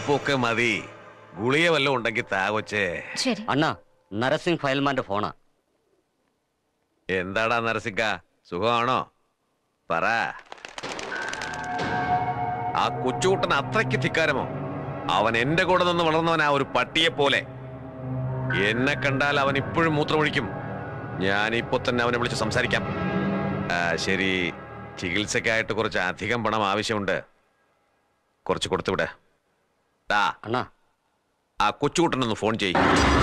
ഇപ്പൊ മതി ഗുളിക വല്ലതും ഉണ്ടെങ്കിൽ താ കൊച്ചേ ശരി അണ്ണാ നരസിംഗ് ഫയൽമാന്റെ ഫോണാ എന്താടാ നരസിക്ക സുഖമാണോ പറ ആ കൊച്ചുകുട്ടൻ അത്രയ്ക്ക് ധിക്കാരമോ അവൻ എന്റെ കൂടെ നിന്ന് വളർന്നവനാ ഒരു പട്ടിയെ പോലെ എന്നെ കണ്ടാൽ അവൻ ഇപ്പോഴും മൂത്രമൊഴിക്കും ഞാൻ ഇപ്പൊ തന്നെ അവനെ വിളിച്ച് സംസാരിക്കാം ആ, ശരി ചികിത്സക്കായിട്ട് കുറച്ച് അധികം പണം ആവശ്യമുണ്ട് കുറച്ച് കൊടുത്തുവിടെ ടാ അണ്ണാ ആ കൊച്ചുകുട്ടനൊന്ന് ഫോൺ ചെയ്യും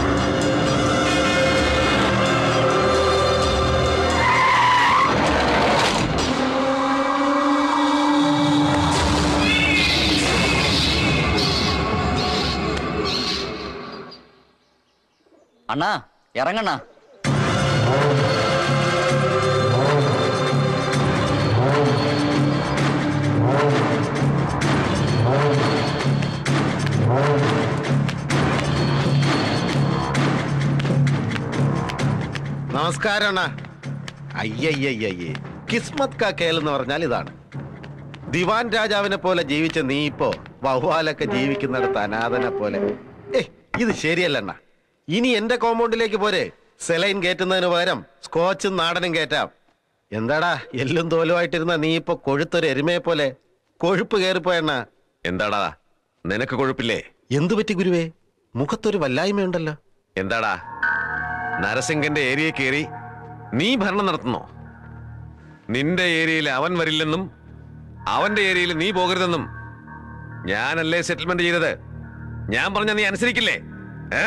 അണ്ണാ ഇറങ്ങണ്ണാ നമസ്കാരം അണ്ണാ അയ്യയ്യയ്യേ കിസ്മത് കാ കേൽ എന്ന് പറഞ്ഞാൽ ഇതാണ് ദിവാൻ രാജാവിനെ പോലെ ജീവിച്ച നീ ഇപ്പോ വവ്വാലൊക്കെ ജീവിക്കുന്നിടത്ത് അനാഥനെ പോലെ ഏ ഇത് ശരിയല്ല അണ്ണാ ഇനി എന്റെ കോമ്പൗണ്ടിലേക്ക് പോരെ സെലൈൻ കയറ്റുന്നതിന് പകരം സ്കോച്ചും നാടനും കയറ്റാം എന്താടാ എല്ലും തോലുമായിട്ടിരുന്ന നീ ഇപ്പൊ കൊഴുത്തൊരു എരുമയെ പോലെ കൊഴുപ്പ് കയറിപ്പോയണ്ണ എന്താടാ നിനക്ക് കൊഴുപ്പില്ലേ എന്തു പറ്റി ഗുരുവേ മുഖത്തൊരു വല്ലായ്മയുണ്ടല്ലോ എന്താടാ നരസിംഗന്റെ ഏരിയ കയറി നീ ഭരണം നടത്തുന്നോ നിന്റെ ഏരിയയിൽ അവൻ വരില്ലെന്നും അവന്റെ ഏരിയയിൽ നീ പോകരുതെന്നും ഞാനല്ലേ സെറ്റിൽമെന്റ് ചെയ്തത് ഞാൻ പറഞ്ഞ നീ അനുസരിക്കില്ലേ ഏ?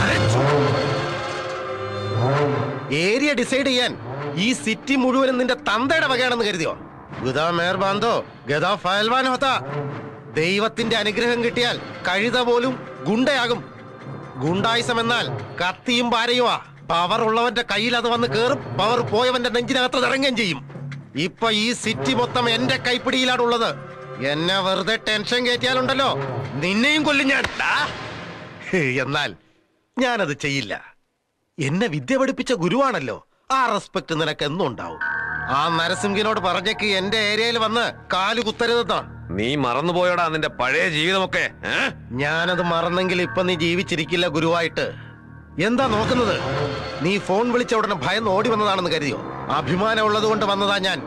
ഏരിയ ഡിസൈഡ് ചെയ്യാൻ ഈ സിറ്റി മുഴുവനും നിന്റെ തന്തയുടെ വകയാണെന്ന് കരുതിയോ ഗുദാ മേർബാന്തോ ഗദാ ഫയൽവാൻ ഹോത്ത ദൈവത്തിന്റെ അനുഗ്രഹം കിട്ടിയാൽ കഴുത പോലും ഗുണ്ടയാകും ഗുണ്ടായിസം എന്നാൽ കത്തിയും പാരയുമാ പവർ ഉള്ളവന്റെ കയ്യിൽ അത് വന്ന് കേറും പവർ പോയവന്റെ നെഞ്ചിനകത്ത് ഇറങ്ങുകയും ചെയ്യും ഇപ്പൊ ഈ സിറ്റി മൊത്തം എന്റെ കൈപ്പിടിയിലാണുള്ളത് എന്നെ വെറുതെ ടെൻഷൻ കയറ്റിയാലുണ്ടല്ലോ നിന്നെയും കൊല്ലും ഞാൻ ഡാ. എന്നാൽ ഞാനത് ചെയ്യില്ല എന്നെ വിദ്യ പഠിപ്പിച്ച ഗുരുവാണല്ലോ ആ റെസ്പെക്ട് നിനക്ക് എന്നും ഉണ്ടാവും ആ നരസിംഹിനോട് പറഞ്ഞേക്ക് എന്റെ ഏരിയയിൽ വന്ന് കാല് കുത്തരുതെന്നാ നീ മറന്നുപോയോടാ നിന്റെ പഴയ ജീവിതമൊക്കെ ഏ? ഞാനത് മറന്നെങ്കിൽ ഇപ്പൊ നീ ജീവിച്ചിരിക്കില്ല ഗുരുവായിട്ട് എന്താ നോക്കുന്നത് നീ ഫോൺ വിളിച്ച ഉടനെ ഭയന്ന് ഓടി വന്നതാണെന്ന് കരുതിയോ അഭിമാനം ഉള്ളത് കൊണ്ട് വന്നതാ ഞാൻ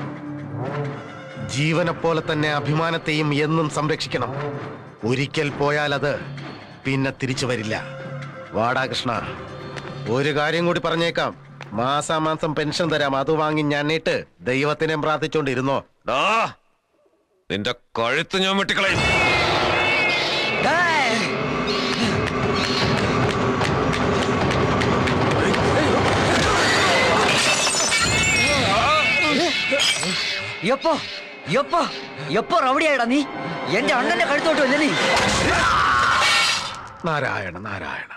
ജീവനെ പോലെ തന്നെ അഭിമാനത്തെയും എന്നും സംരക്ഷിക്കണം ഒരിക്കൽ പോയാൽ അത് പിന്നെ തിരിച്ചു വരില്ല വാടാ കൃഷ്ണ ഒരു കാര്യം കൂടി പറഞ്ഞേക്കാം മാസാമാസം പെൻഷൻ തരാം അത് വാങ്ങി ഞാനിട്ട് ദൈവത്തിനെ പ്രാർത്ഥിച്ചോണ്ടിരുന്നോ ഡാ, നിന്റെ കഴുത്ത് ഞാൻ വെട്ടിക്കളയും എപ്പോ എപ്പോ എപ്പോ റൗഡിയായിടാ നീ എന്റെ അണ്ണന്റെ കഴുത്തോട്ട് വല്ലേ നീ നാരായണ നാരായണ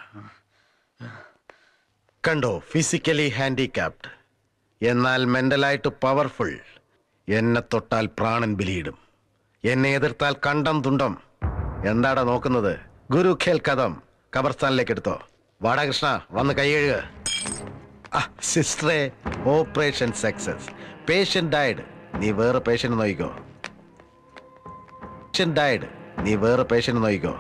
കണ്ടോ ഫിസിക്കലി ഹാൻഡിക്യാപ്ഡ് എന്നാൽ മെന്റലായിട്ട് പവർഫുൾ എന്നെ തൊട്ടാൽ പ്രാണൻ ബലിയിടും എന്നെ എതിർത്താൽ കണ്ടം തുണ്ടം എന്താടാ നോക്കുന്നത് ഗുരു ഖേൽ കഥം കബർസ്ഥാനിലേക്ക് എടുത്തോ വാടാ കൃഷ്ണ വന്ന് കൈയഴുക സിസ്റ്ററെ ഓപ്പറേഷൻ സക്സസ് പേഷ്യന്റ് ഡയഡ് നീ വേറെ പേഷ്യന്റ് നോക്കിക്കോ പേഷ്യന്റ് ഡയഡ് നീ വേറെ പേഷ്യന്റ് നോക്കിക്കോ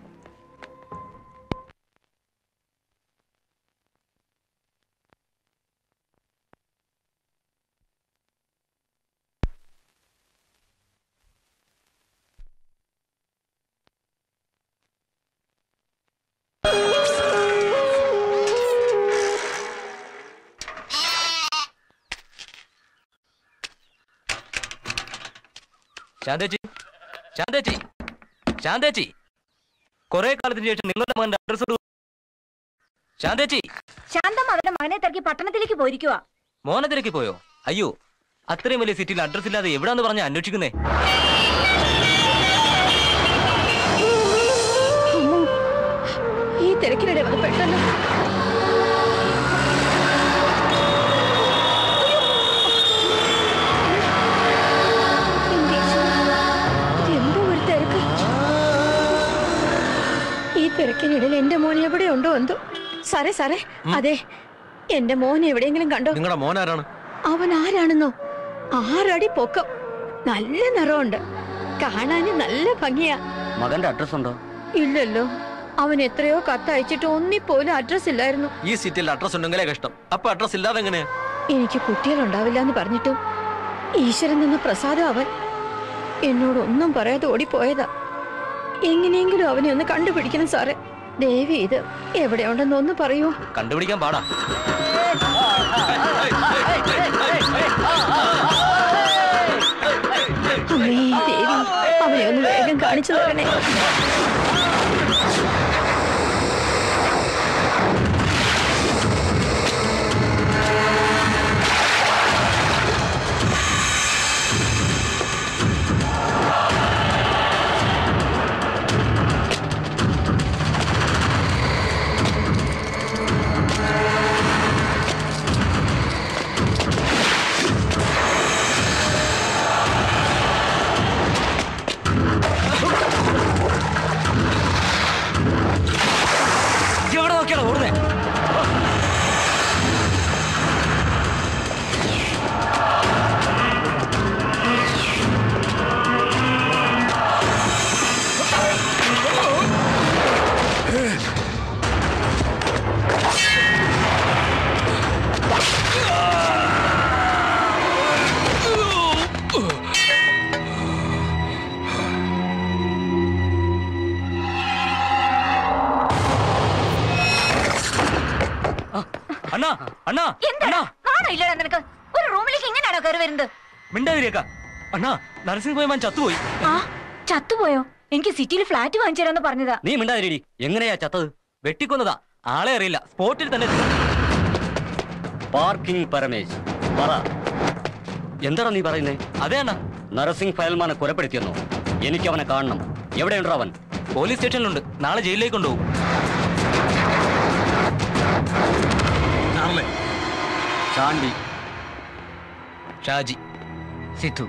ശാന്തേച്ചി ശാന്തേച്ചി ശാന്തേച്ചി കുറെ കാലത്തിന് ശേഷം നിങ്ങളുടെ മകന്റെ അഡ്രസ് ശാന്തേച്ചി ശാന്തം അവരുടെ മകനെ തിരക്കി പട്ടണത്തിലേക്ക് പോയിരിക്കുക മോനെ തിരക്കി പോയോ അയ്യോ അത്രയും വലിയ സിറ്റിയിൽ അഡ്രസ് ഇല്ലാതെ എവിടാന്ന് പറഞ്ഞ അന്വേഷിക്കുന്നേ ഈ തിരക്കിനിടെ വന്ന് പെട്ടെന്ന് എന്റെ ഈശ്വരാ, എന്തോ ഒരു തിരക്ക് ഈ തിരക്കിനിടയിൽ എന്റെ മോൻ എവിടെ ഉണ്ടോ എന്തോ സാറേ സാറേ അതെ എന്റെ മോൻ എവിടെയെങ്കിലും കണ്ടോ നിങ്ങളുടെ മോൻ ആരാണ് അവൻ ആരാണെന്നോ ആറടി പൊക്കം നല്ല നിറമുണ്ട് കാണാന് നല്ല ഭംഗിയാ മകന്റെ അഡ്രസ് ഉണ്ടോ ഇല്ലല്ലോ അവൻ എത്രയോ കത്തയച്ചിട്ട് ഒന്നിപ്പോലും അഡ്രസ് ഇല്ലായിരുന്നു ഈ സിറ്റിയിൽ അഡ്രസ് ഉണ്ടെങ്കിലേ കഷ്ടം അപ്പൊ അഡ്രസ് ഇല്ലാതെ എങ്ങനെയാ എനിക്ക് കുട്ടികളുണ്ടാവില്ല എന്ന് പറഞ്ഞിട്ടും ഈശ്വരൻ നിന്ന് പ്രസാദം അവൻ എന്നോടൊന്നും പറയാതെ ഓടിപ്പോയതാ എങ്ങനെയെങ്കിലും അവനെ ഒന്ന് കണ്ടുപിടിക്കണം സാറേ ദേവി ഇത് എവിടെയുണ്ടെന്ന് ഒന്ന് പറയൂ കണ്ടുപിടിക്കാൻ പാടാ അമ്മേ ദേവി അവനെ ഒന്ന് വേഗം കാണിച്ചു തരണേ എവിടെ നോക്കിയാണോ ഓടുന്നേ അണ്ണാ അണ്ണാ അണ്ണാ ഇല്ലടാ നിനക്ക് ഒരു റൂമിലേക്ക് ഇങ്ങനെയാണോ കയറി വരുന്നത് മിണ്ടാതിരിക്ക അണ്ണാ നരസിംഹ പോയമാൻ ചത്തുപോയി ആ ചത്തുപോയോ എനിക്ക് സിറ്റിയിൽ ഫ്ലാറ്റ് വാങ്ങിച്ചു തരാന്ന് പറഞ്ഞതാ നീ മിണ്ടാതിരിടി എങ്ങനെയാ ചത്തത് വെട്ടിക്കൊന്നതാ ആളെ അറിയില്ല സ്പോട്ടിൽ തന്നെ പാർക്കിംഗ് പരമേശ് പറ എന്താണ് നീ പറയുന്നേ അതെ അണ്ണാ നരസിംഗ് ഫയൽമാനെ കൊലപ്പെടുത്തിയെന്നോ എനിക്ക് അവനെ കാണണം എവിടെയുണ്ടോ അവൻ പോലീസ് സ്റ്റേഷനിലുണ്ട് നാളെ ജയിലിലേക്ക് കൊണ്ടുപോകും ചാണ്ടി ഷാജി സിദ്ധു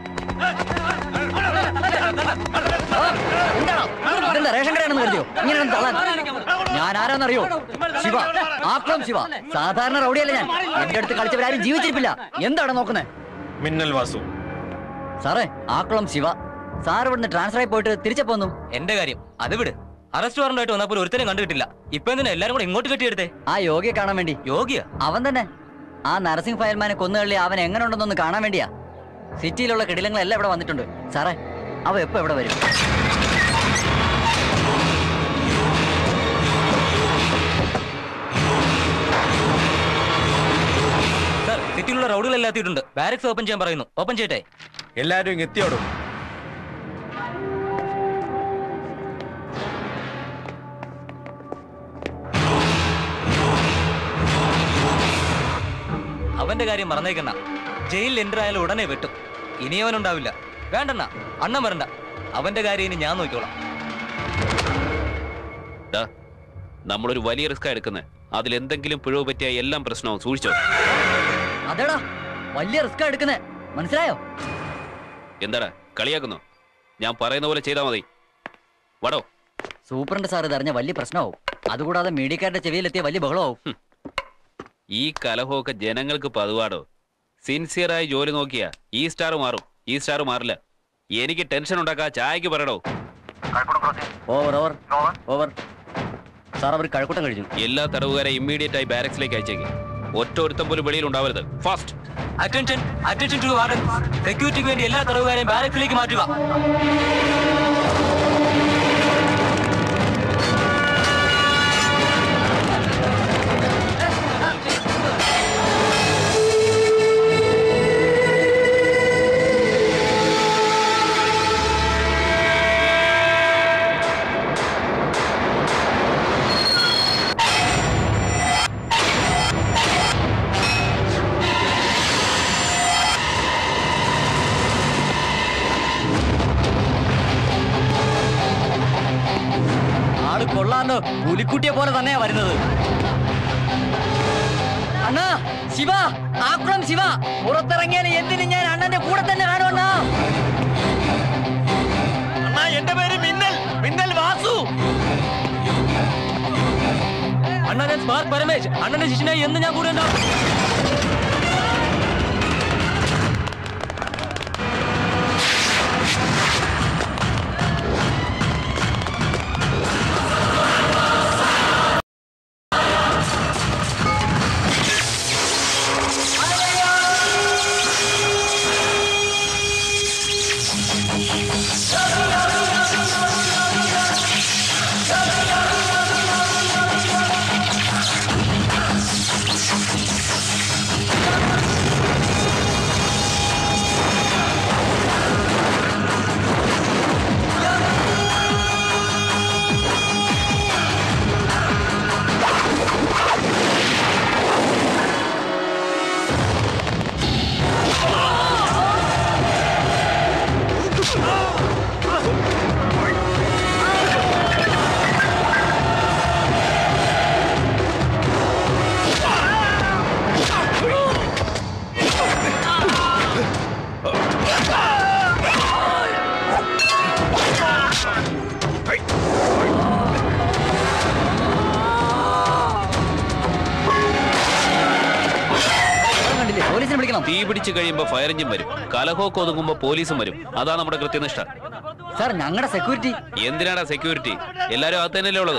ഇതെന്താ റേഷൻ കടയാണെന്ന് കരുതിയോ ഇങ്ങനെ ഒന്ന് തള്ളാൻ ഞാൻ ആരാന്നറിയോ ശിവ ആക്രം ശിവ സാധാരണ റൗഡിയല്ല ഞാൻ എന്റെ അടുത്ത് കളിച്ചവരാരും ജീവിച്ചിരിപ്പില്ല എന്താണ് നോക്കുന്നത് മിന്നൽ വാസു സാറേ ആക്കുളം ശിവ സാർ ഇവിടുന്ന് ട്രാൻസ്ഫർ ആയി പോയിട്ട് തിരിച്ചു പോന്നു എന്റെ കാര്യം അത് വിട് അറസ്റ്റ് വാറണ്ടായിട്ട് വന്നപ്പോൾ ഒരുത്തരും കണ്ടുകിട്ടില്ല ഇപ്പൊ എന്തിനാ എല്ലാരും കൂടെ ഇങ്ങോട്ട് കെട്ടിയെടുത്തേ ആ യോഗിയെ കാണാൻ വേണ്ടി യോഗിയ അവൻ തന്നെ ആ നരസിംഗ് ഫയൽമാനെ കൊന്നുകളി അവൻ എങ്ങനെ ഉണ്ടെന്നൊന്ന് കാണാൻ വേണ്ടിയാ സിറ്റിയിലുള്ള കിടിലങ്ങളെല്ലാം ഇവിടെ വന്നിട്ടുണ്ട് സാറേ അവ എപ്പോ ഇവിടെ വരും സാർ സിറ്റിയിലുള്ള റൗഡുകളെല്ലാം എത്തിയിട്ടുണ്ട് ബാരക്സ് ഓപ്പൺ ചെയ്യാൻ പറയുന്നു ഓപ്പൺ ചെയ്യട്ടെ എല്ലാരും ഇങ്ങ് എത്തിയോടും അവന്റെ കാര്യം മറന്നേക്കണ്ട ജയിലിൽ എൻ്റർ ആയാലും ഉടനെ വെട്ടും ഇനി അവനുണ്ടാവില്ല വേണ്ടണ്ണ അണ്ണൻ വരണ്ട അവന്റെ കാര്യം ഇനി ഞാൻ നോക്കിക്കോളാം നമ്മളൊരു വലിയ റിസ്ക് എടുക്കുന്നത് അതിൽ എന്തെങ്കിലും പിഴവ് പറ്റിയ എല്ലാം പ്രശ്നവും സൂക്ഷിച്ചോ അതെടാ വലിയ റിസ്ക് എടുക്കുന്നേ മനസ്സിലായോ എന്താടാ കളിയാക്കുന്നു ഞാൻ പറയുന്ന പോലെ ചെയ്താൽ മതി വടോ സൂപ്രണ്ട് സാർ ഇതറിഞ്ഞ വലിയ പ്രശ്നമാവും അതുകൂടാതെ മീഡിയക്കാരുടെ ചെവിയിലെത്തിയ വലിയ ബഹളമാവും ഈ കലഹമൊക്കെ ജനങ്ങൾക്ക് പതിവാടോ സിൻസിയറായി ജോലി നോക്കിയാ ഈ സ്റ്റാർ മാറും ഈ സ്റ്റാർ മാറില്ല എനിക്ക് ടെൻഷൻ ഉണ്ടാക്കാ ചായക്ക് പറയടോ ഓവർ ഓവർ ഓവർ സാർ അവർ കഴക്കൂട്ടം കഴിഞ്ഞു എല്ലാ തടവുകാരെ ഇമ്മീഡിയറ്റ് ആയി ബാരക്സിലേക്ക് അയച്ചേക്ക് ഒറ്റ ഒരുത്തം പോലും വെളിയിൽ ഉണ്ടാവരുത് fast attention attention to warden സെക്യൂരിറ്റിക്ക് വേണ്ടി എല്ലാ തടവുകാരെയും ബാരക്സിലേക്ക് മാറ്റുക ആള് കൊള്ളാലോ പുലിക്കുട്ടിയെ പോലെ തന്നെയാ വരുന്നത് അണ്ണാ ശിവ ആക്കുളം ശിവ പുറത്തിറങ്ങിയാൽ എന്തിന് ഞാൻ അണ്ണന്റെ കൂടെ തന്നെ കാണും അണ്ണാ എന്റെ പേര് മിന്നൽ മിന്നൽ വാസു അണ്ണൻ സ്മാർട്ട് പരമേശ് അണ്ണന്റെ ശിഷ്യനായി എന്ന് ഞാൻ കൂടെ ഉണ്ടാവും ചെയ്യണം തീ പിടിച്ചു കഴിയുമ്പോ ഫയർ എഞ്ചിൻ വരും കലഹമൊക്കെ ഒതുങ്ങുമ്പോ പോലീസും വരും അതാ നമ്മുടെ കൃത്യനിഷ്ഠ സാർ ഞങ്ങളുടെ സെക്യൂരിറ്റി എന്തിനാടാ സെക്യൂരിറ്റി എല്ലാരും അകത്ത് തന്നെയല്ലേ ഉള്ളത്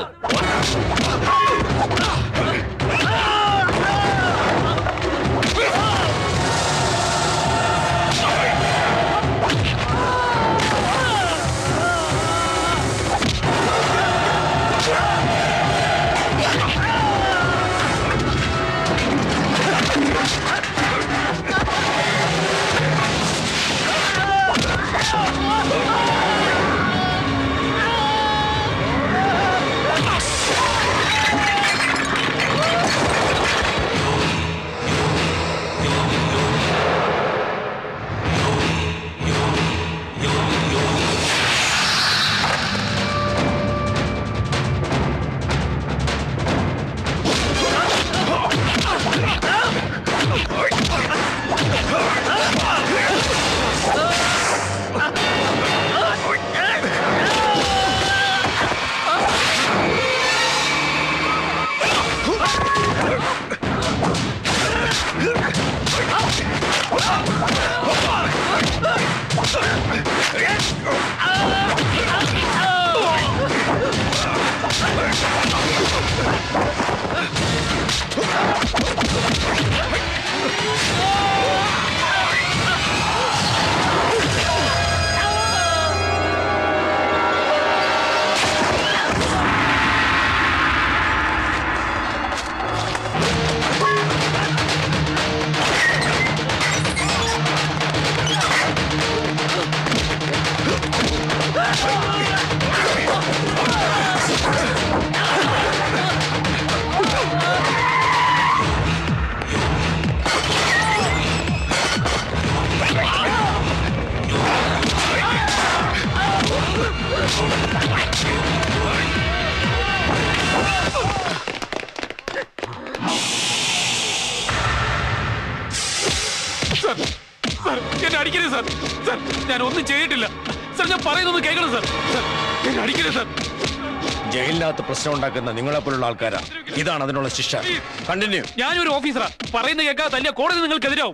സാർ സാർ എന്നെ അടിക്കരുത് സാർ സാർ ഞാൻ ഒന്നും ചെയ്തിട്ടില്ല സാർ ഞാൻ പറയുന്നൊന്ന് കേൾക്കണം സാർ സാർ എന്നെ അടിക്കരുത് സാർ ജയിലിനകത്ത് പ്രശ്നം ഉണ്ടാക്കുന്ന നിങ്ങളെ പോലുള്ള ആൾക്കാരാ ഇതാണ് അതിനുള്ള ശിക്ഷ കണ്ടിന്യൂ ഞാനൊരു ഓഫീസറാ പറയുന്ന കേൾക്കാതെ തല്ലിയ കോടതി നിങ്ങൾക്കെതിരാവും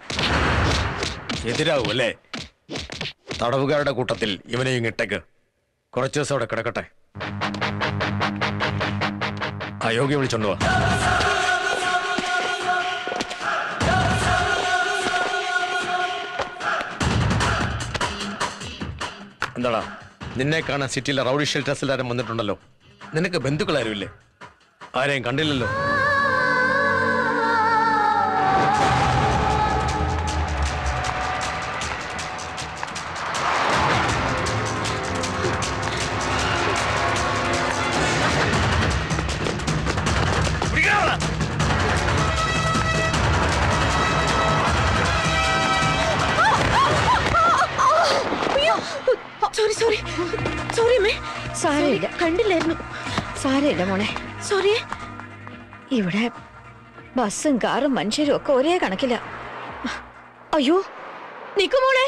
എതിരാവും അല്ലേ തടവുകാരുടെ കൂട്ടത്തിൽ ഇവനെയും ഇട്ടേക്ക് കുറച്ചു ദിവസം അവിടെ കിടക്കട്ടെ അയോഗ്യ വിളിച്ചോണ്ട് വാ എന്താടാ നിന്നെ കാണാൻ സിറ്റിയിലെ റൗഡി ഷെൽറ്റേഴ്സിൽ ആരും വന്നിട്ടുണ്ടല്ലോ നിനക്ക് ബന്ധുക്കളാരും ഇല്ലേ ആരെയും കണ്ടില്ലല്ലോ സോറി സോറി സോറി അമ്മേ സാരമില്ല കണ്ടില്ലായിരുന്നു സാരമില്ല മോളെ സോറി ഇവിടെ ബസ്സും കാറും മനുഷ്യരും ഒക്കെ ഒരേ കണക്കില്ല അയ്യോ നിക്കു മോളെ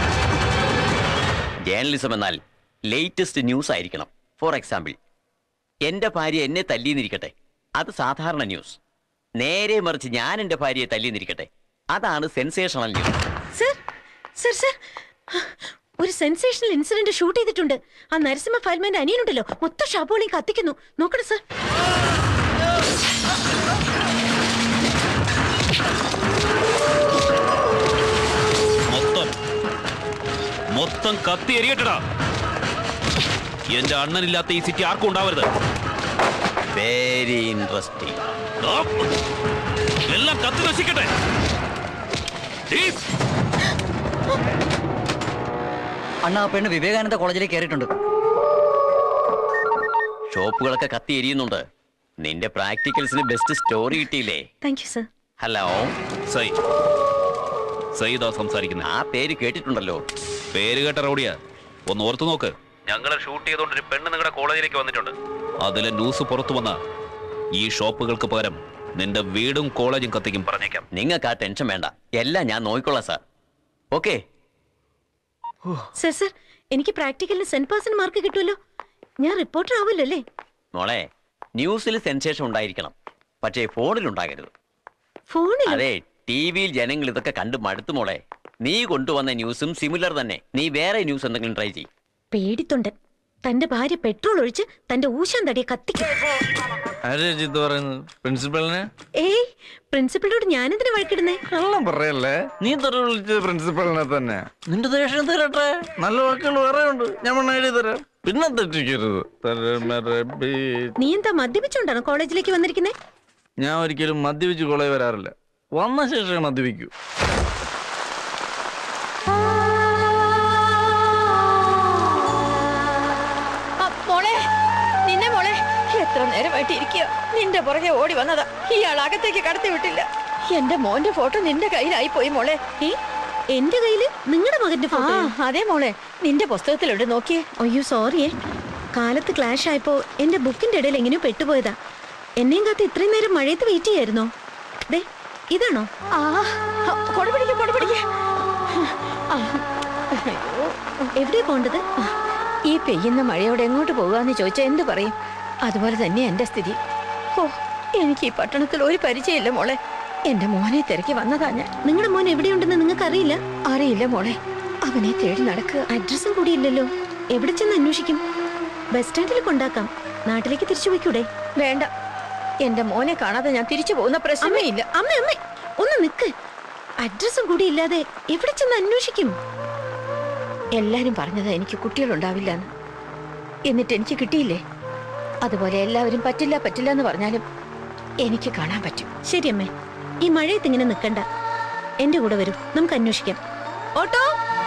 ജേർണലിസം എന്നാൽ ലേറ്റസ്റ്റ് ന്യൂസ് ആയിരിക്കണം ഫോർ എക്സാമ്പിൾ എന്റെ ഭാര്യ എന്നെ തല്ലിയെന്നിരിക്കട്ടെ അത് സാധാരണ ന്യൂസ് നേരെ മറിച്ച് ഞാൻ എന്റെ ഭാര്യയെ തല്ലിയെന്നിരിക്കട്ടെ അതാണ് sensational news sir sir sir ഒരു സെൻസേഷണൽ ഇൻസിഡന്റ് ഷൂട്ട് ചെയ്തിട്ടുണ്ട് ആ നരസിംഹ ഫയൽമാന്റെ അനിയനുണ്ടല്ലോ മൊത്തം ഷാപ്പുകളെയും കത്തിക്കുന്നു നോക്കണം സർ മൊത്തം മൊത്തം കത്തി എരിയട്ടടാ എന്റെ അണ്ണനില്ലാത്ത ഈ സിറ്റി ആർക്കും ഉണ്ടാവരുത് വെരി ഇൻട്രസ്റ്റിംഗ് ആ! എല്ലാം കത്തി നശിക്കട്ടെ ഡീപ് അണ്ണാ ആ പെണ്ണ് വിവേകാനന്ദ കോളേജിലേക്ക് കയറിയിട്ടുണ്ട് ഷോപ്പുകളൊക്കെ കത്തി എരിയുന്നുണ്ട് നിന്റെ പ്രാക്ടിക്കൽസിന് ബെസ്റ്റ് സ്റ്റോറി കിട്ടിയില്ലേ താങ്ക് യു സർ ഹലോ സൈ സൈദാ സംസാരിക്കുന്നത് ആ പേര് കേട്ടിട്ടുണ്ടല്ലോ പേര് കേട്ട റൗഡിയാ ഒന്ന് ഓർത്തു നോക്ക് ഞങ്ങളെ ഷൂട്ട് ചെയ്തോണ്ട് ഒരു പെണ്ണ് നിങ്ങളുടെ കോളേജിലേക്ക് വന്നിട്ടുണ്ട് അതിലെ ന്യൂസ് പുറത്തു വന്ന ഈ ഷോപ്പുകൾക്ക് പകരം നിന്റെ വീടും കോളേജും കത്തിക്കും പറഞ്ഞേക്കാം നിങ്ങൾക്ക് ആ ടെൻഷൻ വേണ്ട എല്ലാം ഞാൻ നോക്കിക്കൊള്ളാം സാർ ഓക്കെ സർ സർ എനിക്ക് പ്രാക്ടിക്കലിന് സെന്റ് പേഴ്സൺ മാർക്ക് കിട്ടുമല്ലോ ഞാൻ റിപ്പോർട്ടർ ആവില്ലോ അല്ലേ മോളെ ന്യൂസിൽ സെൻസേഷൻ ഉണ്ടായിരിക്കണം പക്ഷേ ഫോണിൽ ഉണ്ടാകരുത് ഫോണിൽ അതെ ടി വിയിൽ ജനങ്ങൾ ഇതൊക്കെ കണ്ട് മടുത്തു മോളെ നീ കൊണ്ടുവന്ന ന്യൂസും സിമിലർ തന്നെ നീ വേറെ ന്യൂസ് എന്തെങ്കിലും ട്രൈ ചെയ്യും പേടിത്തൊണ്ടൻ തന്റെ ഭാര്യ പെട്രോൾ ഒഴിച്ച് തന്റെ ഊശാൻ തടിയെ കത്തിക്കും ആരാ ജിത്ത് പറയുന്നത് പ്രിൻസിപ്പലിനെ ഏയ് പ്രിൻസിപ്പളിനോട് ഞാനെന്തിനു വഴക്കിടുന്നേ കള്ളം പറയല്ലേ നീ തെറി വിളിച്ചത് പ്രിൻസിപ്പലിനെ തന്നെ നിന്റെ ദേഷ്യം തീരട്ടെ നല്ല വാക്കുകൾ വേറെ ഉണ്ട് ഞാൻ മണ്ണ എഴുതി തരാം പിന്നെ തെറ്റിക്കരുത് തരമരബി. നീ എന്താ മദ്യപിച്ചോണ്ടാണോ കോളേജിലേക്ക് വന്നിരിക്കുന്നേ ഞാൻ ഒരിക്കലും മദ്യപിച്ച് കോളേജ് വരാറില്ല വന്ന ശേഷം മദ്യപിക്കൂ ആ, മോളെ നിന്നെ മോളെ എത്ര നേരമായിട്ട് ഇരിക്കുക നിന്റെ പുറകെ ഓടി വന്നതാ ഇയാൾ അകത്തേക്ക് കടത്തി വിട്ടില്ല എന്റെ മോന്റെ ഫോട്ടോ നിന്റെ കയ്യിലായി പോയി മോളെ ഏ എന്റെ കയ്യില് നിങ്ങളുടെ മകന്റെ ആ ഫോട്ടോ അതെ മോളെ നിന്റെ പുസ്തകത്തിലുണ്ട് നോക്കിയേ അയ്യോ സോറിയേ കാലത്ത് ക്ലാഷ് ആയപ്പോ എന്റെ ബുക്കിന്റെ ഇടയിൽ എങ്ങനെയോ പെട്ടുപോയതാ എന്നെയും കാത്ത് ഇത്രയും നേരം മഴയത്ത് വെയിറ്റ് ചെയ്യായിരുന്നോ ദേ ഇതാണോ ആ കൊട പിടിക്ക കൊട പിടിക്ക എവിടെയാ പോണ്ടത് ഈ പെയ്യുന്ന മഴയോടെ എങ്ങോട്ട് പോകാന്ന് ചോദിച്ചാൽ എന്ത് പറയും അതുപോലെ തന്നെ എന്റെ സ്ഥിതി ഓ എനിക്ക് ഈ പട്ടണത്തിൽ ഒരു പരിചയമില്ല മോളെ എന്റെ മോനെ തിരക്കി വന്നതാ ഞാൻ നിങ്ങളുടെ മോൻ എവിടെയുണ്ടെന്ന് നിങ്ങൾക്ക് അറിയില്ല അറിയില്ല മോളെ അവനെ തേടി നടക്കുക അഡ്രസ്സും കൂടി ഇല്ലല്ലോ എവിടെ ചെന്ന് അന്വേഷിക്കും ബസ് സ്റ്റാൻഡിൽ കൊണ്ടാക്കാം നാട്ടിലേക്ക് തിരിച്ചു പോയിക്കൂടെ വേണ്ട എന്റെ മോനെ കാണാതെ ഞാൻ തിരിച്ചു പോകുന്ന പ്രശ്നമേ ഇല്ല അമ്മ അമ്മ ഒന്ന് നിക്ക് അഡ്രസ്സും കൂടി ഇല്ലാതെ എവിടെ ചെന്ന് അന്വേഷിക്കും എല്ലാരും പറഞ്ഞത് എനിക്ക് കുട്ടികളുണ്ടാവില്ല എന്ന് എന്നിട്ട് എനിക്ക് കിട്ടിയില്ലേ അതുപോലെ എല്ലാവരും പറ്റില്ല പറ്റില്ല എന്ന് പറഞ്ഞാലും എനിക്ക് കാണാൻ പറ്റും ശരി അമ്മേ ഈ മഴയത്ത് ഇങ്ങനെ നിക്കണ്ട എന്റെ കൂടെ വരൂ നമുക്ക് അന്വേഷിക്കാം ഓട്ടോ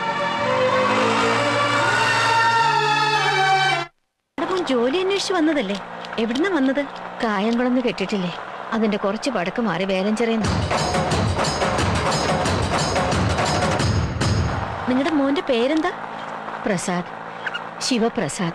എടാ, മോൻ ജോലി അന്വേഷിച്ച് വന്നതല്ലേ എവിടുന്നാ വന്നത് കായംകുളന്ന് കെട്ടിട്ടില്ലേ അതിന്റെ കുറച്ച് പടക്ക് മാറി വേലഞ്ചെറിയുന്നു നിങ്ങളുടെ മോന്റെ പേരെന്താ പ്രസാദ് ശിവപ്രസാദ്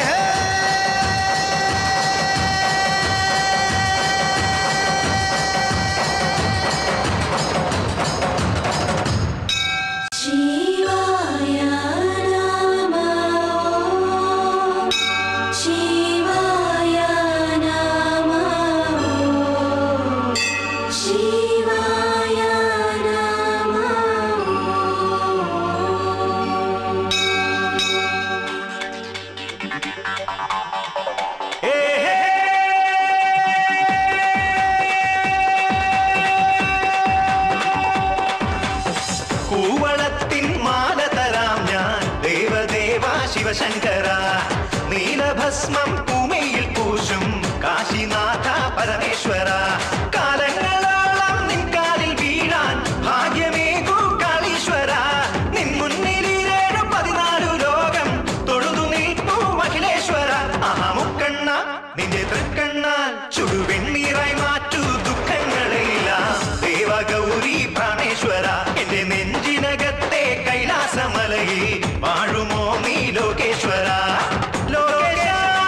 കൂവളത്തിൻ മാല തരാം ഞാൻ ദേവദേവ ശിവശങ്കര നീലഭസ്മം പൂമയിൽ പൂശും കാശിനാഥ പരമേശ്വര കാലങ്ങളോളം നിൻ കാലിൽ വീഴാൻ ഭാഗ്യമേകൂ കാളീശ്വര നിൻ മുന്നിൽ ഈരേഴു പതിനാലു ലോകം തൊഴുതു നിൽപ്പൂ അഖിലേശ്വര അഹമുക്കണ്ണ നിന്റെ തൃക്കണ്ണാൽ ചുടുവെണ്ണീറായി മാറ്റൂ ദുഃഖങ്ങളെല്ലാം ദേവഗൗരി പ്രാണേശ്വര എന്റെ നെഞ്ചിനകത്തെ കൈലാസമലയിൽ വാഴുമോ നീ ലോകേശ്വര ലോകേശ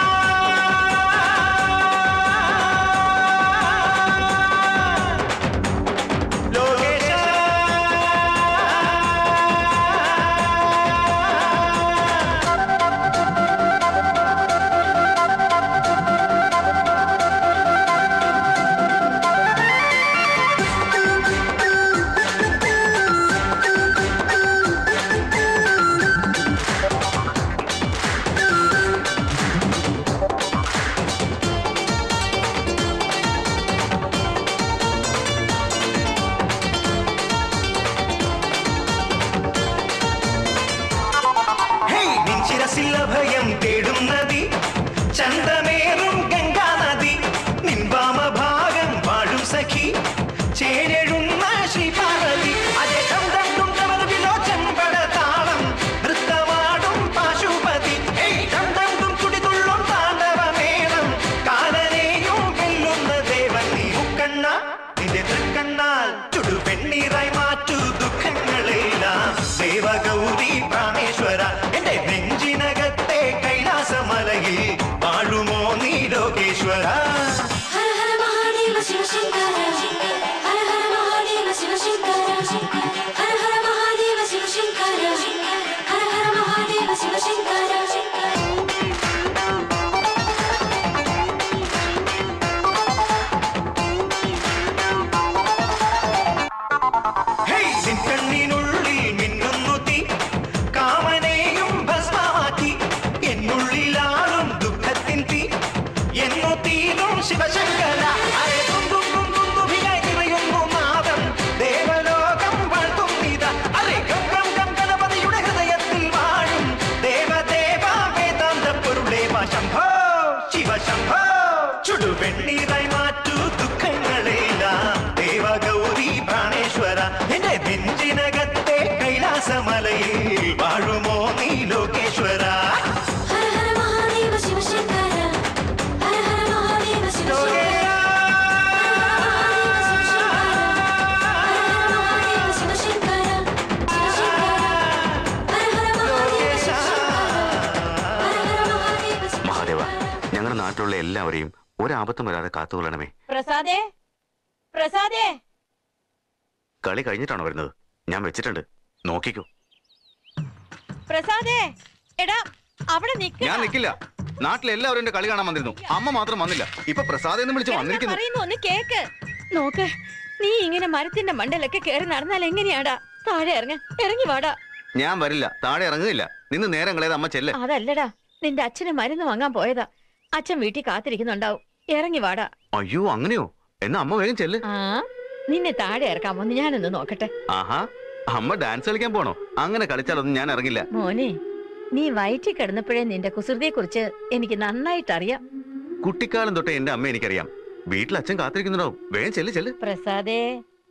ലോകേശ ഹേയ് നിൻ ശിരസിൽ അഭയം തേടും നദി ചന്തമേറും ഗംഗാ നദി നിൻ വാമഭാഗം വാഴും സഖി ചേരെഴുന്ന ശ്രീപാർവതി അജയ ശബ്ദം തുണ്ടവർ വിലോചൻ പടതാളം നൃത്തമാടും പാശുപതി ഹേയ് ശബ്ദം തും തുടിതുള്ളും താണ്ഡവമേളം കാലനെയും വെല്ലുന്ന ദേവൻ നീ മുക്കണ്ണ നിന്റെ തൃക്കണ്ണാൽ ചുടുപെണ്ണീറായി മാറ്റൂ ദുഃഖങ്ങളെല്ലാം ദേവഗൗരി പ്രാണേശ്വര എന്റെ നെഞ്ചിനകത്തെ കൈലാസമലയിൽ വാഴുമോ നീ ലോകേശ്വര ഹര ഹര മഹാദേവ ശിവശങ്കര ഹര ഹര വാഴുമോ നീ ലോകേശ്വര മഹാദേവ ഞങ്ങളുടെ നാട്ടിലുള്ള എല്ലാവരെയും ഒരാപത്തും വരാതെ കാത്തുകൊള്ളണമേ പ്രസാദേ പ്രസാദേ കളി കഴിഞ്ഞിട്ടാണോ വരുന്നത് ഞാൻ വെച്ചിട്ടുണ്ട് നോക്കിക്കോ പ്രസാദേ എടാ അവിടെ നിക്ക ഞാൻ നിൽക്കില്ല നാട്ടിലെ എല്ലാവരും എന്റെ കളി കാണാൻ വന്നിരുന്നു അമ്മ മാത്രം വന്നില്ല ഇപ്പൊ പ്രസാദ് എന്ന് വിളിച്ച് വന്നിരിക്കുന്നു പറയുന്നു ഒന്ന് കേക്ക് നോക്ക് നീ ഇങ്ങനെ മരത്തിന്റെ മണ്ടലൊക്കെ കേറി നടന്നാൽ എങ്ങനെയാടാ താഴെ ഇറങ്ങ ഇറങ്ങി വാടാ ഞാൻ വരില്ല താഴെ ഇറങ്ങുകയില്ല നിന്ന് നേരം കളയത് അമ്മ ചെല്ല് അതല്ലടാ നിന്റെ അച്ഛന് മരുന്ന് വാങ്ങാൻ പോയതാ അച്ഛൻ വീട്ടിൽ കാത്തിരിക്കുന്നുണ്ടാവും ഇറങ്ങി വാടാ അയ്യോ അങ്ങനെയോ എന്നാ അമ്മ വേഗം ചെല്ല് ആ നിന്നെ താഴെ ഇറക്കാമോ എന്ന് ഞാനൊന്ന് നോക്കട്ടെ ആഹാ അമ്മ ഡാൻസ് കളിക്കാൻ പോണോ അങ്ങനെ കളിച്ചാലൊന്നും ഞാൻ ഇറങ്ങില്ല മോനെ നീ വയറ്റിൽ കിടന്നപ്പോഴേ നിന്റെ കുസൃതിയെ കുറിച്ച് എനിക്ക് നന്നായിട്ട് അറിയാം കുട്ടിക്കാലം തൊട്ടേ എന്റെ അമ്മ എനിക്കറിയാം വീട്ടിൽ അച്ഛൻ കാത്തിരിക്കുന്നുണ്ടാവും വേഗം ചെല്ല് ചെല്ല് പ്രസാദേ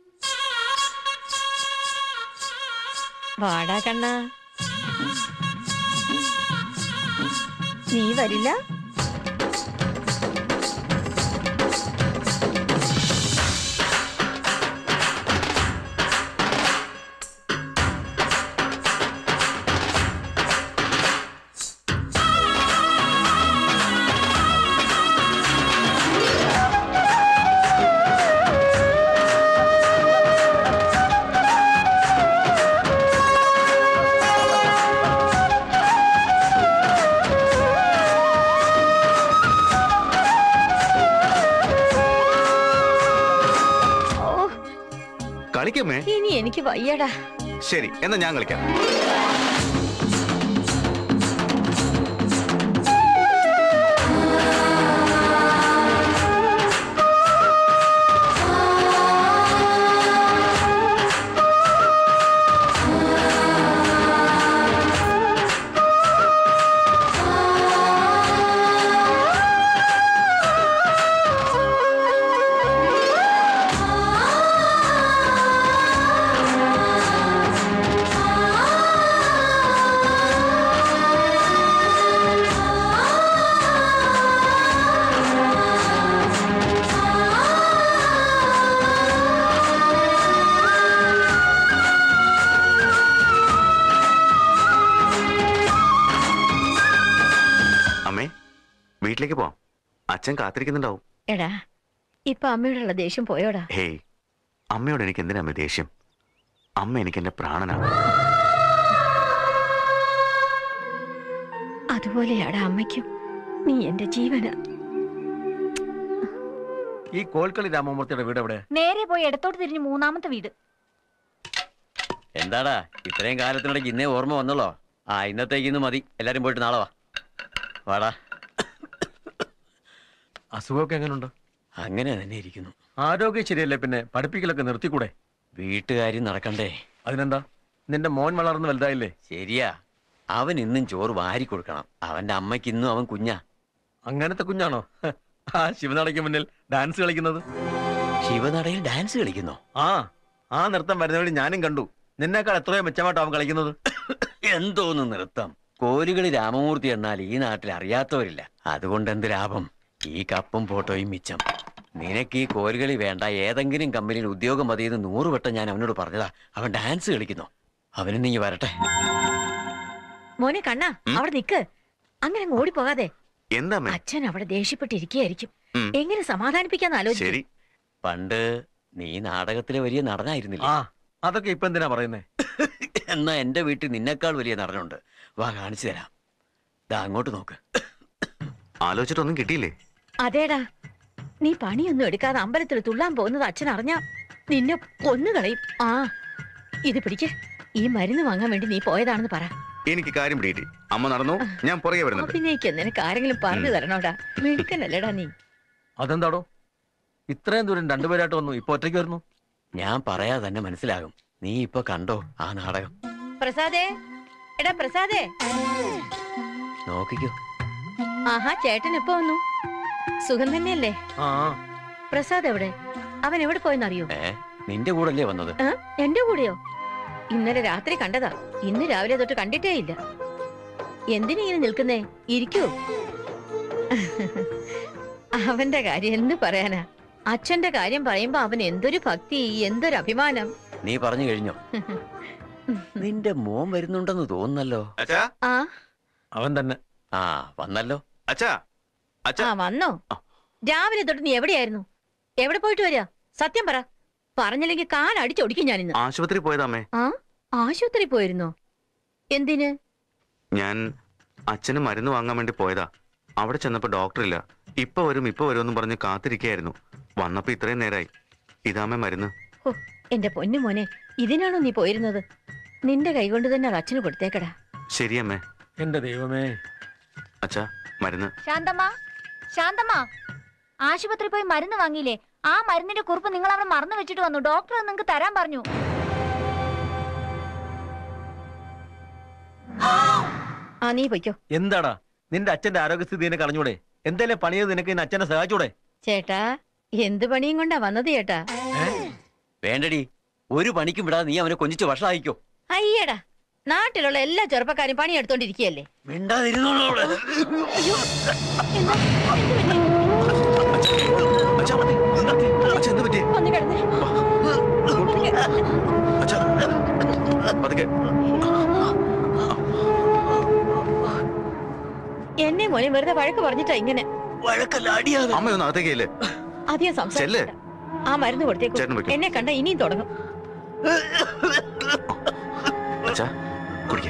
വാടാ കണ്ണ നീ വരില്ല കളിക്കമ്മേ ഇനി എനിക്ക് വയ്യടാ ശരി എന്നാ ഞാൻ കളിക്കാം അമ്മേ വീട്ടിലേക്ക് പോവാം അച്ഛൻ കാത്തിരിക്കുന്നുണ്ടാവും എടാ ഇപ്പൊ അമ്മയോടുള്ള ദേഷ്യം പോയോടാ ഹേയ് അമ്മയോട് എനിക്ക് എന്തിനാ അമ്മേ ദേഷ്യം അമ്മ എനിക്ക് എന്റെ പ്രാണനാണ് അതുപോലെയാടാ അമ്മയ്ക്കും നീ എന്റെ ജീവന ഈ കോൽക്കളി രാമമൂർത്തിയുടെ വീട് എവിടെ നേരെ പോയി ഇടത്തോട്ട് തിരിഞ്ഞ് മൂന്നാമത്തെ വീട് എന്താടാ ഇത്രയും കാലത്തിനിടയ്ക്ക് ഇന്നേ ഓർമ്മ വന്നല്ലോ ആ ഇന്നത്തേക്ക് ഇന്ന് മതി എല്ലാരും പോയിട്ട് നാളെ വാ വാടാ അസുഖമൊക്കെ എങ്ങനെയുണ്ട് അങ്ങനെ തന്നെ ഇരിക്കുന്നു ആരോഗ്യം ശരിയല്ലേ പിന്നെ പഠിപ്പിക്കലൊക്കെ നിർത്തിക്കൂടെ വീട്ടുകാരി നടക്കണ്ടേ അതിനെന്താ നിന്റെ മോൻ വളർന്ന് വലുതായില്ലേ ശരിയാ അവൻ ഇന്നും ചോറ് വാരി കൊടുക്കണം അവന്റെ അമ്മയ്ക്ക് ഇന്നും അവൻ കുഞ്ഞാ അങ്ങനത്തെ കുഞ്ഞാണോ ആ ശിവനടയ്ക്ക് മുന്നിൽ ഡാൻസ് കളിക്കുന്നത് ശിവനടയിൽ ഡാൻസ് കളിക്കുന്നോ ആ ആ നൃത്തം വരുന്ന വഴി ഞാനും കണ്ടു നിന്നേക്കാൾ എത്രയോ മെച്ചമായിട്ട് അവൻ കളിക്കുന്നത് എന്തോന്ന് നൃത്തം കോലുകളി രാമമൂർത്തി എന്നാൽ ഈ നാട്ടിൽ അറിയാത്തവരില്ല അതുകൊണ്ട് എന്ത് ലാഭം ഈ കപ്പും ഫോട്ടോയും മിച്ചം നിനക്ക് ഈ കോലുകളി വേണ്ട ഏതെങ്കിലും കമ്പനിയിൽ ഉദ്യോഗം മതിയെന്ന് നൂറ് വട്ടം ഞാൻ അവനോട് പറഞ്ഞതാ അവൻ ഡാൻസ് കളിക്കുന്നു അവന് നീ വരട്ടെ മോനെ കണ്ണ അവിടെ നിക്ക് അങ്ങനെ അങ്ങ് ഓടിപ്പോകാതെ എന്താ അമ്മേ അച്ഛൻ അവിടെ ദേഷ്യപ്പെട്ടിരിക്കുകയായിരിക്കും ഉം. എങ്ങനെ സമാധാനിപ്പിക്കാന്ന് ആലോചിച്ചു ശരി പണ്ട് നീ നാടകത്തിലെ വലിയ നടനായിരുന്നില്ല ആ അതൊക്കെ ഇപ്പൊ എന്തിനാ പറയുന്നേ എന്നാ എന്റെ വീട്ടിൽ നിന്നെക്കാൾ വലിയ നടനുണ്ട് വാ കാണിച്ചു തരാം ദാ അങ്ങോട്ട് നോക്ക് ആലോചിച്ചിട്ടൊന്നും കിട്ടിയില്ലേ അതേടാ നീ പണിയൊന്നും എടുക്കാതെ അമ്പലത്തിൽ തുള്ളാൻ പോകുന്നത് അച്ഛൻ അറിഞ്ഞാ നിന്നെ കൊന്നുകളയും ആ ഇത് പിടിക്ക് ഈ മരുന്ന് വാങ്ങാൻ വേണ്ടി നീ പോയതാണെന്ന് പറ എനിക്ക് കാര്യം പിടികിട്ടി അമ്മ നടന്നു ഞാൻ പുറകെ വരുന്നുണ്ട് അഭിനയിക്കാൻ നിനക്ക് ആരെങ്കിലും പറഞ്ഞു തരണോടാ മിടുക്കനല്ലേടാ നീ അതെന്താടോ ഇത്രയും ദൂരം രണ്ടുപേരായിട്ട് വന്നു ഇപ്പൊ ഒറ്റയ്ക്ക് വരുന്നു ഞാൻ പറയാതെ തന്നെ മനസ്സിലാകും നീ ഇപ്പൊ കണ്ടോ ആ നാടകം പ്രസാദേ എടാ പ്രസാദേ നോക്കിക്കോ ആഹാ ചേട്ടൻ എപ്പോ വന്നു സുഖം തന്നെയല്ലേ ആ പ്രസാദ് എവിടെ അവൻ എവിടെ പോയെന്നറിയോ ഏ നിന്റെ കൂടല്ലേ വന്നത് ആ, എന്റെ കൂടെയോ ഇന്നലെ രാത്രി കണ്ടതാ ഇന്ന് രാവിലെ തൊട്ട് കണ്ടിട്ടേ ഇല്ല എന്തിനിങ്ങനെ നിൽക്കുന്നേ ഇരിക്കൂ അവന്റെ കാര്യം എന്ത് പറയാനാ അച്ഛന്റെ കാര്യം പറയുമ്പോ അവൻ എന്തൊരു ഭക്തി എന്തൊരു അഭിമാനം നീ പറഞ്ഞു കഴിഞ്ഞോ നിന്റെ മോൻ വരുന്നുണ്ടെന്ന് തോന്നുന്നല്ലോ അച്ഛാ ആ അവൻ തന്നെ ആ വന്നല്ലോ അച്ഛാ ആ വന്നോ രാവിലെ തൊട്ട് നീ എവിടെയായിരുന്നു എവിടെ പോയിട്ട് വരിക സത്യം പറ പറഞ്ഞില്ലെങ്കിൽ കാൽ അടിച്ചൊടിക്കും ഞാൻ ഇന്ന് ആശുപത്രി പോയതാമേ ആ ആശുപത്രി പോയിരുന്നോ എന്തിന് ഞാൻ അച്ഛന് മരുന്ന് വാങ്ങാൻ വേണ്ടി പോയതാ അവിടെ ചെന്നപ്പോ ഡോക്ടർ ഇല്ല ഇപ്പൊ വരും ഇപ്പൊ വരും എന്ന് പറഞ്ഞ് കാത്തിരിക്കയായിരുന്നു വന്നപ്പോ ഇത്രയും നേരായി ഇതാമേ മരുന്ന് ഹോ, എന്റെ പൊന്നു മോനെ ഇതിനാണോ നീ പോയിരുന്നത് നിന്റെ കൈകൊണ്ട് തന്നെ അത് അച്ഛന് കൊടുത്തേക്കടാ ശരിയമ്മേ എന്റെ ദൈവമേ അച്ഛാ മരുന്ന് ശാന്തമ്മ ശാന്തമ്മ ആശുപത്രി പോയി മരുന്ന് വാങ്ങിയില്ലേ ആ മരുന്നിന്റെ കുറിപ്പ് നിങ്ങൾ അവിടെ മറന്നു വെച്ചിട്ട് വന്നു ഡോക്ടർ അത് നിങ്ങൾക്ക് തരാൻ പറഞ്ഞു ആ നീ പൊയ്ക്കോ എന്താടാ നിന്റെ അച്ഛന്റെ ആരോഗ്യസ്ഥിതി നിനക്ക് അറിഞ്ഞൂടെ എന്തേലും പണിയത് നിനക്ക് നിന്റെ അച്ഛനെ സഹായിച്ചൂടെ ചേട്ടാ എന്ത് പണിയും കൊണ്ടാ വന്നത് ചേട്ടാ വേണ്ടടി ഒരു പണിക്കും വിടാതെ നീ അവനെ കൊഞ്ചിച്ച് വഷളായിക്കോ അയ്യടാ നാട്ടിലുള്ള എല്ലാ ചെറുപ്പക്കാരും പണി എടുത്തോണ്ടിരിക്കുകയല്ലേ മിണ്ടാതിരുന്നോളൂ അവിടെ. ഒന്ന് കിടന്നേ പതുക്കെ എന്നെ മോനെ വെറുതെ വഴക്ക് പറഞ്ഞിട്ടാ ഇങ്ങനെ അമ്മയൊന്ന് അകത്തേക്കല്ലേ അധികം ചെല്ല്. സംസാരിക്കണ്ട ആ മരുന്ന് ചേട്ടന് കൊടുത്തേക്കും വെക്ക്. എന്നെ കണ്ട ഇനിയും തുടങ്ങും അച്ഛാ കുടിക്കേ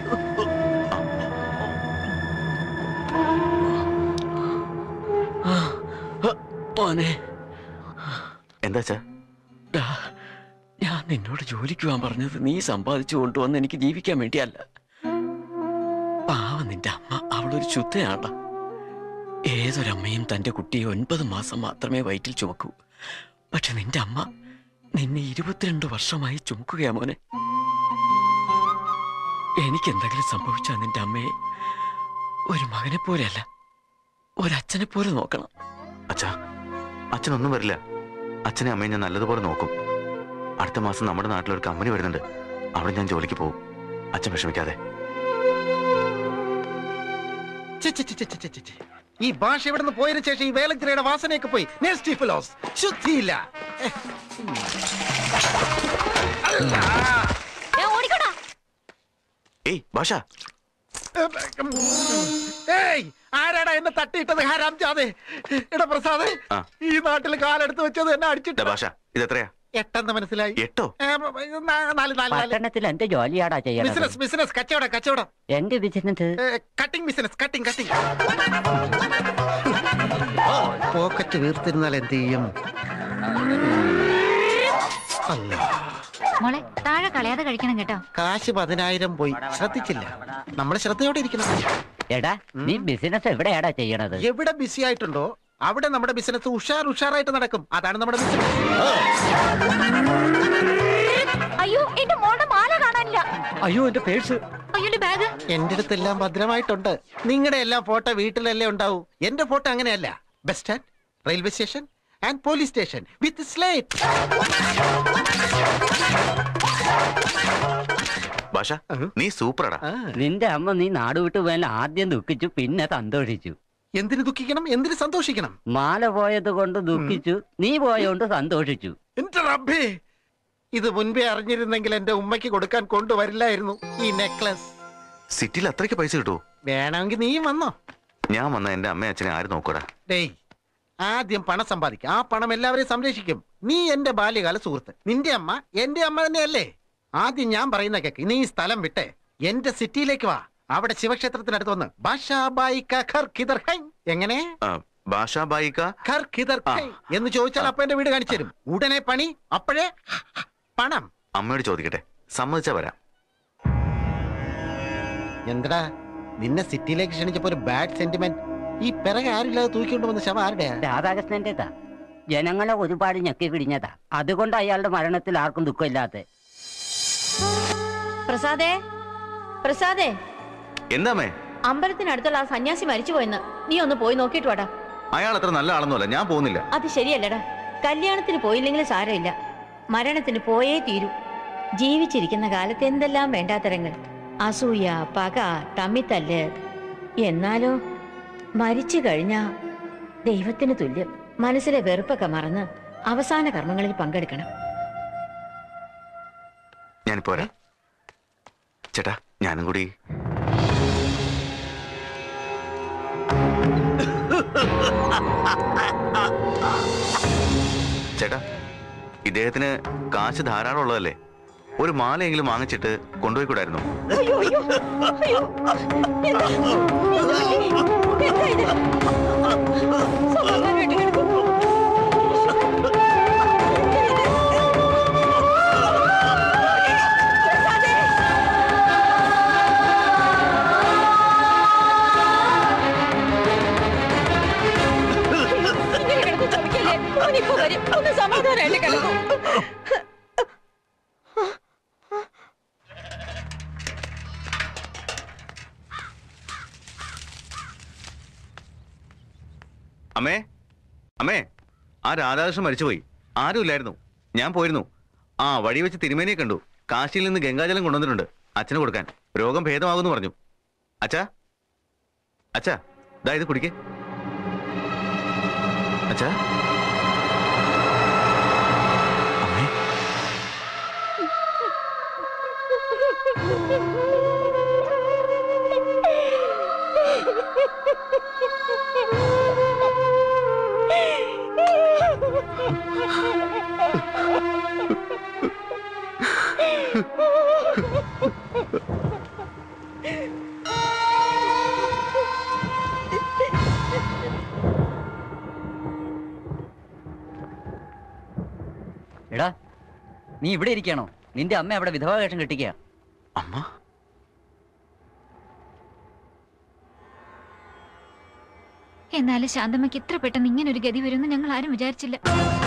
മോനെ എന്താ അച്ഛാ ഡാ, ഞാൻ നിന്നോട് ജോലിക്ക് പോകാൻ പറഞ്ഞത് നീ സമ്പാദിച്ചു കൊണ്ടുവന്ന് എനിക്ക് ജീവിക്കാൻ വേണ്ടിയല്ല പാവം നിന്റെ അമ്മ അവളൊരു ശുദ്ധയാണ്ട ഏതൊരമ്മയും തന്റെ കുട്ടിയെ ഒൻപത് മാസം മാത്രമേ വയറ്റിൽ ചുമക്കൂ പക്ഷെ നിന്റെ അമ്മ നിന്നെ ഇരുപത്തിരണ്ട് വർഷമായി ചുമക്കുകയാ മോനെ എനിക്ക് എന്തെങ്കിലും സംഭവിച്ചാൽ നിന്റെ അമ്മയെ ഒരു മകനെ പോലെയല്ല ഒരച്ഛനെ പോലെ നോക്കണം അച്ഛാ അച്ഛനൊന്നും വരില്ല അച്ഛനെ അമ്മയെ ഞാൻ നല്ലതുപോലെ നോക്കും അടുത്ത മാസം നമ്മുടെ നാട്ടിലൊരു കമ്പനി വരുന്നുണ്ട് അവിടെ ഞാൻ ജോലിക്ക് പോകും അച്ഛൻ വിഷമിക്കാതെ ഛെ, ഛെ, ഛെ, ഛെ, ഛെ, ഛെ, ഛെ. ഈ ഭാഷ ഇവിടെ നിന്ന് പോയതിനു ശേഷം ഈ വേലത്തിരയുടെ വാസനയൊക്കെ പോയി നേഴ്സ് ഫിലോസ് ശുദ്ധിയില്ല ഏ, ഓടിക്കോടാ ഏയ് ഭാഷ ഏയ് ആരാടാ എന്നെ തട്ടിയിട്ടത് ഹരാം ജാതെ എടാ പ്രസാദ് ആ. ഈ നാട്ടിൽ കാലെടുത്ത് വെച്ചത് എന്നെ അടിച്ചിട്ട് ഭാഷ ഇത് എത്രയാ എട്ടെന്ന് മനസ്സിലായി എട്ടോ ഏ, നാ- നാല് നാല് നാല് പട്ടണത്തിൽ എന്ത് ജോലിയാടാ ചെയ്യണത് ബിസിനസ് ബിസിനസ് കച്ചവടം കച്ചവടം എന്ത് business cutting business cutting cutting pocket വീർത്തിരുന്നാൽ എന്ത് ചെയ്യും അല്ല മോളെ താഴെ കളയാതെ കഴിക്കണം കേട്ടോ കാശ് പതിനായിരം പോയി ശ്രദ്ധിച്ചില്ല നമ്മൾ ശ്രദ്ധയോടെ ഇരിക്കണം എടാ നീ ബിസിനസ് എവിടെയാടാ ചെയ്യണത് എവിടെ ബിസി ആയിട്ടുണ്ടോ അവിടെ നമ്മുടെ ബിസിനസ് ഉഷാർ ഉഷാറായിട്ട് നടക്കും അതാണ് നമ്മുടെ ബിസിനസ് അയ്യോ എന്റെ മോളുടെ മാല കാണാനില്ല അയ്യോ എന്റെ പേഴ്സ് അയ്യോ എന്റെ ബാഗ് എന്റെ അടുത്തെല്ലാം ഭദ്രമായിട്ടുണ്ട് നിങ്ങളുടെ എല്ലാം ഫോട്ടോ വീട്ടിലല്ലേ ഉണ്ടാവൂ എന്റെ ഫോട്ടോ അങ്ങനെയല്ല bus stand railway station and police station with slate ഭാഷ നീ സൂപ്പറാടാ നിന്റെ അമ്മ നീ നാട് വിട്ടു പോയാൽ ആദ്യം ദുഃഖിച്ചു പിന്നെ സന്തോഷിച്ചു എന്തിനു ദുഃഖിക്കണം എന്തിനു സന്തോഷിക്കണം മാല പോയത് കൊണ്ട് ദുഃഖിച്ചു നീ പോയോണ്ട് സന്തോഷിച്ചു എന്റെ റബ്ബേ ഇത് മുൻപേ അറിഞ്ഞിരുന്നെങ്കിൽ എന്റെ ഉമ്മയ്ക്ക് കൊടുക്കാൻ കൊണ്ടുവരില്ലായിരുന്നു ഈ നെക്ലസ് സിറ്റിയിൽ അത്രയ്ക്ക് പൈസ കിട്ടുമോ വേണമെങ്കിൽ നീയും വന്നോ ഞാൻ വന്ന എന്റെ അമ്മയും അച്ഛനെ ആര് നോക്കൂടാ ഡേയ് ആദ്യം പണം സമ്പാദിക്കും ആ പണം എല്ലാവരെയും സംരക്ഷിക്കും നീ എന്റെ ബാല്യകാല സുഹൃത്ത് നിന്റെ അമ്മ എന്റെ അമ്മ തന്നെയല്ലേ ആദ്യം ഞാൻ പറയുന്ന കേക്ക് നീ ഈ സ്ഥലം വിട്ടേ എന്റെ സിറ്റിയിലേക്ക് വാ അവിടെ ശിവക്ഷേത്രത്തിനടുത്ത് വന്ന് ബാഷാബായി ക ഖർ കിദർ ഹൈ. എങ്ങനെ ഭാഷ ബായിക്ക ഖർ കിദർ ഹൈ എന്ന് ചോദിച്ചാൽ അപ്പൊ എന്റെ വീട് കാണിച്ചു തരും ഉടനെ പണി അപ്പോഴേ പണം അമ്മയോട് ചോദിക്കട്ടെ സമ്മതിച്ചാ വരാം എന്താ നിന്നെ സിറ്റിയിലേക്ക് ക്ഷണിച്ചപ്പോ ഒരു ബാഡ് സെന്റിമെന്റ് ഈ പിറകെ ആരില്ലാതെ തൂക്കിക്കൊണ്ട് വന്ന ശവം ആരുടെയാ രാധാകൃഷ്ണന്റേതാ ജനങ്ങളെ ഒരുപാട് ഞെക്കി പിടിഞ്ഞതാ അതുകൊണ്ട് അയാളുടെ മരണത്തിൽ ആർക്കും ദുഃഖമില്ലാത്ത പ്രസാദേ പ്രസാദേ എന്താമേ അമ്പലത്തിനടുത്തുള്ള ആ സന്യാസി മരിച്ചു പോയെന്ന് നീ ഒന്ന് പോയി നോക്കിയിട്ട് വാടാ അയാൾ അത്ര നല്ല ആളൊന്നുമല്ല ഞാൻ പോകുന്നില്ല അത് ശരിയല്ലടാ കല്യാണത്തിന് പോയില്ലെങ്കിൽ സാരമില്ല മരണത്തിന് പോയേ തീരൂ ജീവിച്ചിരിക്കുന്ന കാലത്ത് എന്തെല്ലാം വേണ്ടാത്തരങ്ങൾ അസൂയ പക തമ്മിത്തല്ല് എന്നാലോ മരിച്ചു കഴിഞ്ഞാ ദൈവത്തിന് തുല്യം മനസ്സിലെ വെറുപ്പൊക്കെ മറന്ന് അവസാന കർമ്മങ്ങളിൽ പങ്കെടുക്കണം ഞാനിപ്പോ വരാം ചേട്ടാ ഞാനും കൂടി ചേട്ടാ ഇദ്ദേഹത്തിന് കാശ് ധാരാളം ഉള്ളതല്ലേ ഒരു മാലയെങ്കിലും വാങ്ങിച്ചിട്ട് കൊണ്ടുപോയി കൂടായിരുന്നു അയ്യോ അയ്യോ അയ്യോ എന്താ എന്താ ഇത്? സമാധാനമായിട്ട് കിടക്കൂ. ഇങ്ങനെ കിടന്ന് ചുമക്കല്ലേ? ഓനിപ്പോ വരും. ഒന്ന് സമാധാനമായിട്ട് കിടക്കൂ. അമ്മേ അമ്മേ ആ രാധാകൃഷ്ണൻ മരിച്ചുപോയി ആരുമില്ലായിരുന്നു ഞാൻ പോയിരുന്നു ആ വഴി വെച്ച് തിരുമേനിയെ കണ്ടു കാശിയിൽ നിന്ന് ഗംഗാജലം കൊണ്ടുവന്നിട്ടുണ്ട് അച്ഛന് കൊടുക്കാൻ രോഗം ഭേദമാകുമെന്ന് പറഞ്ഞു അച്ഛാ അച്ഛാ ദാ ഇത് കുടിക്കേ അച്ഛാ അമ്മേ എടാ നീ ഇവിടെ ഇരിക്കണോ നിന്റെ അമ്മ അവിടെ വിധവാവേഷം കെട്ടിക്കുക അമ്മ എന്നാലും ശാന്തമ്മയ്ക്ക് ഇത്ര പെട്ടെന്ന് ഇങ്ങനെ ഒരു ഗതി വരുമെന്ന് ഞങ്ങൾ ആരും വിചാരിച്ചില്ല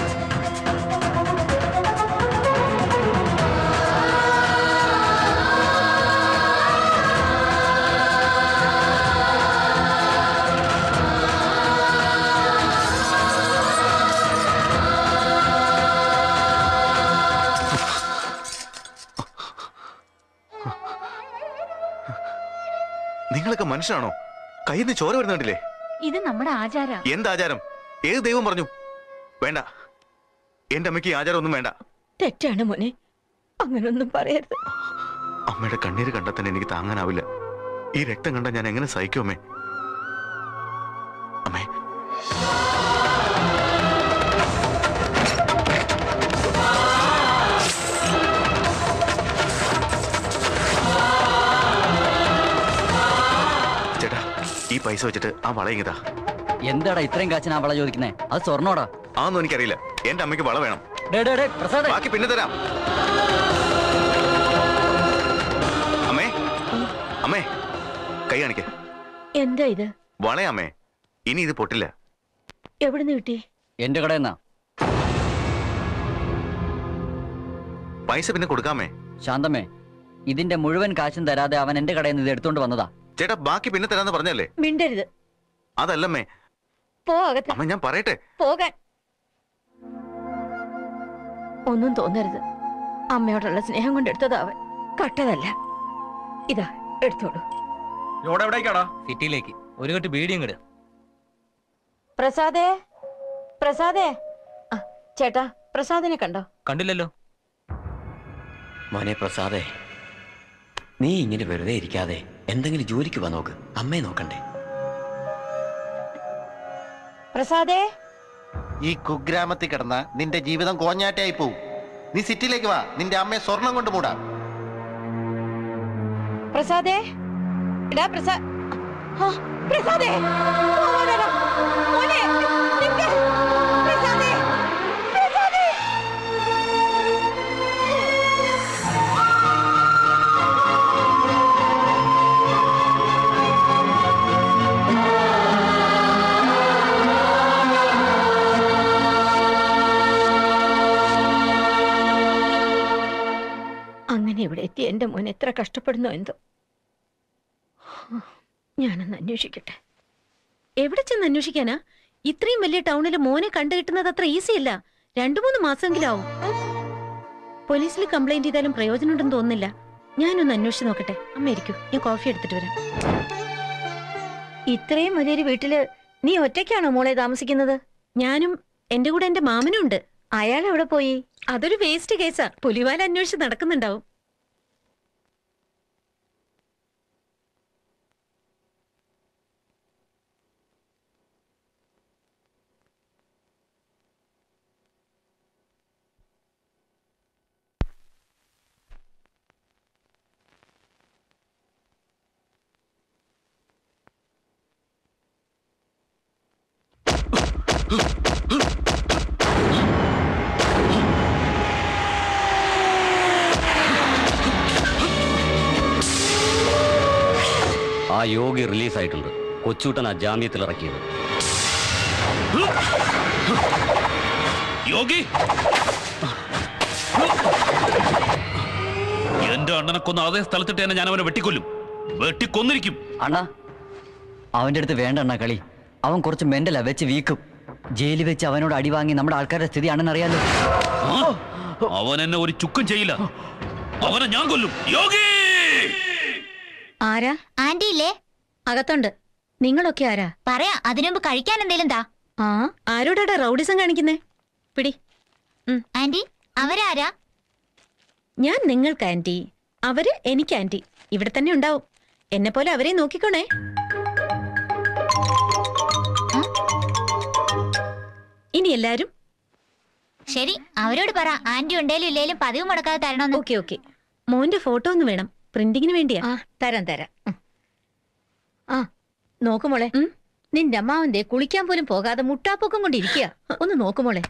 നിങ്ങളൊക്കെ മനുഷ്യനാണോ കയ്യിൽ നിന്ന് ചോര വരുന്നുണ്ടില്ലേ ഇത് നമ്മുടെ ആചാര എന്താചാരം ഏത് ദൈവം പറഞ്ഞു വേണ്ട എന്റെ അമ്മയ്ക്ക് ഈ ആചാരം ഒന്നും വേണ്ട തെറ്റാണ് മോനെ അങ്ങനൊന്നും പറയരുത് അമ്മയുടെ കണ്ണീര് കണ്ടാൽ തന്നെ എനിക്ക് താങ്ങാനാവില്ല ഈ രക്തം കണ്ടാൽ ഞാൻ എങ്ങനെ സഹിക്കും അമ്മേ അമ്മേ ചേട്ടാ ഈ പൈസ വെച്ചിട്ട് ആ വള ഇങ്ങതാ എന്താടാ ഇത്രയും കാച്ചിന് ആ വള ചോദിക്കുന്നേ അത് സ്വർണ്ണോടാ അതൊന്നും എനിക്കറിയില്ല എന്റെ അമ്മയ്ക്ക് വള വേണം ഡേ, ഡേ, ഡേ, പ്രസാദേ. ബാക്കി പിന്നെ തരാം അമ്മേ അമ്മേ കൈ കാണിക്ക എന്താ ഇത് വളയമ്മേ ഇനി ഇത് പൊട്ടില്ല എവിടുന്ന് കിട്ടി എന്റെ കടയെന്നാ പൈസ പിന്നെ കൊടുക്കാമേ ശാന്തമ്മേ ഇതിന്റെ മുഴുവൻ കാശും തരാതെ അവൻ എന്റെ കടയിൽ നിന്ന് ഇത് എടുത്തോണ്ട് വന്നതാ ചേട്ടാ ബാക്കി പിന്നെ തരാന്ന് പറഞ്ഞല്ലേ മിണ്ടരുത് അതല്ലമ്മേ പോ അകത്ത് അമ്മ ഞാൻ പറയട്ടെ പോകാൻ ഒന്നും തോന്നരുത് അമ്മയോടുള്ള സ്നേഹം കൊണ്ട് എടുത്തതാ അവൻ കട്ടതല്ല ഇതാ എടുത്തോളൂ ലോഡ് എവിടേക്കാടാ സിറ്റിയിലേക്ക് ഒരു കെട്ട് ബീഡിയും കിട് പ്രസാദേ പ്രസാദേ ആ, ചേട്ടാ പ്രസാദിനെ കണ്ടോ കണ്ടില്ലല്ലോ മോനെ പ്രസാദേ നീ ഇങ്ങനെ വെറുതെ ഇരിക്കാതെ എന്തെങ്കിലും ജോലിക്ക് വാ നോക്ക് അമ്മയെ നോക്കണ്ടേ പ്രസാദേ ഈ കുഗ്രാമത്തിൽ കിടന്ന നിന്റെ ജീവിതം കോഞ്ഞാറ്റായി പോവും നീ സിറ്റിയിലേക്ക് വാ നിന്റെ അമ്മയെ സ്വർണം കൊണ്ട് മൂടാം പ്രസാദേ എടാ പ്രസാ ആ, പ്രസാദേ പോവാനെടാ. മോനെ, നിക്ക്. പ്രസാദേ, പ്രസാദേ. അങ്ങനെ ഇവിടെ എത്തി എന്റെ മോൻ എത്ര കഷ്ടപ്പെടുന്നോ എന്തോ ഞാനൊന്ന് അന്വേഷിക്കട്ടെ എവിടെ ചെന്ന് അന്വേഷിക്കാനാ ഇത്രയും വലിയ ടൗണിൽ മോനെ കണ്ടു കിട്ടുന്നത് അത്ര ഈസി അല്ല രണ്ടു മൂന്ന് മാസമെങ്കിലും ആവും പോലീസിൽ കംപ്ലൈന്റ് ചെയ്താലും പ്രയോജനമുണ്ടെന്ന് തോന്നുന്നില്ല ഞാനൊന്ന് അന്വേഷിച്ച് നോക്കട്ടെ അമ്മ ഇരിക്കൂ ഞാൻ കോഫി എടുത്തിട്ട് വരാം ഇത്രയും വലിയൊരു വീട്ടില് നീ ഒറ്റയ്ക്കാണോ മോളെ താമസിക്കുന്നത് ഞാനും എന്റെ കൂടെ എന്റെ മാമനും ഉണ്ട് അയാൾ എവിടെ പോയി അതൊരു വേസ്റ്റ് കേസാ പുലിവാല അന്വേഷിച്ച് നടക്കുന്നുണ്ടാവും ആ യോഗി റിലീസായിട്ടുണ്ട് കൊച്ചൂട്ടൻ ആ ജാമ്യത്തിൽ ഇറക്കിയത് യോഗി എന്റെ അണ്ണനെ കൊന്ന അതേ സ്ഥലത്തിട്ട് തന്നെ ഞാൻ അവനെ വെട്ടിക്കൊല്ലും വെട്ടിക്കൊന്നിരിക്കും അണ്ണാ അവന്റെ അടുത്ത് വേണ്ട അണ്ണാ കളി അവൻ കുറച്ച് മെന്റലാ വെച്ച് വീക്കും ജയിലിൽ വെച്ച് അവനോട് അടി വാങ്ങി നമ്മുടെ ആൾക്കാരുടെ സ്ഥിതി അണ്ണനറിയാലോ അവൻ എന്നെ ഒരു ചുക്കും ചെയ്യില്ല അവനെ ഞാൻ കൊല്ലും യോഗി ആരാ ആന്റി ഇല്ലേ അകത്തുണ്ട് നിങ്ങളൊക്കെ ആരാ പറയാ അതിനുമുമ്പ് കഴിക്കാൻ എന്തേലും താ ആ ആരോടാടാ റൗഡിസം കാണിക്കുന്നേ പിടി ആന്റി അവരാരാ ഞാൻ നിങ്ങൾക്ക് ആന്റി അവര് എനിക്ക് ആന്റി ഇവിടെ തന്നെ ഉണ്ടാവും എന്നെ പോലെ അവരെ നോക്കിക്കോണേ ഇനി എല്ലാരും ശരി അവരോട് പറ ആന്റി ഉണ്ടേലും ഇല്ലേലും പതിവ് മുടക്കാതെ തരണമെന്ന് ഓക്കെ ഓക്കെ മോന്റെ ഫോട്ടോ ഒന്ന് വേണം പ്രിന്റിങ്ങിന് വേണ്ടിയാ ആ തരാം തരാം ഉം. ആ നോക്കുമോളെ നിന്റെ അമ്മാവന്റെ കുളിക്കാൻ പോലും പോകാതെ മുട്ടാപ്പൊക്കം കൊണ്ട് ഇരിക്കുക ഒന്ന് നോക്കുമോളെ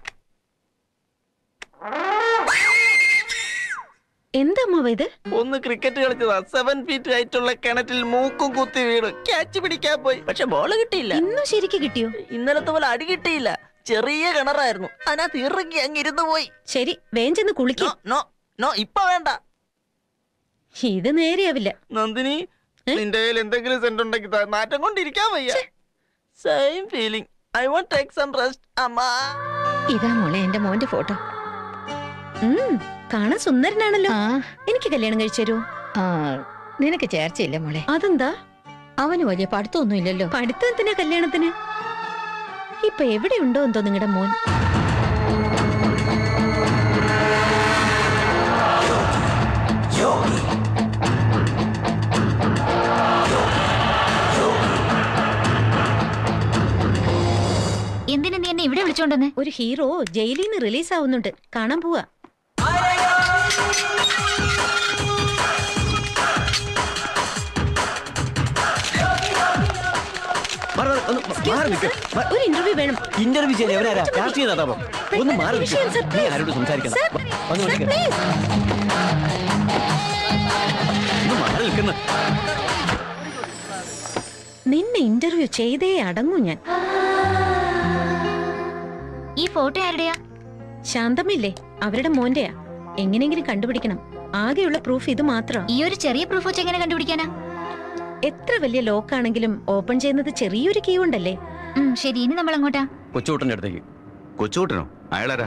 എന്താ അമ്മാവ ഇത് ഒന്ന് ക്രിക്കറ്റ് കളിച്ചതാ സെവൻ ഫീറ്റ് ആയിട്ടുള്ള കിണറ്റിൽ മൂക്കും കുത്തി വീണ് ക്യാച്ച് പിടിക്കാൻ പോയി പക്ഷെ ബോൾ കിട്ടിയില്ല ഇന്നും ശരിക്ക് കിട്ടിയോ ഇന്നലത്തെ പോലെ അടി കിട്ടിയില്ല ചെറിയ കിണറായിരുന്നു അതിനകത്ത് ഇറങ്ങി അങ്ങിരുന്ന് പോയി ശരി വേഗം ചെന്ന് കുളിക്കും നോ നോ ഇപ്പൊ വേണ്ട ഇത് നേരെയാവില്ല നന്ദിനി നിന്റെ കയ്യിൽ എന്തെങ്കിലും സെന്റ് ഉണ്ടെങ്കിൽ താ. നാറ്റം കൊണ്ടിരിക്കാൻ വയ്യ same feeling I won't take some rest അമ്മ ഇതാ മോളെ എന്റെ മോന്റെ ഫോട്ടോ ഉം, കാണാൻ സുന്ദരനാണല്ലോ എനിക്ക് കല്യാണം കഴിച്ചു തരുമോ ആ നിനക്ക് ചേർച്ചയില്ല മോളെ അതെന്താ അവന് വലിയ പഠിത്തമൊന്നും ഇല്ലല്ലോ പഠിത്തം എന്തിനാ കല്യാണത്തിന് ഇപ്പൊ എവിടെയുണ്ടോ എന്തോ നിങ്ങളുടെ മോൻ എന്തിനു നീ എന്നെ ഇവിടെ വിളിച്ചോണ്ടെന്ന് ഒരു ഹീറോ ജയിലിൽ നിന്ന് റിലീസ് ആവുന്നുണ്ട് കാണാൻ പോവാ ഒരു ഇന്റർവ്യൂ വേണം ഇന്റർവ്യൂ ചെയ്യാൻ എവരാരാ രാഷ്ട്രീയ നേതാവോ ഒന്ന് മാറി നിൽക്ക്. വിഷയം, സർ, നീ ആരോട് സംസാരിക്കണം സർ, വന്ന് സർ, വിളിക്ക്. please. ഒന്ന് മാറി നിൽക്കുന്ന നിന്നെ ഇന്റർവ്യൂ ചെയ്തേ അടങ്ങൂ ഞാൻ ഈ ഫോട്ടോ ആരുടെയാ ശാന്തമില്ലേ അവരുടെ മോന്റെയാ എങ്ങനെയെങ്കിലും കണ്ടുപിടിക്കണം ആകെയുള്ള പ്രൂഫ് ഇത് മാത്രം ഈ ഒരു ചെറിയ പ്രൂഫ് വെച്ച് എങ്ങനെ കണ്ടുപിടിക്കാനാ എത്ര വലിയ ലോക്കാണെങ്കിലും ഓപ്പൺ ചെയ്യുന്നത് ചെറിയൊരു കീ ഉണ്ടല്ലേ ഉം, ശരി ഇനി നമ്മൾ അങ്ങോട്ടാ കൊച്ചുകൂട്ടന്റെ അടുത്തേക്ക് കൊച്ചുകൂട്ടനോ അയാളാരാ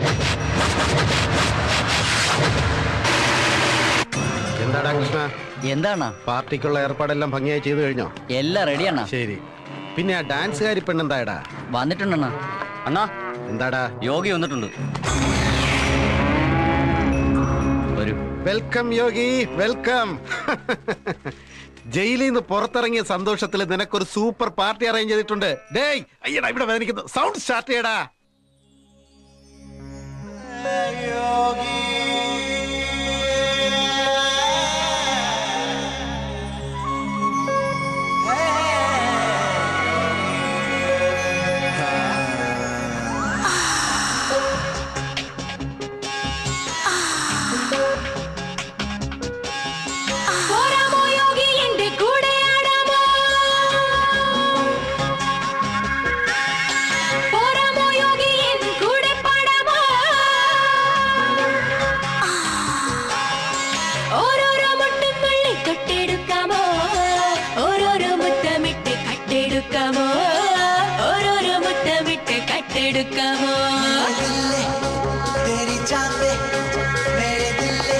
എന്താടാ കൃഷ്ണ എന്താണ് പാർട്ടിക്കുള്ള ഏർപ്പാടെല്ലാം ഭംഗിയായി ചെയ്തു കഴിഞ്ഞോ എല്ലാം റെഡിയാണ് ശരി പിന്നെ ആ ഡാൻസുകാരി പെണ്ണെന്തായടാ വന്നിട്ടുണ്ടെണ്ണ അണ്ണാ എന്താടാ യോഗി വന്നിട്ടുണ്ട് വരൂ വെൽക്കം യോഗി വെൽക്കം ജയിലിൽ നിന്ന് പുറത്തിറങ്ങിയ സന്തോഷത്തിൽ നിനക്കൊരു സൂപ്പർ പാർട്ടി അറേഞ്ച് ചെയ്തിട്ടുണ്ട് ഡേയ് അയ്യടാ ഇവിടെ വേദനിക്കുന്നു സൗണ്ട് സ്റ്റാർട്ട് ചെയ്യടാ പോരാമോ യോഗി എന്റെ കൂടെ ആടാമോ പോരാമോ യോഗി എൻ കൂടെ പാടാമോ ഓരോരോ മുട്ടും നുള്ളി തൊട്ടെടുക്കാമോ ഓരോരോ മുത്തമിട്ട് കട്ടെടുക്കാമോ ഓരോരോ മുത്തമിട്ട് കട്ടെടുക്കാമോ तेरी चाहते मेरे दिल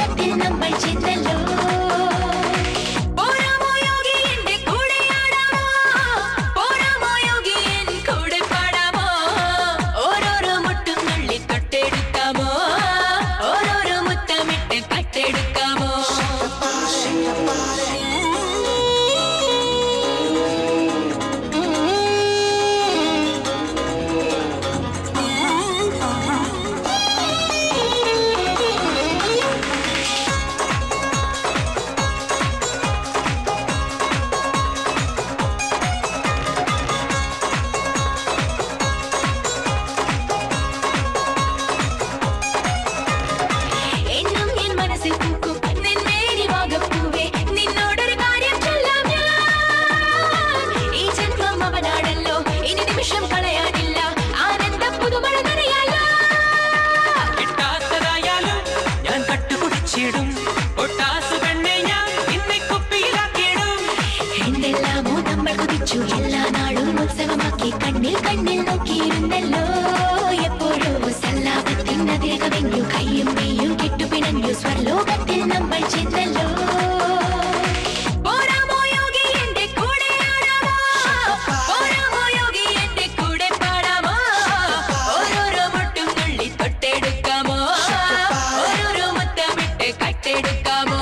സ്വർലോകത്തിൽ നമ്മൾ ചെന്നല്ലോ പോരാമോ യോഗി എന്റെ കൂടെ ആടാമോ പോരാമോ യോഗി എൻ കൂടെ പാടാമോ ഓരോരോ മുട്ടും നുള്ളി തൊട്ടെടുക്കാമോ ഓരോരോ മുത്തമിട്ട് കട്ടെടുക്കാമോ എന്നും എൻ മനസ്സിൽ പൂക്കും നിന്നേരി വാഗപ്പൂവേ നിന്നോടൊരു കാര്യം ചൊല്ലാം ഞാൻ ഈ ജന്മം അവനാണല്ലോ ഇനി നിമിഷം കളയാനില്ല ആനന്ദ പുതുമഴ നനയാലോ കിട്ടാത്തതായാലും ഞാൻ കട്ടുകുടിച്ചിടും ഒട്ടാസ് പെണ്ണെ ഞാൻ ഇന്നെ കുപ്പിയിലാക്കിയിടും എന്തെല്ലാമോ നമ്മൾ കുതിച്ചു എല്ലാ നാളും ഉത്സവമാക്കി കണ്ണിൽ കണ്ണിൽ നോക്കിയിരുന്നല്ലോ എപ്പോഴോ സല്ലാപത്തിൻ അതിരകവിഞ്ഞു കയ്യും മെയ്യും കെട്ടുപിണഞ്ഞു സ്വർലോകത്തിൽ നമ്മൾ ചെന്നല്ലോ പോരാമോ യോഗി എന്റെ കൂടെ ആടാമോ പോരാമോ യോഗി എന്റെ കൂടെ പാടാമോ ഓരോരോ മുട്ടും നുള്ളി തൊട്ടെടുക്കാമോ ഓരോരോ മുത്തമിട്ട് കട്ടെടുക്കാമോ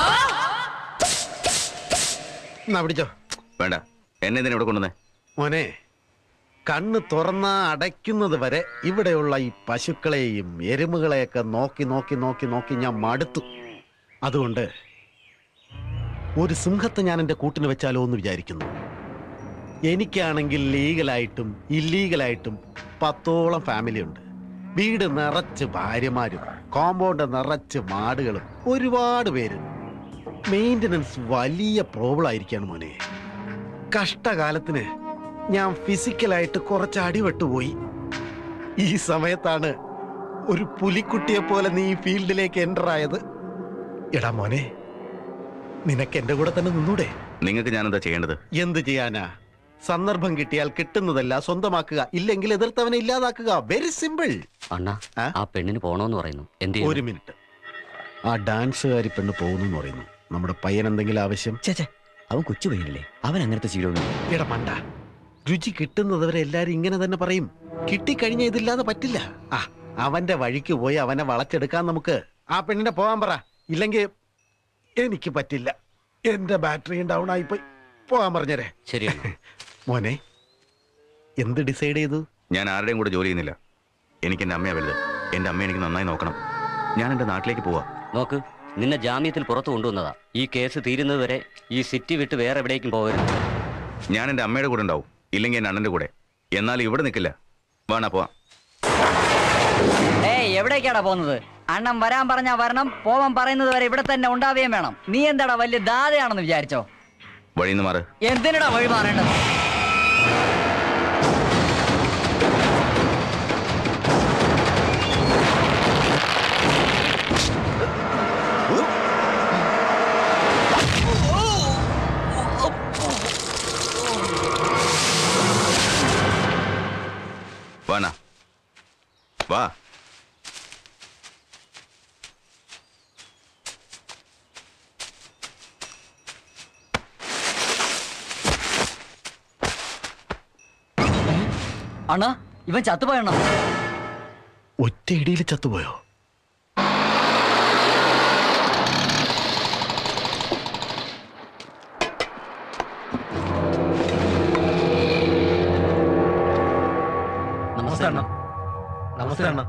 എന്നാ പിടിച്ചോ വേണ്ട എന്നെ ഇതിനെ ഇവിടെ കൊണ്ടുവന്നേ മോനെ കണ്ണ് തുറന്ന അടയ്ക്കുന്നത് വരെ ഇവിടെയുള്ള ഈ പശുക്കളെയും എരുമകളെയൊക്കെ നോക്കി നോക്കി നോക്കി നോക്കി ഞാൻ മടുത്തു അതുകൊണ്ട് ഒരു സിംഹത്തെ ഞാൻ എൻ്റെ കൂട്ടിന് വെച്ചാലോ എന്ന് വിചാരിക്കുന്നു എനിക്കാണെങ്കിൽ ലീഗലായിട്ടും ഇല്ലീഗലായിട്ടും പത്തോളം ഫാമിലി ഉണ്ട് വീട് നിറച്ച് ഭാര്യമാരും കോമ്പൗണ്ട് നിറച്ച് മാടുകളും ഒരുപാട് പേര് മെയിൻ്റനൻസ് വലിയ പ്രോബ്ലം ആയിരിക്കാണ് മോനെ കഷ്ടകാലത്തിന് ഞാൻ ഫിസിക്കലായിട്ട് കുറച്ച് അടിവെട്ടുപോയി ഈ സമയത്താണ് ഒരു പുലിക്കുട്ടിയെ പോലെ നീ ഈ ഫീൽഡിലേക്ക് എൻ്റർ ആയത് എടാ മോനെ നിനക്ക് എന്റെ കൂടെ തന്നെ നിന്നൂടെ നിങ്ങൾക്ക് ഞാനെന്താ ചെയ്യേണ്ടത് എന്ത് ചെയ്യാനാ സന്ദർഭം കിട്ടിയാൽ കിട്ടുന്നതല്ല സ്വന്തമാക്കുക ഇല്ലെങ്കിൽ എതിർത്തവനെ ഇല്ലാതാക്കുക വെരി സിമ്പിൾ അണ്ണാ ആ പെണ്ണിന് പോണോന്ന് പറയുന്നു എന്ത് ചെയ്യണം? ഒരു മിനിറ്റ് ആ ഡാൻസുകാരി പെണ്ണ് പോകുന്നു എന്ന് പറയുന്നു നമ്മുടെ പയ്യൻ എന്തെങ്കിലും ആവശ്യം അവൻ കൊച്ചു പയ്യനല്ലേ അവൻ അങ്ങനത്തെ ശീലമൊന്നും എടാ മണ്ട രുചി കിട്ടുന്നതുവരെ എല്ലാരും ഇങ്ങനെ തന്നെ പറയും കിട്ടിക്കഴിഞ്ഞ ഇതില്ലാതെ പറ്റില്ല ആ അവന്റെ വഴിക്ക് പോയി അവനെ വളച്ചെടുക്കാൻ നമുക്ക് ആ പെണ്ണിനെ പോകാൻ പറ ഇല്ലെങ്കിൽ എനിക്ക് പറ്റില്ല എന്റെ ബാറ്ററി ഡൗൺ ആയിപ്പോയി പോകാൻ പറഞ്ഞേരെ ശരി മോനെ എന്ത് ഡിസൈഡ് ചെയ്തു ഞാൻ ആരുടെയും കൂടെ ജോലി ചെയ്യുന്നില്ല എനിക്ക് എൻ്റെ അമ്മയാ വലുത് എൻ്റെ അമ്മ എനിക്ക് നന്നായി നോക്കണം ഞാൻ എൻ്റെ നാട്ടിലേക്ക് പോവാ നോക്ക് നിന്നെ ജാമ്യത്തിൽ പുറത്തു കൊണ്ടുവന്നതാ ഈ കേസ് തീരുന്നത് വരെ ഈ സിറ്റി വിട്ട് വേറെ എവിടേക്കും പോകരുത് ഞാൻ എൻ്റെ അമ്മയുടെ കൂടെ ഉണ്ടാവും ഇല്ലെങ്കിൽ എൻ്റെ അണ്ണൻ്റെ കൂടെ എന്നാൽ ഇവിടെ നിൽക്കില്ല വേണ പോവാം ഏയ് എവിടേക്കാടാ പോകുന്നത് അണ്ണൻ വരാൻ പറഞ്ഞാ വരണം പോവാൻ പറയുന്നത് വരെ ഇവിടെ തന്നെ ഉണ്ടാവുകയും വേണം നീ എന്താടാ വലിയ ദാതയാണെന്ന് വിചാരിച്ചോ വഴിന്ന് മാറ് എന്തിനടാ വഴി മാറേണ്ടത് വാണ വാ അണ്ണാ ഇവൻ ചത്തുപോയണ്ണ ഒറ്റയിടിയിൽ ചത്തുപോയോ നമസ്തേ അണ്ണ നമസ്തേ അണ്ണ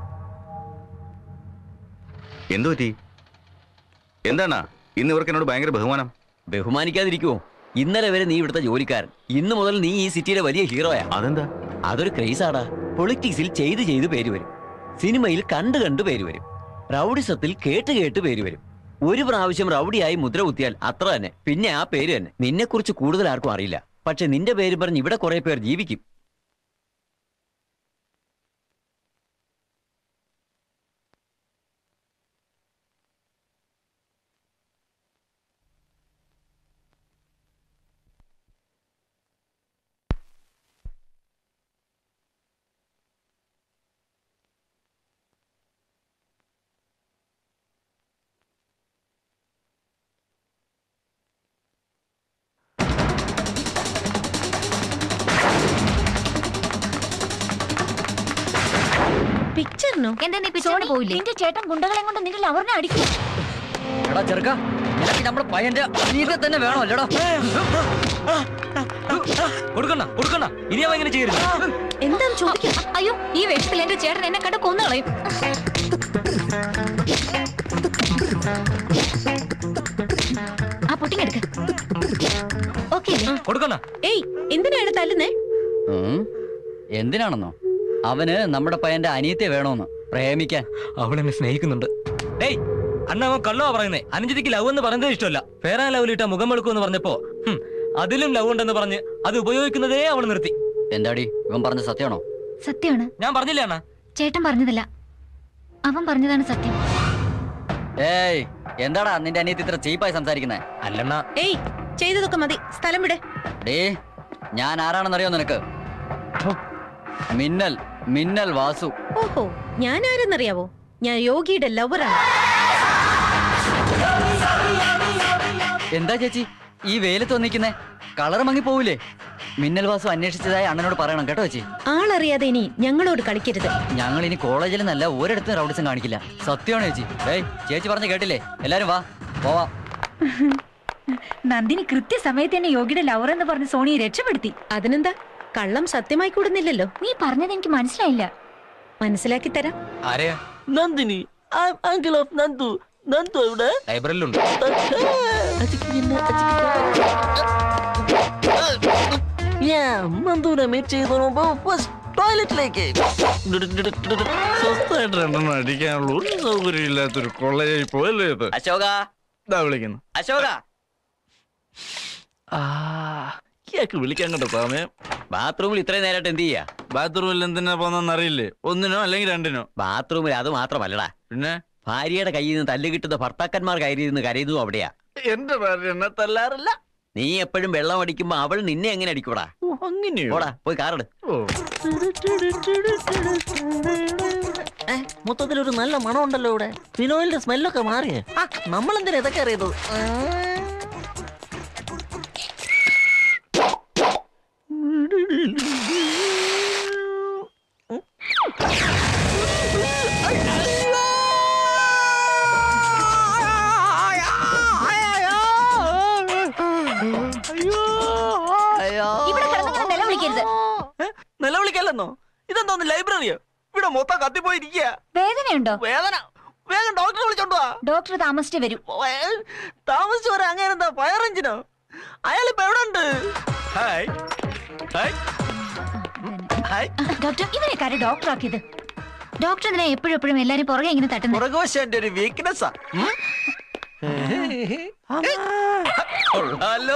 എന്തു പറ്റി എന്താണ് ഇന്ന് ഇവർക്ക് എന്നോട് ഭയങ്കര ബഹുമാനം ബഹുമാനിക്കാതിരിക്കുമോ ഇന്നലെ വരെ നീ ഇവിടുത്തെ ജോലിക്കാരൻ ഇന്ന് മുതൽ നീ ഈ സിറ്റിയിലെ വലിയ ഹീറോയാ അതെന്താ അതൊരു ക്രൈസാടാ പൊളിറ്റിക്സിൽ ചെയ്ത് ചെയ്ത് പേര് വരും സിനിമയിൽ കണ്ട് കണ്ട് പേര് വരും റൗഡിസത്തിൽ കേട്ട് കേട്ട് പേര് വരും ഒരു പ്രാവശ്യം റൗഡിയായി മുദ്ര കുത്തിയാൽ അത്ര തന്നെ പിന്നെ ആ പേര് തന്നെ നിന്നെക്കുറിച്ച് കൂടുതൽ ആർക്കും അറിയില്ല പക്ഷെ നിന്റെ പേര് പറഞ്ഞ് ഇവിടെ കുറെ പേർ ജീവിക്കും പറഞ്ഞോ എന്താ നീ പിച്ചോണ്ട് പോയില്ലേ നിന്റെ ചേട്ടൻ ഗുണ്ടകളെ കൊണ്ട് നിന്റെ ലവറിനെ അടിക്കും എടാ ചെറുക്ക നിനക്ക് നമ്മുടെ പയ്യന്റെ അനീതിയെ തന്നെ വേണോ അല്ലടാ കൊടുക്കണ്ട കൊടുക്കണ്ട ഇനി അവൻ ഇങ്ങനെ ചെയ്യരുത് എന്താന്ന് ചോദിക്കാം അയ്യോ ഈ വേഷത്തിൽ എന്റെ ചേട്ടൻ എന്നെ കണ്ട് കൊന്നുകളയും ആ പൊട്ടിങ്ങെടുക്ക ഓക്കെ കൊടുക്കണ്ട ഏയ് എന്തിനാണ് തല്ലുന്നേ ഉം. എന്തിനാണെന്നോ അവന് നമ്മുടെ പയ്യന്റെ അനിയത്തെ വേണോന്ന് പ്രേമിക്കാൻ അവൾ എന്നെ സ്നേഹിക്കുന്നുണ്ട് ഡേയ് അണ്ണ അവൻ കള്ളോ പറയുന്നേ അനുജതിക്ക് ലവ് എന്ന് പറയുന്നത് ഇഷ്ടമല്ല ഫേറാൻ ലവിലിട്ട മുഖം വെളുക്കുമെന്ന് പറഞ്ഞപ്പോ ഹും, അതിലും ലവ് ഉണ്ടെന്ന് പറഞ്ഞ് അത് ഉപയോഗിക്കുന്നതേ അവൾ നിർത്തി എന്താടി ഇവൻ പറഞ്ഞ സത്യമാണോ സത്യമാണ് ഞാൻ പറഞ്ഞില്ല അണ്ണ ചേട്ടൻ പറഞ്ഞതല്ല അവൻ പറഞ്ഞതാണ് സത്യം ഏയ് എന്താടാ നിന്റെ അനിയത്തി ഇത്ര ചീപ്പായി സംസാരിക്കുന്നേ അല്ലണ്ണ ഏയ് ചെയ്തതൊക്കെ മതി സ്ഥലം വിടെ ഡേ ഞാൻ ആരാണെന്നറിയോ നിനക്ക് മിന്നൽ മിന്നൽ വാസു ഓഹോ ഞാൻ ആരെന്നറിയാവോ ഞാൻ യോഗിയുടെ ലവറാണ് എന്താ ചേച്ചി ഈ വെയിലത്ത് വന്നിരിക്കുന്നേ കളർ മങ്ങി പോവില്ലേ മിന്നൽ വാസു അന്വേഷിച്ചതായി അണ്ണനോട് പറയണം കേട്ടോ ചേച്ചി ആളറിയാതെ ഇനി ഞങ്ങളോട് കളിക്കരുത് ഞങ്ങൾ ഇനി കോളേജിൽ നിന്നല്ല ഒരിടത്തും റൗഡിസം കാണിക്കില്ല സത്യമാണ് ചേച്ചി ഏയ് ചേച്ചി പറഞ്ഞ കേട്ടില്ലേ എല്ലാരും വാ പോവാം നന്ദിനി കൃത്യസമയത്ത് തന്നെ യോഗിയുടെ ലവർ എന്ന് പറഞ്ഞ് സോണിയെ രക്ഷപ്പെടുത്തി അതിനെന്താ കള്ളം സത്യമായി കൂടുന്നില്ലല്ലോ നീ പറഞ്ഞത് എനിക്ക് മനസ്സിലായില്ല മനസ്സിലാക്കി തരാം ആരെയാ നന്ദിനി അങ്കിൾ ഓഫ് നന്ദു നന്ദു എവിടെ ലൈബ്രറിയിലുണ്ട് ഞാൻ നന്ദുവിനെ മീറ്റ് ചെയ്തോ ഫസ്റ്റ് ടോയ്ലറ്റിലേക്ക് സ്വസ്ഥമായിട്ട് രണ്ടെണ്ണം അടിക്കാനുള്ള ഒരു സൗകര്യം ഇല്ലാത്തൊരു കൊള്ളയായി പോയല്ലേ ഇത് അശോക ഇതാ വിളിക്കുന്നു അശോക ആ ഇയാൾക്ക് വിളിക്കാൻ കണ്ട സമയം ബാത്റൂമിൽ ഇത്രയും നേരമായിട്ട് എന്ത് ചെയ്യാ ബാത്റൂമിൽ എന്തിനാ പോന്നെന്ന് അറിയില്ലേ ഒന്നിനോ അല്ലെങ്കിൽ രണ്ടിനോ ബാത്റൂമിൽ അത് മാത്രമല്ലടാ പിന്നെ ഭാര്യയുടെ കയ്യിൽ നിന്ന് തല്ല് കിട്ടുന്ന ഭർത്താക്കന്മാർ കയറി നിന്ന് കരയുന്നു അവിടെയാ എന്റെ ഭാര്യ എന്നെ തല്ലാറില്ല നീ എപ്പോഴും വെള്ളം അടിക്കുമ്പോ അവൾ നിന്നെ എങ്ങനെ അടിക്കൂടാ അങ്ങനെയോ പോടാ പോയി കാറെടു ഏ, മൊത്തത്തിലൊരു നല്ല മണം ഉണ്ടല്ലോ ഇവിടെ ഫിനോയിലിന്റെ സ്മെല്ലൊക്കെ മാറിയേ ആ നമ്മളെന്തിനാ ഇതൊക്കെ അറിയുന്നത് ഇവിടെ കിടന്നിങ്ങനെ നിലവിളിക്കരുത് നിലവിളിക്കല്ലെന്നോ ഇതെന്തോന്ന് ലൈബ്രറിയോ ഇവിടെ മൊത്തം കത്തിപ്പോയിരിക്കുക വേദനയുണ്ടോ വേദന വേഗം ഡോക്ടറെ വിളിച്ചോണ്ട് വാ ഡോക്ടർ താമസിച്ചേ വരും ഏ, താമസിച്ചു വരാൻ അങ്ങനെ എന്താ ഫയർ എഞ്ചിനോ അയാൾ ഇപ്പൊ എവിടെ ഉണ്ട് ഹായ് ഹായ് ഹായ് ഡോക്ടർ ഇവരെ കാര്യം ഡോക്ടർ ആക്കിയത് ഡോക്ടർ എന്തിനാ എപ്പോഴും എപ്പോഴും എല്ലാരും പുറകെ ഇങ്ങനെ തട്ടുന്നത് പുറകുവശം എന്റെ ഒരു വീക്ക്നെസ്സാ ഹലോ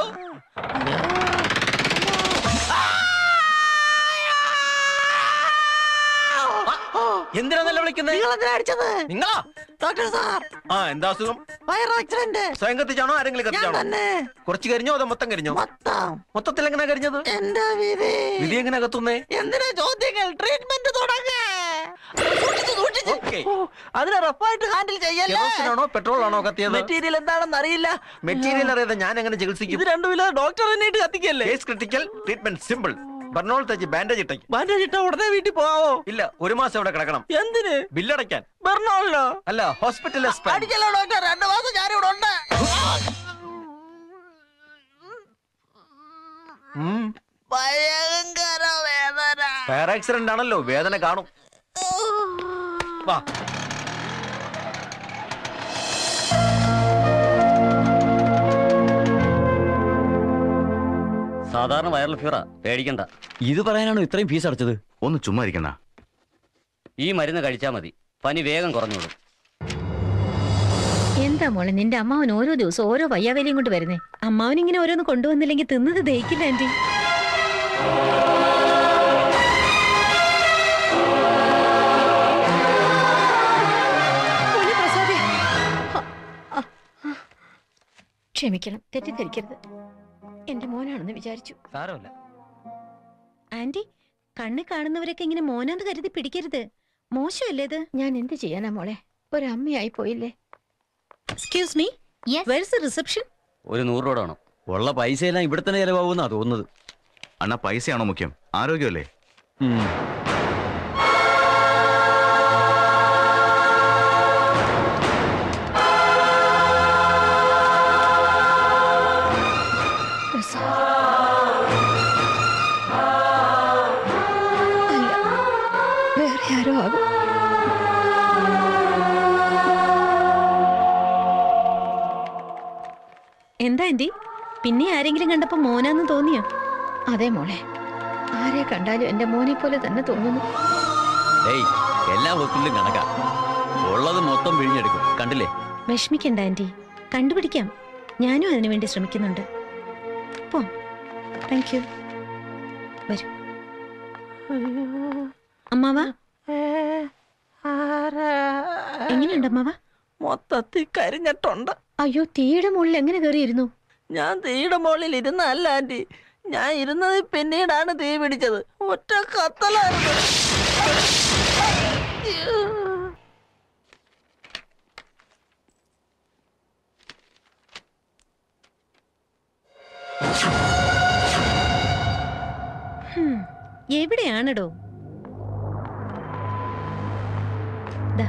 എന്തിനാ നല്ല വിളിക്കുന്നത് അടിച്ചത് നിങ്ങളാ ഡോക്ടർ സാർ ആ എന്താ അസുഖം ഫയർ ആക്സിഡന്റ് സ്വയം കത്തിച്ചാണോ ആരെങ്കിലും ഞാൻ കത്തിച്ചാണോ തന്നെ കുറച്ച് കരിഞ്ഞോ അതോ മൊത്തം കരിഞ്ഞോ മൊത്തം മൊത്തത്തിൽ എങ്ങനെ കരിഞ്ഞത് എന്റെ വിധി വിധി എങ്ങനെ കത്തുന്നേ എന്തിനാ ചോദ്യങ്ങൾ ട്രീറ്റ്മെന്റ് തുടങ്ങേ സൂക്ഷിച്ച്, സൂക്ഷിച്ച്. ഓ, അതിനെ റഫായിട്ട് ഹാൻഡിൽ ചെയ്യല്ലേ കെറോസിനാണോ പെട്രോൾ ആണോ കത്തിയത് മെറ്റീരിയൽ എന്താണെന്ന് അറിയില്ല മെറ്റീരിയൽ അറിയാതെ ഞാൻ എങ്ങനെ ചികിത്സിക്കും ഇത് രണ്ടുമില്ല ഡോക്ടർ തന്നെയായിട്ട് കത്തിക്കല്ലേ case critical treatment simple Burnol തച്ച് ബാൻഡേജ് ഇട്ടേക്ക് ബാൻഡേജ് ഇട്ട ഉടനെ വീട്ടിൽ പോവോ ഇല്ല ഒരു മാസം ഇവിടെ കിടക്കണം എന്തിന് ബില്ലടയ്ക്കാൻ ബെർണോളിനോ അല്ല ഹോസ്പിറ്റലിലെ spend. അടിക്കല്ലോ ഡോക്ടർ രണ്ടു മാസം ഞാനിവിടെ ഉണ്ട് ഉം. ഭയങ്കര വേദന ഫയർ ആക്സിഡന്റ് ആണല്ലോ വേദന കാണും വാ സാധാരണ വൈറൽ ഫീവറാ പേടിക്കണ്ട ഇത് പറയാനാണോ ഇത്രയും ഫീസ് അടച്ചത് ഒന്ന് ചുമ്മാ ഇരിക്കണ ഈ മരുന്ന് കഴിച്ചാൽ മതി പനി വേഗം കുറഞ്ഞോളും എന്താ മോളെ നിന്റെ അമ്മാവൻ ഓരോ ദിവസം ഓരോ വയ്യാവേലിയും കൊണ്ട് വരുന്നേ അമ്മാവൻ ഇങ്ങനെ ഓരോന്ന് കൊണ്ടുവന്നില്ലെങ്കിൽ തിന്നത് ദഹിക്കില്ല ആന്റി മോനെ പ്രസാദേ. അ, അ, അ. ക്ഷമിക്കണം തെറ്റിദ്ധരിക്കരുത് എന്റെ മോനാണെന്ന് വിചാരിച്ചു സാരമില്ല ആന്റി കണ്ണ് കാണുന്നവരൊക്കെ ഇങ്ങനെ മോനാന്ന് കരുതി പിടിക്കരുത് മോശമല്ലേ ഇത് ഞാൻ എന്ത് ചെയ്യാനാ മോളെ ഒരമ്മയായി പോയില്ലേ എക്സ്ക്യൂസ് മീ വെർസ് റിസപ്ഷൻ ഒരു നൂറ് രൂപ വേണം ഉള്ള പൈസ എല്ലാം ഇവിടെ തന്നെ ചെലവാകുന്നാ തോന്നുന്നത് അണ്ണാ പൈസയാണോ മുഖ്യം ആരോഗ്യമല്ലേ എന്താ ആന്റി പിന്നെ ആരെങ്കിലും കണ്ടപ്പോ മോനാന്ന് തോന്നിയോ അതെ മോളെ ആരെ കണ്ടാലും എന്റെ മോനെ പോലെ തന്നെ തോന്നുന്നു ഏയ് എല്ലാ വകുപ്പിലും കണക്കാ ഉള്ളത് മൊത്തം പിഴിഞ്ഞെടുക്കും കണ്ടില്ലേ വിഷമിക്കണ്ട ആന്റി കണ്ടുപിടിക്കാം ഞാനും അതിനു വേണ്ടി ശ്രമിക്കുന്നുണ്ട് പോ താങ്ക് യു വരൂ അമ്മാവ എങ്ങനെയുണ്ട് അമ്മാവ മൊത്തത്തിൽ കരിഞ്ഞിട്ടുണ്ട് അയ്യോ തീയുടെ മുകളിൽ എങ്ങനെ കയറിയിരുന്നു ഞാൻ തീയുടെ മുകളിൽ ഇരുന്നല്ല ആന്റി ഞാൻ ഇരുന്നത് പിന്നീടാണ് തീ പിടിച്ചത് ഒറ്റ കത്തലായിരുന്നു ഹും, എവിടെയാണെടോ ദാ.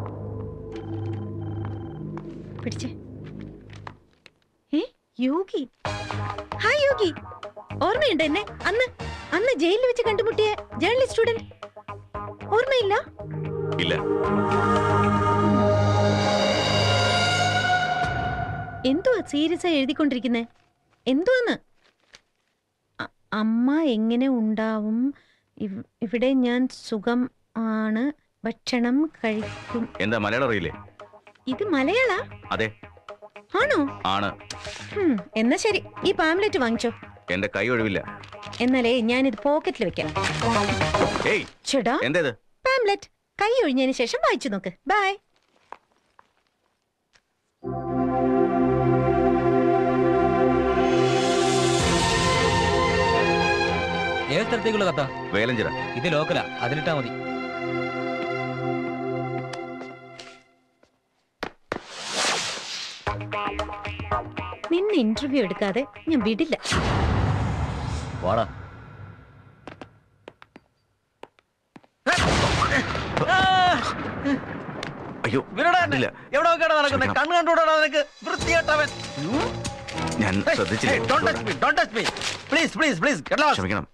പിടിച്ചേ ഏ യോഗി ഹായ് യോഗി ഓർമ്മയുണ്ട് എന്നെ അന്ന് അന്ന് ജയിലിൽ വെച്ച് കണ്ടുമുട്ടിയ ജേർണലിസ്റ്റ് സ്റ്റുഡന്റ് ഓർമ്മയില്ല ഇല്ല എന്തുവാ സീരിയസ് ആയി എഴുതിക്കൊണ്ടിരിക്കുന്നേ എന്തുവാന്ന് അ- അമ്മ എങ്ങനെ ഉണ്ടാവും ഇവ്- ഇവിടെ ഞാൻ സുഖം ആണ് ഭക്ഷണം കഴിക്കും എന്താ മലയാളം അറിയില്ലേ ഇത് മലയാള അതെ ആണോ ആണ് ഹും, എന്നാ ശരി ഈ പാംലെറ്റ് വാങ്ങിച്ചോ എന്റെ കൈ ഒഴിവില്ല എന്നാലേ ഞാനിത് പോക്കറ്റിൽ വെക്കാം ഏയ് ചേട്ടാ എന്തേത് പാംലെറ്റ് കൈ ഒഴിഞ്ഞതിന് ശേഷം വായിച്ചു നോക്ക് ബൈ ഏത് സ്ഥലത്തേക്കുള്ള കത്ത വേലഞ്ചിറ ഇത് ലോക്കലാ അതിലിട്ടാ മതി നിന്നെ ഇന്റർവ്യൂ എടുക്കാതെ ഞാൻ വിടില്ല വാടാ അയ്യോ വിരടാ എന്നെ. ഇല്ല. എവിടെ നോക്കിയാണ് നടക്കുന്നത് ക്ഷമിക്കണം. കണ്ണ് കണ്ടുകൂടാ നിനക്ക് വൃത്തികെട്ടവൻ ഞാൻ ശ്രദ്ധിച്ചില്ല don't touch me don't touch me please please please get lost ക്ഷമിക്കണം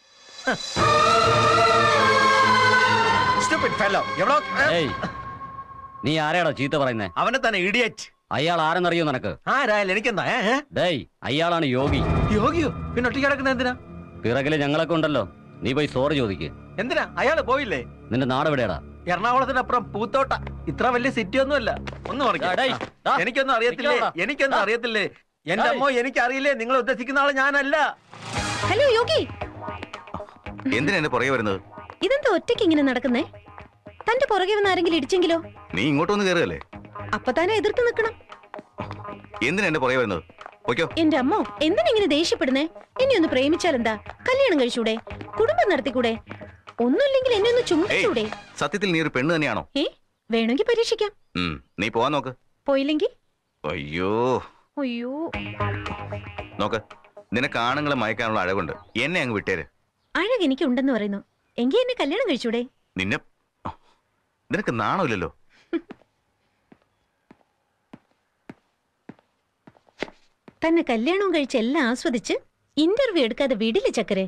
സ്റ്റുപ്പിഡ് ഫെല്ലോ എവിടെ ഏയ് നീ ആരെയാണോ ചീത്ത പറയുന്നേ അവനെ തന്നെ ഇഡിയറ്റ് അയാൾ ആരെന്നറിയോ നിനക്ക് ആരായാലും എനിക്കെന്താ ഏ, ഏ? ഡേയ് അയാളാണ് യോഗി യോഗിയോ പിന്നെ ഒറ്റയ്ക്ക് കിടക്കുന്ന എന്തിനാ പിറകില് ഞങ്ങളൊക്കെ ഉണ്ടല്ലോ നീ പോയി സോറി ചോദിക്ക് എന്തിനാ അയാള് പോയില്ലേ നിന്റെ നാട് എവിടെയാടാ എറണാകുളത്തിനപ്പുറം പൂത്തോട്ട ഇത്ര വലിയ സിറ്റി ഒന്നുമല്ല ഒന്ന് മറിക്ക്. ഡാ, ഡേയ്, ആ. ഡാ. എനിക്കൊന്നും അറിയത്തില്ലേ നിക്കടാ. എനിക്കൊന്നും ഡാ. അറിയത്തില്ലേ എന്റെ ഡേയ്. അമ്മോ എനിക്കറിയില്ലേ നിങ്ങൾ ഉദ്ദേശിക്കുന്ന ആള് ഞാനല്ല ഹലോ യോഗി എന്തിനാ എന്റെ പുറകെ വരുന്നത് ഇതെന്താ ഒറ്റയ്ക്ക് ഇങ്ങനെ നടക്കുന്നേ തന്റെ പുറകെ വന്ന് ആരെങ്കിലും ഇടിച്ചെങ്കിലോ നീ ഇങ്ങോട്ട് വന്ന് കയറുകയല്ലേ അപ്പൊ താനെ എതിർത്ത് നിൽക്കണം എന്തിനാ എന്റെ പുറകെ വരുന്നത് പൊയ്ക്കോ എന്റെ അമ്മോ എന്തിനിങ്ങനെ ദേഷ്യപ്പെടുന്നേ എന്നെ ഒന്ന് പ്രേമിച്ചാൽ എന്താ കല്യാണം കഴിച്ചൂടെ കുടുംബം നടത്തിക്കൂടെ ഒന്നുമില്ലെങ്കിൽ എന്നെ ഒന്ന് ഏയ് ചുമ്മിച്ചൂടെ സത്യത്തിൽ നീ ഒരു പെണ്ണ് തന്നെയാണോ ഏ വേണമെങ്കിൽ പരീക്ഷിക്കാം ഉം, നീ പോവാൻ നോക്ക് പോയില്ലെങ്കിൽ അയ്യോ അയ്യോ നോക്ക് നിനക്ക് ആണുങ്ങളെ മയക്കാനുള്ള അഴകുണ്ട് എന്നെ അങ്ങ് വിട്ടേര് അഴക് എനിക്ക് ഉണ്ടെന്ന് പറയുന്നു എങ്കിൽ എന്നെ കല്യാണം കഴിച്ചൂടെ നിന്നെ നിനക്ക് നാണമില്ലല്ലോ തന്നെ കല്യാണവും കഴിച്ച് എല്ലാം ആസ്വദിച്ച് ഇന്റർവ്യൂ എടുക്കാതെ വിടില്ല ചക്കരെ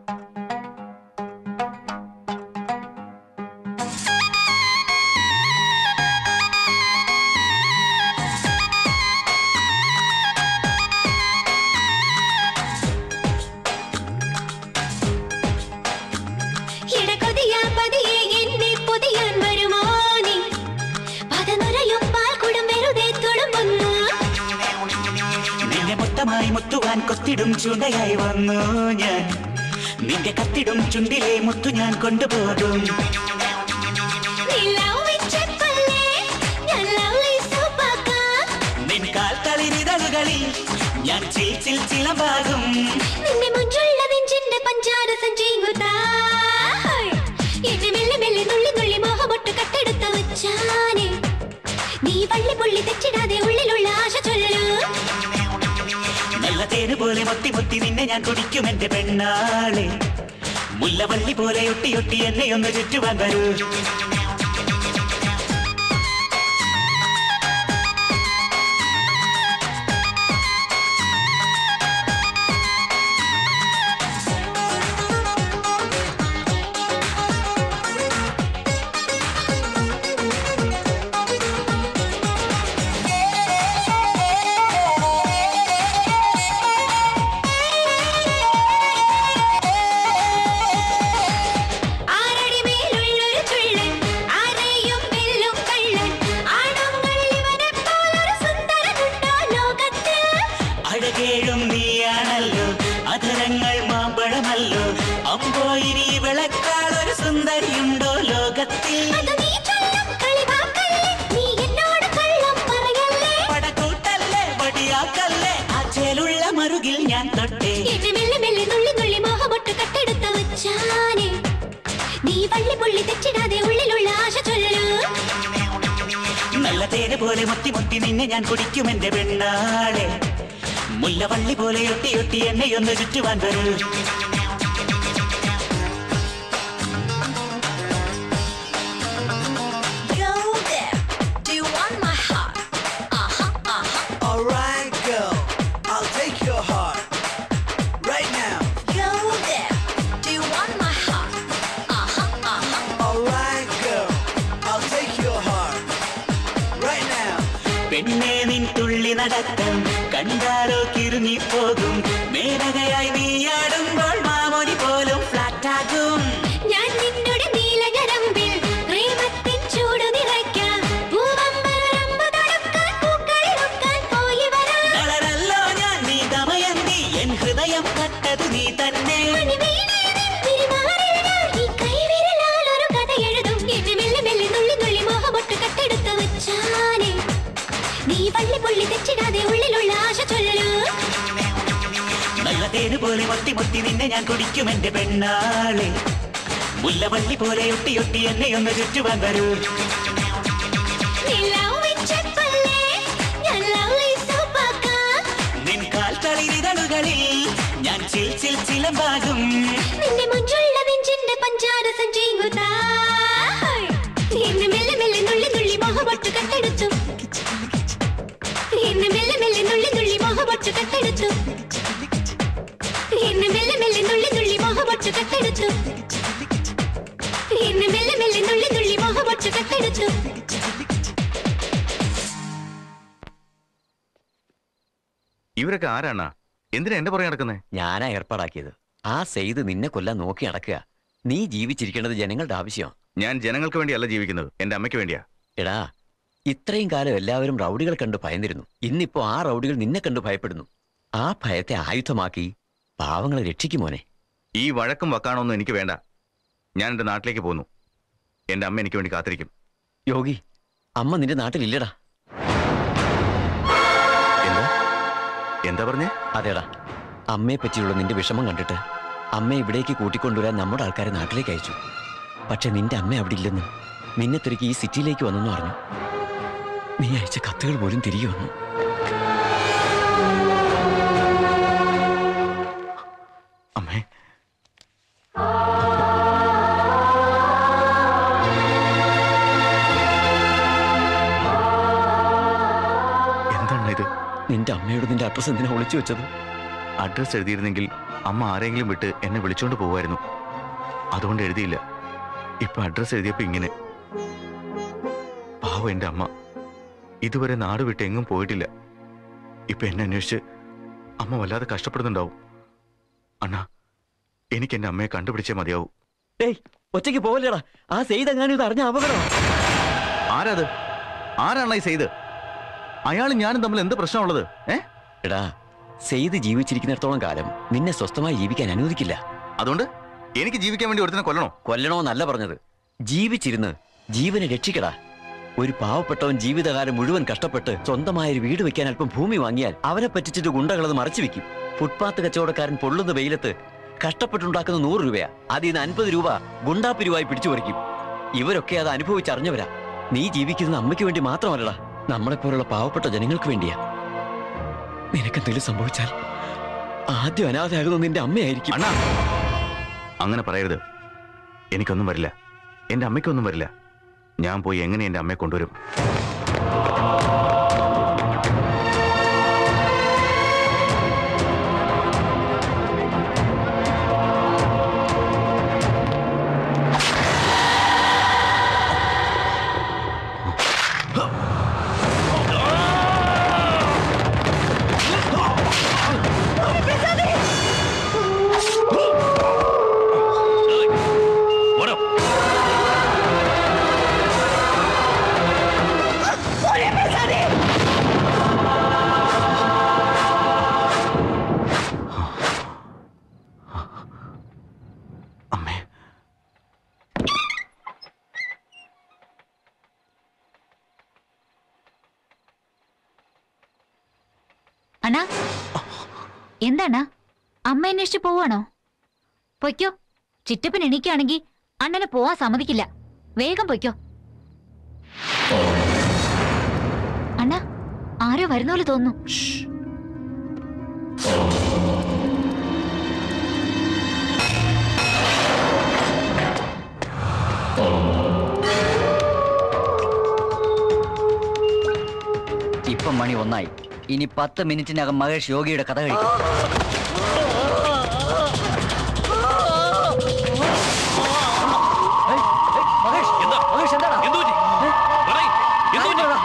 ഇടകൊതിയാ പതിയെ എന്നെ പൊതിയാൻ വരുമോ നീ പതനുരയും പാൽക്കുടം വെറുതെ തുളുമ്പുന്നു നിന്നെ മൊത്തമായി മുത്തുവാൻ കൊത്തിടും ചൂണ്ടയായി വന്നു ഞാൻ നിന്റെ കത്തിടും ചുണ്ടിലെ മുത്തു ഞാൻ കൊണ്ടുപോകും നീ love വെച്ചപ്പല്ലേ ഞാൻ lovely സൂപ്പാക്കാം. നിൻ കാൽ കളിരിതളുകളിൽ ഞാൻ ചീച്ചിൽ ചിലമ്പാകും നിന്റെ മുഞ്ചുള്ള നെഞ്ചിന്റെ പഞ്ചാര സഞ്ചിങ്ങുതായ്. എന്നെ മെല്ലെ മെല്ലെ നുള്ളി നുള്ളി മോഹമൊട്ട് കട്ടെടുത്ത വച്ചാനെ നീ പള്ളി പുള്ളി തെറ്റിടാതെ ഉള്ളിലുള്ള ആശ ചൊല്ലു നല്ല തേന് പോലെ മൊത്തി മൊത്തി നിന്നെ ഞാൻ കുടിക്കും എന്റെ പെണ്ണാളെ മുല്ലവള്ളി പോലെ ഒട്ടി ഒട്ടി എന്നെ ഒന്ന് ചുറ്റുവാൻ വരൂ ആ അരികിൽ ഞാൻ തൊട്ടേ എന്നെ മെല്ലെ മെല്ലെ നുള്ളി നുള്ളി മോഹമൊട്ട് കട്ടെടുത്ത വച്ചാനെ നീ വള്ളി പുള്ളി തെറ്റിടാതെ ഉള്ളിലുള്ള ആശ ചൊല്ലു നല്ല തേന് പോലെ മുത്തി മുത്തി നിന്നെ ഞാൻ കുടിക്കും എന്റെ പെണ്ണാളെ മുല്ലവള്ളി പോലെ ഒട്ടി ഒട്ടി എന്നെ ഒന്ന് ചുറ്റുവാൻ വരൂ Go there. Do you want my heart? Uh-huh, uh-huh. Alright, girl, I'll take your heart right now. Go there. Do you want my heart? Uh-huh, uh-huh. Alright, girl, I'll take your heart right now. പെണ്ണെ നിൻ തുള്ളി നടത്തം കണ്ടാലോ കിരുങ്ങിപ്പോകും മേനകയായി നീയാടുമ്പോൾ മാമൊഴി പോലും ഫ്ലാറ്റാകും ഞാൻ നിന്നോട് നീലകരമ്പിൽ പ്രേമത്തിൻ ചൂട് നിറയ്ക്കാം പൂവമ്പരമ്പ് തടുക്കാൻ പൂക്കളിലൊക്കാൻ പോയി വരാം കളറല്ലോ ഞാൻ നീ ദമയന്തി എൻ ഹൃദയം കട്ടത് നീ തന്നെ മണിവീണേ നിൻ തിരുമാറിൽ ഞാൻ ഈ കൈവിരലാൽ ഒരു കഥ എഴുതും എന്നെ മെല്ലെ മെല്ലെ നുള്ളി നുള്ളി മോഹമൊട്ട് കട്ടെടുത്ത വച്ചാനെ നീ വള്ളി പുള്ളി തെറ്റിടാതെ ഉള്ളിലുള്ള ആശ ചൊല്ലു നല്ല തേന് പോലെ മുത്തി മുത്തി നിന്നെ ഞാൻ കുടിക്കും എന്റെ പെണ്ണാളെ മുല്ലവള്ളി പോലെ ഒട്ടി ഒട്ടി എന്നെ ഒന്ന് ചുറ്റുവാൻ വരൂ നിലാവിച്ചപ്പല്ലേ ഞാൻ ലവ്ലി സൂപ്പാക്കാം നിൻ കാൽ തളിരിതളുകളിൽ ഞാൻ ചിൽ ചിൽ ചിലമ്പാകും നിന്റെ മുഞ്ചുള്ള നെഞ്ചിന്റെ പഞ്ചാര സഞ്ചീകുതാ എന്നെ മെല്ലെ മെല്ലെ നുള്ളി നുള്ളി മോഹമൊട്ട് കട്ടെടുത്തു എന്നെ മെല്ലെ മെല്ലെ നുള്ളി നുള്ളി മോഹമൊട്ട് കട്ടെടുത്തു എന്നെ മെല്ലെ മെല്ലെ നുള്ളി നുള്ളി മോഹമൊട്ട് കട്ടെടുത്തു എന്നെ മെല്ലെ മെല്ലെ നുള്ളി നുള്ളി മോഹമൊട്ട് കട്ടെടുത്തു ഇവരൊക്കെ ആരാണ് എന്തിനാ എന്റെ പുറകെ നടക്കുന്നേ ഞാനാ ഏർപ്പാടാക്കിയത് ആ സെയ്ത് നിന്നെ കൊല്ലാൻ നോക്കി നടക്കുക നീ ജീവിച്ചിരിക്കേണ്ടത് ജനങ്ങളുടെ ആവശ്യം ഞാൻ ജനങ്ങൾക്ക് വേണ്ടിയല്ല ജീവിക്കുന്നത് എന്റെ അമ്മയ്ക്ക് വേണ്ടിയാ എടാ ഇത്രയും കാലം എല്ലാവരും റൗഡികൾ കണ്ട് ഭയന്നിരുന്നു ഇന്നിപ്പോ ആ റൗഡികൾ നിന്നെ കണ്ട് ഭയപ്പെടുന്നു ആ ഭയത്തെ ആയുധമാക്കി പാവങ്ങളെ രക്ഷിക്കുമോനെ ഈ വഴക്കും വക്കാണൊന്നും എനിക്ക് വേണ്ട ഞാൻ എന്റെ നാട്ടിലേക്ക് പോന്നു എന്റെ അമ്മ എനിക്ക് വേണ്ടി കാത്തിരിക്കും യോഗി അമ്മ നിന്റെ നാട്ടിലില്ലടാ എന്താ എന്താ പറഞ്ഞേ അതേടാ അമ്മയെ പറ്റിയുള്ള നിന്റെ വിഷമം കണ്ടിട്ട് അമ്മയെ ഇവിടേക്ക് കൂട്ടിക്കൊണ്ടുവരാൻ നമ്മുടെ ആൾക്കാരെ നാട്ടിലേക്ക് അയച്ചു പക്ഷെ നിന്റെ അമ്മ അവിടെ ഇല്ലെന്നും നിന്നെ തിരക്കി ഈ സിറ്റിയിലേക്ക് വന്നെന്ന് പറഞ്ഞു നീ അയച്ച കത്തുകൾ പോലും തിരികെ വന്നു അമ്മേ എന്താണ് ഇത് നിന്റെ അമ്മയോട് നിന്റെ അഡ്രസ് എന്തിനാ ഒളിച്ചു വെച്ചത് അഡ്രസ് എഴുതിയിരുന്നെങ്കിൽ അമ്മ ആരെങ്കിലും വിട്ട് എന്നെ വിളിച്ചോണ്ട് പോവായിരുന്നു അതുകൊണ്ട് എഴുതിയില്ല ഇപ്പൊ അഡ്രസ് എഴുതിയപ്പോ ഇങ്ങനെ പാവം എന്റെ അമ്മ ഇതുവരെ നാട് വിട്ട് എങ്ങും പോയിട്ടില്ല ഇപ്പൊ എന്നെ അന്വേഷിച്ച് അമ്മ വല്ലാതെ കഷ്ടപ്പെടുന്നുണ്ടാവും അണ്ണാ എനിക്ക് എന്റെ അമ്മയെ കണ്ടുപിടിച്ചേ മതിയാവൂ ഏയ് ഒറ്റയ്ക്ക് പോവല്ലേടാ ആ സെയ്ത് എങ്ങാനും ഇത് അറിഞ്ഞ അപകടം ആരാത് ആരാണ് ഈ ചെയ്ത് അയാളും ഞാനും തമ്മിൽ എന്ത് പ്രശ്നമുള്ളത് ഏ എടാ സെയ്ത് ജീവിച്ചിരിക്കുന്നിടത്തോളം കാലം നിന്നെ സ്വസ്ഥമായി ജീവിക്കാൻ അനുവദിക്കില്ല അതുകൊണ്ട് എനിക്ക് ജീവിക്കാൻ വേണ്ടി ഒരുത്തിനെ കൊല്ലണോ കൊല്ലണോന്നല്ല പറഞ്ഞത് ജീവിച്ചിരുന്ന് ജീവനെ രക്ഷിക്കടാ ഒരു പാവപ്പെട്ടവൻ ജീവിതകാലം മുഴുവൻ കഷ്ടപ്പെട്ട് സ്വന്തമായ ഒരു വീട് വെക്കാൻ അല്പം ഭൂമി വാങ്ങിയാൽ അവനെ പറ്റിച്ചിട്ട് ഗുണ്ടകളത് മറച്ചു വെക്കും ഫുട്പാത്ത് കച്ചവടക്കാരൻ പൊള്ളുന്ന വെയിലത്ത് കഷ്ടപ്പെട്ടുണ്ടാക്കുന്ന നൂറ് രൂപയാ അതിൽ നിന്ന് അൻപത് രൂപ ഗുണ്ടാപ്പിരിവായി പിടിച്ചു പറിക്കും ഇവരൊക്കെ അത് അനുഭവിച്ചറിഞ്ഞവരാ നീ ജീവിക്കുന്നത് അമ്മയ്ക്ക് വേണ്ടി മാത്രമല്ലടാ നമ്മളെപ്പോലുള്ള പാവപ്പെട്ട ജനങ്ങൾക്ക് വേണ്ടിയാ നിനക്കെന്തെങ്കിലും സംഭവിച്ചാൽ ആദ്യം അനാഥയാകുന്നത് നിന്റെ അമ്മയായിരിക്കും അണ്ണാ അങ്ങനെ പറയരുത് എനിക്കൊന്നും വരില്ല എന്റെ അമ്മയ്ക്കൊന്നും വരില്ല ഞാൻ പോയി എങ്ങനെ എന്റെ അമ്മയെ കൊണ്ടുവരും അണ്ണാ എന്താണ് അമ്മ അന്വേഷിച്ച് പോവാണോ പൊയ്ക്കോ ചിറ്റപ്പൻ എണീക്കുകയാണെങ്കിൽ അണ്ണനെ പോവാൻ സമ്മതിക്കില്ല വേഗം പൊയ്ക്കോ അണ്ണ ആരോ വരുന്ന പോലെ തോന്നുന്നു ഇപ്പം മണി ഒന്നായി ഇനി പത്ത് മിനിറ്റിനകം മഹേഷ് യോഗിയുടെ കഥ കഴിക്കും ഏയ്, ഏയ്, മഹേഷ്, മഹേഷ് എന്താടാ? ഏ? കാര്യങ്ങളെടാ.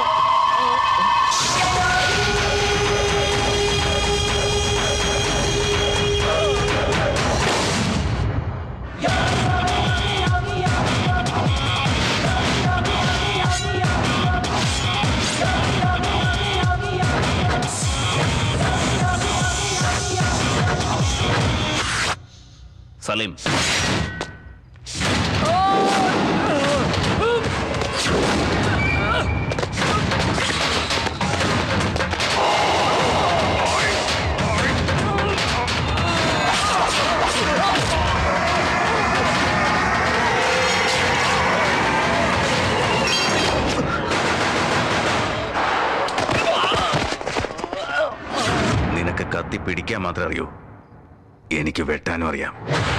സലീം നിനക്ക് കത്തി പിടിക്കാൻ മാത്രമേ അറിയൂ എനിക്ക് വെട്ടാനും അറിയാം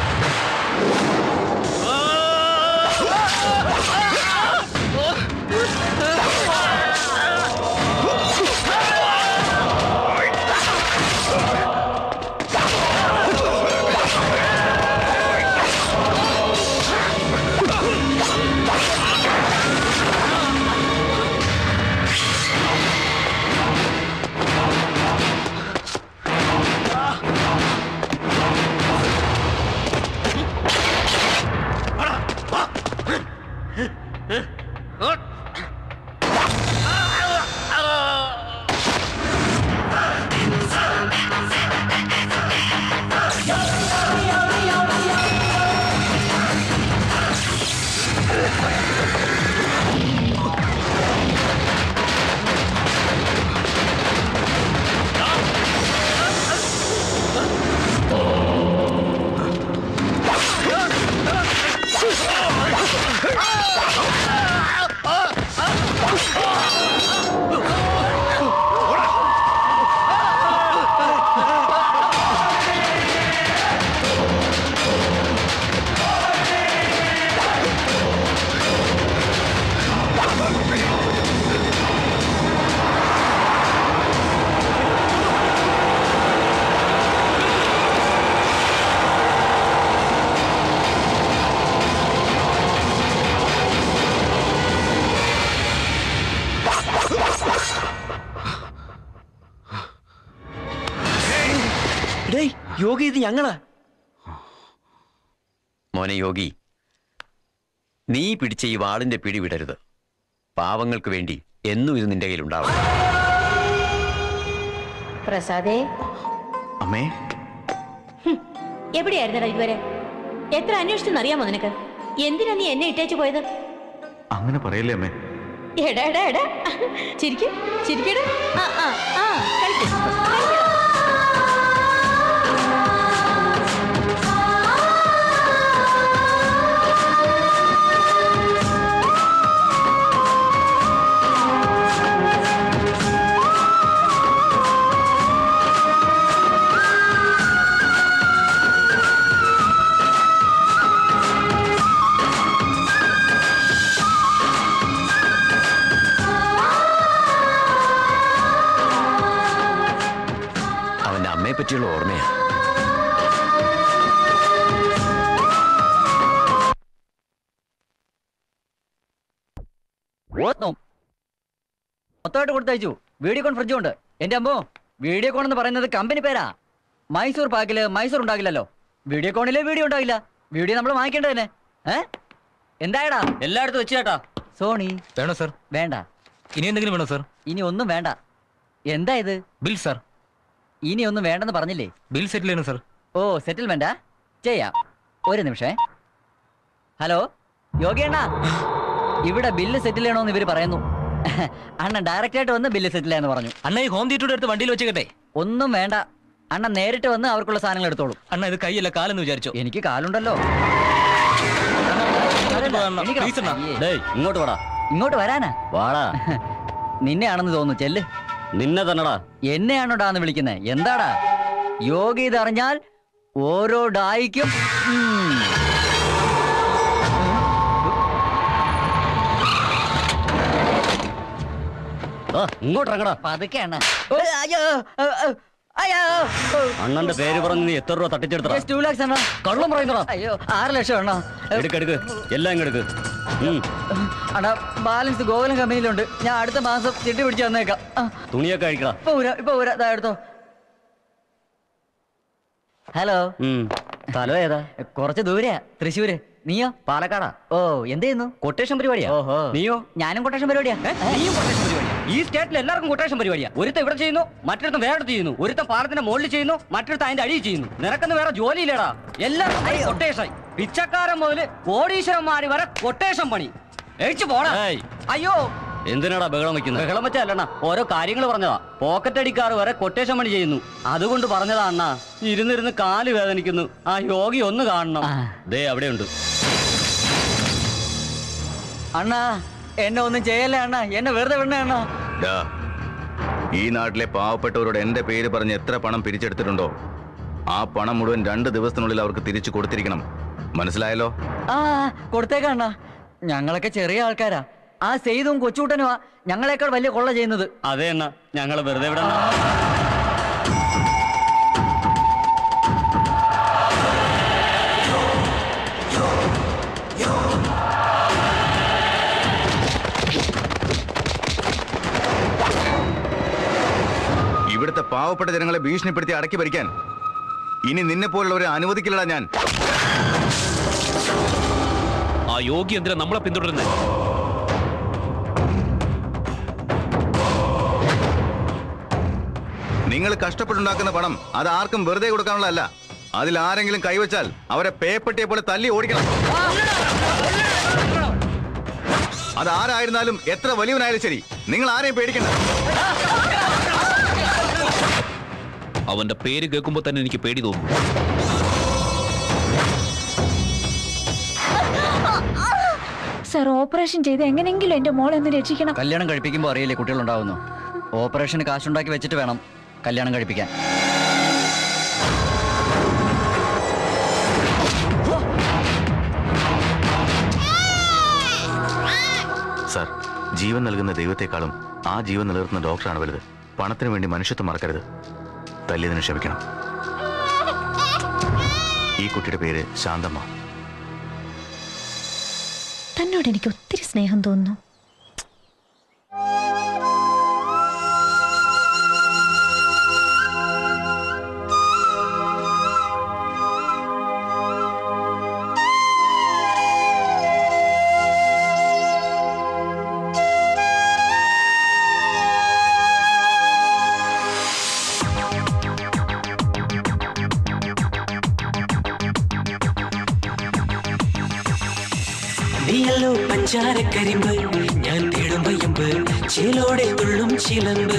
ഡേയ് യോഗി ഇത് ഞങ്ങളാ മോനെ യോഗി നീ പിടിച്ച ഈ വാളിന്റെ പിടി വിടരുത് പാവങ്ങൾക്ക് വേണ്ടി എന്നും ഇത് നിന്റെ കയ്യിലുണ്ടാവും പ്രസാദേ അമ്മേ എവിടെയായിരുന്നടാ ഇതുവരെ എത്ര അന്വേഷിച്ചെന്ന് അറിയാമോ നിനക്ക് എന്തിനാ നീ എന്നെ ഇട്ടേച്ചു പോയത് അങ്ങനെ പറയല്ലേ അമ്മേ എടാ എടാ എടാ ചിരിക്കും ചിരിക്കടാ ആ ആ ആ കളിക്ക് കളിക്ക്. അവന്റെ അമ്മയെ പറ്റിയുള്ള ഓർമ്മയാ ഓർമ്മ മൊത്തമായിട്ട് കൊടുത്തയച്ചു വീഡിയോ കോൺ ഫ്രിഡ്ജും ഉണ്ട് എന്റെ അമ്മോ വീഡിയോ കോൺ എന്ന് പറയുന്നത് കമ്പനി പേരാ മൈസൂർ പാക്കില് മൈസൂർ ഉണ്ടാകില്ലല്ലോ വീഡിയോ കോണിലെ വീഡിയോ ഉണ്ടാകില്ല വീഡിയോ നമ്മൾ വാങ്ങിക്കേണ്ടത് തന്നെ ഏ എന്തായടാ എല്ലായിടത്തും വെച്ച് ചേട്ടാ സോണി വേണോ സർ വേണ്ട ഇനി എന്തെങ്കിലും വേണോ സർ ഇനി ഒന്നും വേണ്ട എന്താ ഇത് ബിൽ സർ ഇനി ഒന്നും വേണ്ടെന്ന് പറഞ്ഞില്ലേ ബിൽ സെറ്റിൽ ചെയ്യണം സർ ഓ സെറ്റിൽമെന്റാ ചെയ്യാം ഒരു നിമിഷേ ഹലോ യോഗി അണ്ണാ ഇവിടെ ബില്ല് സെറ്റിൽ ചെയ്യണമെന്ന് ഇവര് പറയുന്നു അണ്ണൻ ഡയറക്റ്റ് ആയിട്ട് വന്ന് ബില്ല് സെറ്റിൽ ചെയ്യാന്ന് പറഞ്ഞു അണ്ണ ഈ ഹോം തിയേറ്ററുടെ അടുത്ത് വണ്ടിയിൽ വെച്ചേക്കട്ടെ ഒന്നും വേണ്ട അണ്ണ നേരിട്ട് വന്ന് അവർക്കുള്ള സാധനങ്ങൾ എടുത്തോളൂ അണ്ണ ഇത് കൈയല്ല കാലെന്ന് വിചാരിച്ചോ എനിക്ക് കാലുണ്ടല്ലോ Please അണ്ണാ. ഡേയ് ഇങ്ങോട്ട് വാടാ ഇങ്ങോട്ട് വരാനാ വാടാ നിന്നെയാണെന്ന് തോന്നുന്നു ചെല്ല് നിന്നെ തന്നെടാ എന്നെയാണോടാന്ന് വിളിക്കുന്നത് എന്താടാ യോഗി ഇതറിഞ്ഞാൽ ഓരോ ഡായിക്കും ഉം. ആ, ഇങ്ങോട്ട് ഇറങ്ങടാ പതുക്കെ അണ്ണ അയ്യോ ഏ, ഏ, അയ്യോ അണ്ണന്റെ പേര് പറഞ്ഞ് നീ എത്ര രൂപ തട്ടിച്ചെടുത്തടാ ടു ലാക്സ് അണ്ണ കള്ളം പറയുന്നടാ അയ്യോ ആറ് ലക്ഷം അണ്ണ എടുക്ക് എടുക്ക് എല്ലാം ഇങ്ങ് എടുക്ക് ഉം. അണ്ണാ ബാലൻസ് ഗോകുലം കമ്പനിയിലുണ്ട് ഞാൻ അടുത്ത മാസം ചിട്ടി പിടിച്ച് തന്നേക്കാം ആ, തുണിയൊക്കെ അഴിക്കടാ ഇപ്പൊ ഊരാ ഇപ്പൊ ഊരാ ദാ എടുത്തോ ഹലോ ഉം. സ്ഥലം ഏതാ കുറച്ച് ദൂരെയാ തൃശ്ശൂര് നീയോ പാലക്കാടാ ഓ എന്ത് ചെയ്യുന്നു കൊട്ടേഷൻ പരിപാടിയാ ഓഹോ നീയോ ഞാനും കൊട്ടേഷൻ പരിപാടിയാ ഏ? നീയും കൊട്ടേഷൻ പരിപാടിയാ ഈ സ്റ്റേറ്റിൽ എല്ലാവർക്കും കൊട്ടേഷൻ പരിപാടിയാ ഒരുത്തൻ ഇവിടെ ചെയ്യുന്നു മറ്റൊരുത്തൻ വേറെ ചെയ്യുന്നു ഒരുത്തൻ പാലത്തിന്റെ മുകളിൽ ചെയ്യുന്നു മറ്റൊരുത്തൻ അതിന്റെ അടിയിൽ ചെയ്യുന്നു നിനക്കൊന്നും വേറെ ജോലിയില്ലടാ എല്ലാവർക്കും കൊട്ടേഷൻ പിച്ചക്കാരൻ മുതല് കോടീശ്വരന്മാര് വരെ കൊട്ടേഷൻ പണി എഴിച്ചു പോടാ അയ്യോ എന്തിനാടാ ബഹളം വെക്കുന്നത് ബഹളം വെച്ചല്ലണ്ണ ഓരോ കാര്യങ്ങൾ പറഞ്ഞതാ പോക്കറ്റ് അടിക്കാർ വരെ കൊട്ടേഷൻ പണി ചെയ്യുന്നു അതുകൊണ്ട് പറഞ്ഞതാ അണ്ണാ ഇരുന്നിരുന്ന് കാല് വേദനിക്കുന്നു ആ യോഗി ഒന്ന് കാണണം ദേ അവിടെയുണ്ട് അണ്ണാ എന്നെ ഒന്നും ചെയ്യല്ലേ അണ്ണാ എന്നെ വെറുതെ വിടണേ അണ്ണാ ഡാ, ഈ നാട്ടിലെ പാവപ്പെട്ടവരോട് എന്റെ പേര് പറഞ്ഞ് എത്ര പണം പിരിച്ചെടുത്തിട്ടുണ്ടോ ആ പണം മുഴുവൻ രണ്ട് ദിവസത്തിനുള്ളിൽ അവർക്ക് തിരിച്ചു കൊടുത്തിരിക്കണം മനസ്സിലായല്ലോ ആ കൊടുത്തേക്കാം അണ്ണാ ഞങ്ങളൊക്കെ ചെറിയ ആൾക്കാരാ ആ സെയ്തും കൊച്ചുകൂട്ടനുമാ ഞങ്ങളെക്കാൾ വലിയ കൊള്ള ചെയ്യുന്നത് അതെ അണ്ണാ ഞങ്ങള് വെറുതെ വിടണ്ട ഇവിടുത്തെ പാവപ്പെട്ട ജനങ്ങളെ ഭീഷണിപ്പെടുത്തി അടക്കി ഭരിക്കാൻ ഇനി നിന്നെ പോലുള്ളവരെ അനുവദിക്കില്ലടാ ഞാൻ ആ യോഗി എന്തിനാ നമ്മളെ പിന്തുടരുന്നത് നിങ്ങൾ കഷ്ടപ്പെട്ടുണ്ടാക്കുന്ന പണം അത് ആർക്കും വെറുതെ കൊടുക്കാനുള്ളതല്ല അതിൽ ആരെങ്കിലും കൈവച്ചാൽ അവരെ പേപ്പട്ടിയെ പോലെ തല്ലി ഓടിക്കണം അത് ആരായിരുന്നാലും എത്ര വലിയവനായാലും ശരി നിങ്ങൾ ആരെയും പേടിക്കണ്ട അവന്റെ പേര് കേൾക്കുമ്പോ തന്നെ എനിക്ക് പേടി തോന്നും സർ ഓപ്പറേഷൻ ചെയ്ത് എങ്ങനെങ്കിലും എന്റെ മോളെ ഒന്ന് രക്ഷിക്കണം കല്യാണം കഴിപ്പിക്കുമ്പോൾ അറിയില്ലേ കുട്ടികളുണ്ടാവുന്നു ഓപ്പറേഷന് കാശുണ്ടാക്കി വെച്ചിട്ട് വേണം കല്യാണം കഴിപ്പിക്കാൻ സാർ ജീവൻ നൽകുന്ന ദൈവത്തെക്കാളും ആ ജീവൻ നിലനിർത്തുന്ന ഡോക്ടറാണ് വലുത് പണത്തിന് വേണ്ടി മനുഷ്യത്വം മറക്കരുത് തല്ലിയതിന് ക്ഷമിക്കണം ഈ കുട്ടിയുടെ പേര് ശാന്തമ്മ തന്നോട് എനിക്ക് ഒത്തിരി സ്നേഹം തോന്നുന്നു നീയല്ലോ പഞ്ചാരക്കരിമ്പ് ഞാൻ തേടും വയമ്പ് ചേലോടെ തുള്ളും ചിലമ്പ്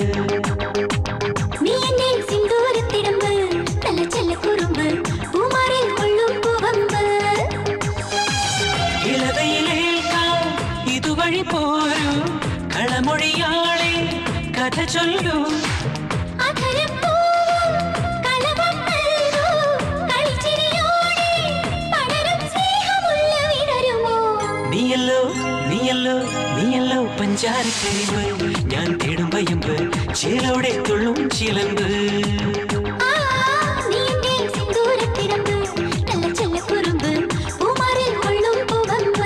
നീ എന്നെ സിന്ദൂരത്തിടമ്പ് നല്ല ചെല്ല കുറുമ്പ് പൂമാറിൽ കൊള്ളും പൂവമ്പ് ഇളവയിലേൽക്കാം ഇതുവഴി പോരൂ കളമൊഴിയാളെ കഥ ചൊല്ലൂ അധരം പൂവും കളഭം നൽകൂ കളിച്ചിരിയോടെ പടരും സ്നേഹമുള്ള വിടരുമോ നീയല്ലോ നീയല്ലോ നീയല്ലോ പഞ്ചാരക്കരിമ്പ് ഞാൻ തേടും വയമ്പ് ചേലോടെ തുള്ളും ചിലമ്പ് ആ നീ എന്നെ സിന്ദൂരത്തിടമ്പ് നല്ല ചെല്ല കുറുമ്പ് പൂമാറിൽ കൊള്ളും പൂവമ്പ്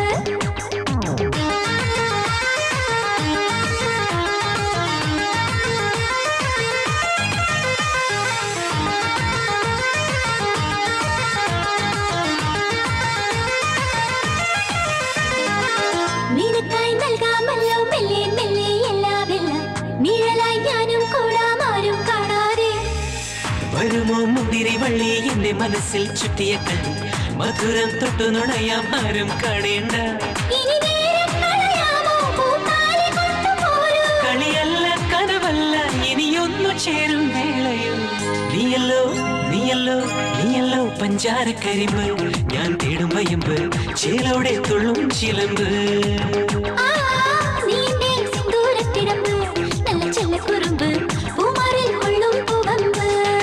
നിനക്കായി നൽകാമല്ലോ മെല്ലെ മെല്ലെ എല്ലാമെല്ലാം നിഴലായി ഞാനും കൂടാമാരും കാണാതെ വരുമോ മുന്തിരി വള്ളി എന്റെ മനസ്സിൽ ചുറ്റിയ കണ്ണി മധുരം തൊട്ടു നുണയാം ആരും കാണേണ്ട ഇനി നേരം കളയാമോ പൂത്താലി കൊണ്ടുപോരൂ കളിയല്ല കനവല്ല ഇനിയൊന്നു ചേരും വേളയോ നീയല്ലോ നീയല്ലോ നീയല്ലോ പഞ്ചാര കരിമ്പ് ഞാൻ തേടും വയമ്പ് ചേലോടെ തുള്ളും ചിലമ്പ് ആ, നീ എന്റെ സിന്ദൂരത്തിടമ്പ്, നല്ല ചെല്ലക്കുറുമ്പ്, പൂമാറിൽ കൊള്ളും പൂവമ്പ്.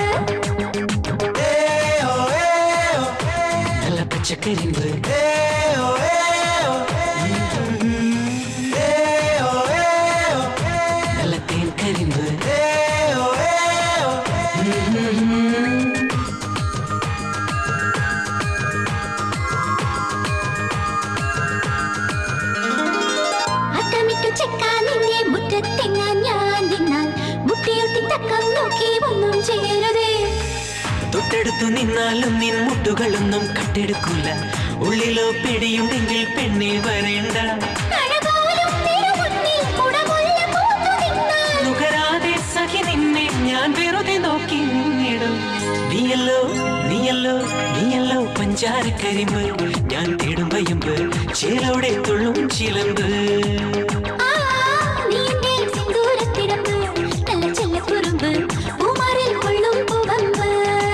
നല്ല പച്ചക്കരിമ്പ് നല്ല തേൻ കരിമ്പ് അത്തമിട്ടു ചെക്കാൻ നിന്നെ മുറ്റത്തെങ്ങാൻ ഞാൻ നിന്നാൽ മുട്ടിയൊട്ടി തക്കം നോക്കി ഒന്നും ചെയ്യരുതേ തൊട്ടടുത്തു നിന്നാലും നിൻ മുട്ടുകളൊന്നും കട്ടെടുക്കൂല ഉള്ളിലോ പിടിയുണ്ടെങ്കിൽ പെണ്ണെ വരേണ്ട അഴകോലും തിരുമുന്നിൽ കുടമുല്ല പൂത്തു നിന്നാൽ നുകരാതെ സഖി നിന്നെ ഞാൻ വെറുതെ നോക്കി നിന്നിടും നീയല്ലോ നീയല്ലോ നീയല്ലോ പഞ്ചാര കരിമ്പ് ഞാൻ തേടും വയമ്പ് ചേലോടെ തുള്ളും ചിലമ്പ് ആ, നീ എന്റെ സിന്ദൂരത്തിടമ്പ്, നല്ല ചെല്ലക്കുറുമ്പ്, പൂമാറിൽ കൊള്ളും പൂവമ്പ്.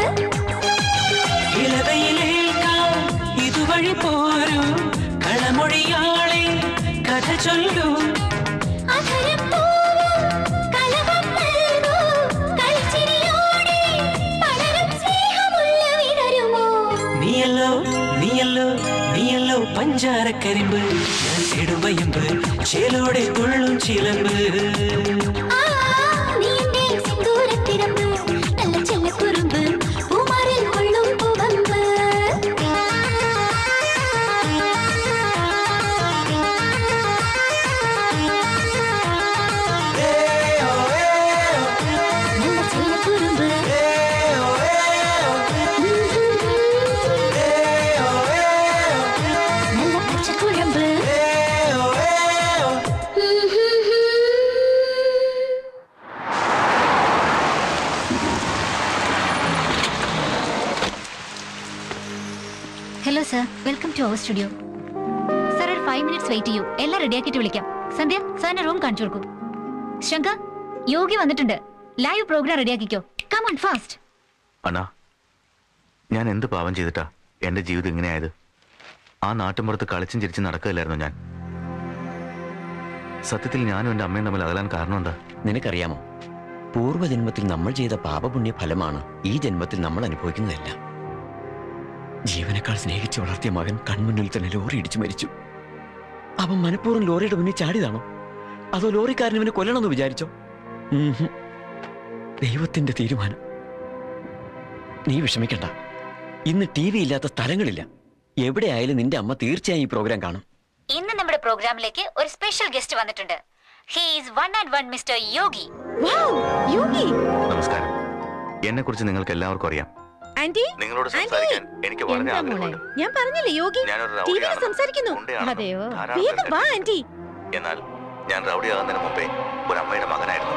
ഇളവയിലേൽക്കാം ഇതുവഴി പോരൂ കളമൊഴിയാളെ കഥ ചൊല്ലൂ അധരം പോലും കലഹം നൽകൂ, കളിച്ചിരിയോടെ പലരും സ്നേഹമുള്ള വിടരുമോ നീയല്ലോ നീയല്ലോ നീയല്ലോ പഞ്ചാര കരിമ്പ് ഞാൻ തേടും വയമ്പ് ചേലോടെ തുള്ളും ചിലമ്പ് ആ, നീ എന്റെ സിന്ദൂരത്തിടമ്പ്, നല്ല ചെല്ലക്കുറുമ്പ്, പൂമാറിൽ കൊള്ളും പൂവമ്പ്. നല്ല ചെല്ലക്കുറുമ്പ്. നല്ല പച്ചക്കുഴമ്പ് hello sir welcome to our studio sir ഒരു ഫൈവ് മിനിറ്റ്സ് വെയിറ്റ് ചെയ്യൂ എല്ലാം റെഡിയാക്കിയിട്ട് വിളിക്കാം സന്ധ്യ സാറിന്റെ റൂം കാണിച്ചു കൊടുക്കൂ ശങ്കർ യോഗി വന്നിട്ടുണ്ട് ലൈവ് പ്രോഗ്രാം റെഡിയാക്കിക്കോ കം ഓൺ ഫാസ്റ്റ് അണ്ണാ ഞാൻ എന്ത് പാവം ചെയ്തിട്ടാ എന്റെ ജീവിതം ഇങ്ങനെയായത് ആ നാട്ടിൻപുറത്ത് കളിച്ചും ചിരിച്ചും നടക്കുകയല്ലായിരുന്നു ഞാൻ സത്യത്തിൽ ഞാനും എന്റെ അമ്മയും തമ്മിൽ അകലാൻ കാരണം എന്താ നിനക്കറിയാമോ പൂർവ്വജന്മത്തിൽ നമ്മൾ ചെയ്ത പാപപുണ്യ ഫലമാണ് ഈ ജന്മത്തിൽ നമ്മൾ അനുഭവിക്കുന്നതെല്ലാം ജീവനേക്കാൾ സ്നേഹിച്ച് വളർത്തിയ മകൻ കൺമുന്നിൽ തന്നെ ലോറി ഇടിച്ചു മരിച്ചു അവൻ മനഃപൂർവ്വം ലോറിയുടെ മുന്നിൽ ചാടിയതാണോ അതോ ലോറിക്കാരൻ ഇവനെ കൊല്ലണമെന്ന് വിചാരിച്ചോ ഉം ഹും. ദൈവത്തിന്റെ തീരുമാനം നീ വിഷമിക്കണ്ട ഇന്ന് ടി വി ഇല്ലാത്ത സ്ഥലങ്ങളില്ല എവിടെയായാലും നിന്റെ അമ്മ തീർച്ചയായും ഈ പ്രോഗ്രാം കാണും ഇന്ന് നമ്മുടെ പ്രോഗ്രാമിലേക്ക് ഒരു സ്പെഷ്യൽ ഗസ്റ്റ് വന്നിട്ടുണ്ട് he is one and one mister Yogi Yogi നമസ്കാരം എന്നെ കുറിച്ച് നിങ്ങൾക്ക് എല്ലാവർക്കും അറിയാം ആന്റി നിങ്ങളോട് സംസാരിക്കാൻ എനിക്ക് വളരെ എന്താ മോളെ ആഗ്രഹമുണ്ട് ഞാൻ പറഞ്ഞില്ലേ യോഗി ഞാനൊരു ടിവിയിൽ റൗഡിയാണെന്നും സംസാരിക്കുന്നു ഗുണ്ടയാണെന്നും അതെയോ ധാരാളം വേഗം വാ പേർക്ക് ആന്റി എന്നാൽ ഞാൻ റൗഡിയാകുന്നതിന് മുമ്പേ ഒരു അമ്മയുടെ മകനായിരുന്നു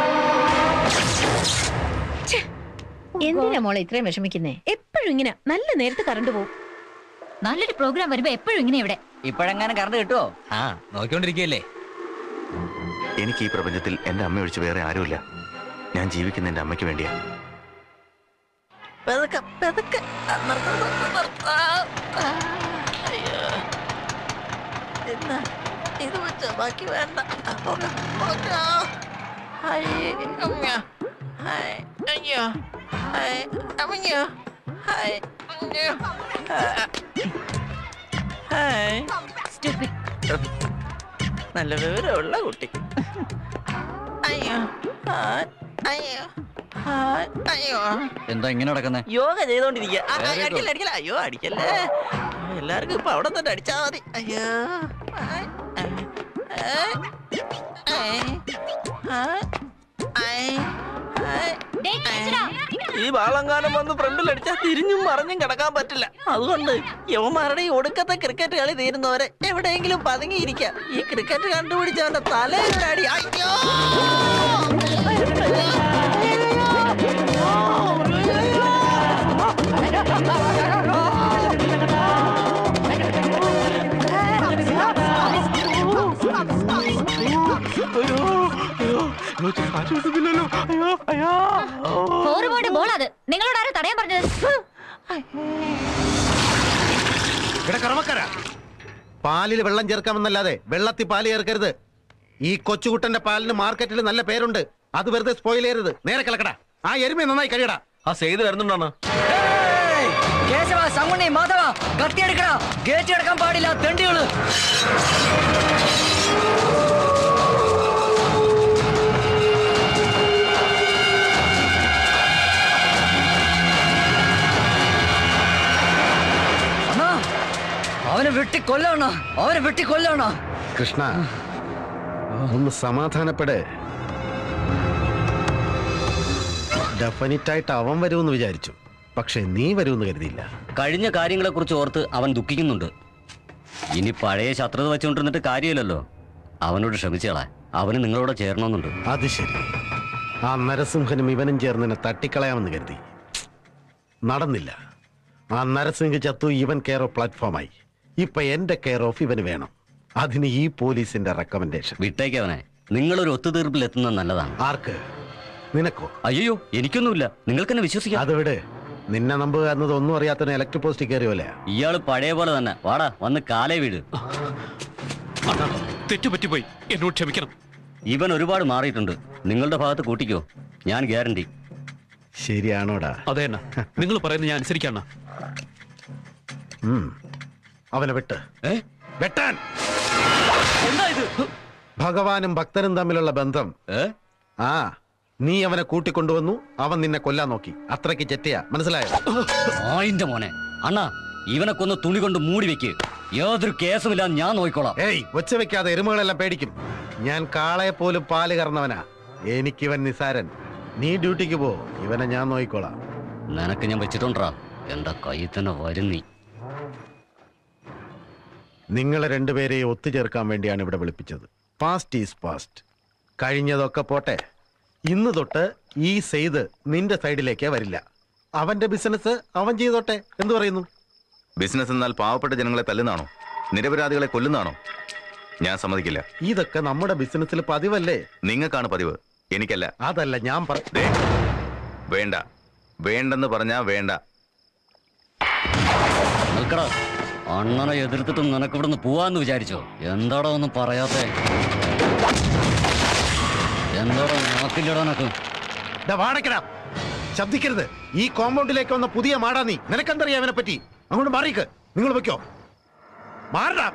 എന്തിനാ മോളെ ഇത്രയും വിഷമിക്കുന്നേ എപ്പോഴും ഇങ്ങനെ നല്ല നേരത്തെ കറണ്ട് പോകും നല്ലൊരു പ്രോഗ്രാം വരുമ്പോ എപ്പോഴും ഇങ്ങനെ ഇവിടെ ഇപ്പോഴെങ്ങാനും കറണ്ട് കിട്ടുമോ ആ നോക്കിക്കൊണ്ടിരിക്കുകയല്ലേ എനിക്ക് ഈ പ്രപഞ്ചത്തിൽ എന്റെ അമ്മ ഒഴിച്ച് വേറെ ആരുമില്ല ഞാൻ ജീവിക്കുന്ന എന്റെ അമ്മയ്ക്ക് വേണ്ടിയാ പതുക്കെ പതുക്കെ ആ, നിർത്ത്, നിർത്ത്, നിർത്ത്. ആ, ആ, അയ്യോ. എന്നാ ഇത് വെച്ചോ ബാക്കി വേണ്ട ആ, പോകാം, പോകാം. ഹായ്, അമ്മ. ഹായ്, അയ്യോ. ഹായ്, അമ്മയ്യോ. ഹായ്, അയ്യോ. ആ, ഹായ്. നല്ല വിവരമുള്ള കുട്ടി അയ്യോ ഹായ്, അയ്യോ ഹായ്, അയ്യോ എന്താ ഇങ്ങനെ നടക്കുന്നേ യോഗ ചെയ്തോണ്ടിരിക്കുക ആ, ആ, Very good. അടിക്കല്ലേ അടിക്കല്ലേ അയ്യോ അടിക്കല്ലേ എല്ലാവർക്കും ഇപ്പൊ അവിടെ തന്നെ അടിച്ചാ മതി അയ്യോ ആയ്, ആയ്, ആയ്, ആയ്, ആയ്, ആയ്, ആയ്, ആയ്. ഈ ബാളങ്കാനം വന്ന് ഫ്രണ്ടിൽ അടിച്ചാൽ തിരിഞ്ഞും മറിഞ്ഞും കിടക്കാൻ പറ്റില്ല അതുകൊണ്ട് യവന്മാരുടെ ഈ ഒടുക്കത്തെ ക്രിക്കറ്റ് കളി തീരുന്നവരെ എവിടെയെങ്കിലും പതുങ്ങിയിരിക്കാം ഈ ക്രിക്കറ്റ് കണ്ടുപിടിച്ചവന്റെ തലയിലൊരടി അയ്യോ അയ്യോ അയ്യോ ഫോർ ബോർഡ് ബോൾ അത് നിങ്ങളോട് ആരും തടയാൻ പറഞ്ഞത് ഇവിടെ കറവക്കര പാലിൽ വെള്ളം ചേർക്കാമെന്നല്ലാതെ വെള്ളത്തിൽ പാല് ചേർക്കരുത് ഈ കൊച്ചുകുട്ടന്റെ പാലിന് മാർക്കറ്റിൽ നല്ല പേരുണ്ട് അത് വെറുതെ സ്പോയിൽ ചെയ്യരുത് നേരെ കിളക്കടാ ആ എരുമ നന്നായി കഴിയടാ ആ സെയ്ത് വരുന്നുണ്ടാണ് കേശവ സമുണ്ണി മാധവ കത്തിയെടുക്കടാ ഗേറ്റ് എടുക്കാൻ പാടില്ല തെണ്ടികള് അണ്ണാ, അവനെ വെട്ടിക്കൊല്ലണ അവനെ വെട്ടിക്കൊല്ലണ കൃഷ്ണ ഒന്ന് സമാധാനപ്പെട് ഡെഫിനറ്റ് ആയിട്ട് അവൻ വരുമെന്ന് വിചാരിച്ചു പക്ഷെ നീ വരുമെന്ന് കരുതിയില്ല കഴിഞ്ഞ കാര്യങ്ങളെ കുറിച്ച് ഓർത്ത് അവൻ ദുഃഖിക്കുന്നുണ്ട് ഇനി പഴയ ശത്രുത വെച്ചുകൊണ്ടിരുന്നിട്ട് കാര്യമില്ലല്ലോ അവനോട് ക്ഷമിച്ചേളാ അവന് നിങ്ങളോട് ചേരണമെന്നുണ്ട് അത് ശരി ആ നരസിംഹനും ഇവനും ചേർന്ന് എന്നെ തട്ടിക്കളയാമെന്ന് കരുതി നടന്നില്ല ആ നരസിംഹ ചത്തു ഇവൻ കെയർ ഓഫ് പ്ലാറ്റ്ഫോമായി ഇപ്പൊ എന്റെ കെയർ ഓഫ് ഇവന് വേണം അതിന് ഈ പോലീസിന്റെ റെക്കമെൻഡേഷൻ വിട്ടേക്കവനെ നിങ്ങളൊരു ഒത്തുതീർപ്പിൽ എത്തുന്നത് നല്ലതാണ് ആർക്ക് നിനക്കോ അയ്യോ എനിക്കൊന്നുമില്ല നിങ്ങൾക്ക് എന്നെ വിശ്വസിക്കാം അത് വിട് നിന്നെ നമ്പുക എന്നത് ഒന്നും അറിയാത്ത ഇലക്ട്രിക് പോസ്റ്റ് കയറി പോലെ ഇയാള് പഴയ പോലെ തന്നെ വാടാ വന്ന് കാലേ വീട് തെറ്റുപറ്റിപ്പോയി എന്നോട് ക്ഷമിക്കണം ഇവൻ ഒരുപാട് മാറിയിട്ടുണ്ട് നിങ്ങളുടെ ഭാഗത്ത് കൂട്ടിക്കോ ഞാൻ ഗ്യാരണ്ടി ശരിയാണോടാ അതെ അണ്ണ നിങ്ങൾ പറയുന്നത് ഞാൻ അനുസരിക്കണ്ണ ഉം. അവനെ വിട്ട് വെട്ടാൻ എന്താ ഇത് ഭഗവാനും ഭക്തനും തമ്മിലുള്ള ബന്ധം ആ നീ അവനെ കൂട്ടിക്കൊണ്ടുവന്നു അവൻ നിന്നെ കൊല്ലാൻ നോക്കി അത്രയ്ക്ക് ചെറ്റയാ മനസ്സിലായോ ആയിന്റെ മോനെ അണ്ണാ ഇവനെ കൊന്ന് തുണി കൊണ്ട് മൂടി വെക്ക് യാതൊരു കേസുമില്ലാന്ന് ഞാൻ നോക്കിക്കോളാം ഏയ് ഒച്ച വെക്കാതെ എരുമകളെല്ലാം പേടിക്കും ഞാൻ കാളയെ പോലും പാല് കറന്നവനാ എനിക്കിവൻ നിസാരൻ നീ ഡ്യൂട്ടിക്ക് പോ ഇവനെ ഞാൻ നോക്കിക്കോളാം നിനക്ക് ഞാൻ വെച്ചിട്ടുണ്ടാ എന്റെ കയ്യിൽ തന്നെ വരും നീ നിങ്ങളെ രണ്ടുപേരെയും ഒത്തുചേർക്കാൻ വേണ്ടിയാണ് ഇവിടെ വിളിപ്പിച്ചത് പാസ്റ്റ് ഈസ് പാസ്റ്റ് കഴിഞ്ഞതൊക്കെ പോട്ടെ ഇന്ന് തൊട്ട് ഈ സെയ്ത് നിന്റെ സൈഡിലേക്കേ വരില്ല അവന്റെ ബിസിനസ് അവൻ ചെയ്തോട്ടെ എന്തു പറയുന്നു ബിസിനസ് എന്നാൽ പാവപ്പെട്ട ജനങ്ങളെ തല്ലുന്നാണോ നിരപരാധികളെ കൊല്ലുന്നാണോ ഞാൻ സമ്മതിക്കില്ല ഇതൊക്കെ നമ്മുടെ ബിസിനസ്സിൽ പതിവല്ലേ നിങ്ങൾക്കാണ് പതിവ് എനിക്കല്ല അതല്ല ഞാൻ പറ ദേ, വേണ്ട വേണ്ടെന്ന് പറഞ്ഞാ വേണ്ട നിൽക്കടാ അണ്ണനെ എതിർത്തിട്ടും നിനക്ക് ഇവിടുന്ന് പോവാന്ന് വിചാരിച്ചോ എന്താടാ ഒന്നും പറയാത്തെ എന്താടാ നാക്കില്ലടാ നിനക്ക് ദാ വാടക്കടാ ശബ്ദിക്കരുത് ഈ കോമ്പൗണ്ടിലേക്ക് വന്ന പുതിയ മാടാ നീ നിനക്കെന്തറിയാം അവനെ പറ്റി അങ്ങോട്ട് മാറിക്ക് നിങ്ങൾ വെക്കോ മാറടാ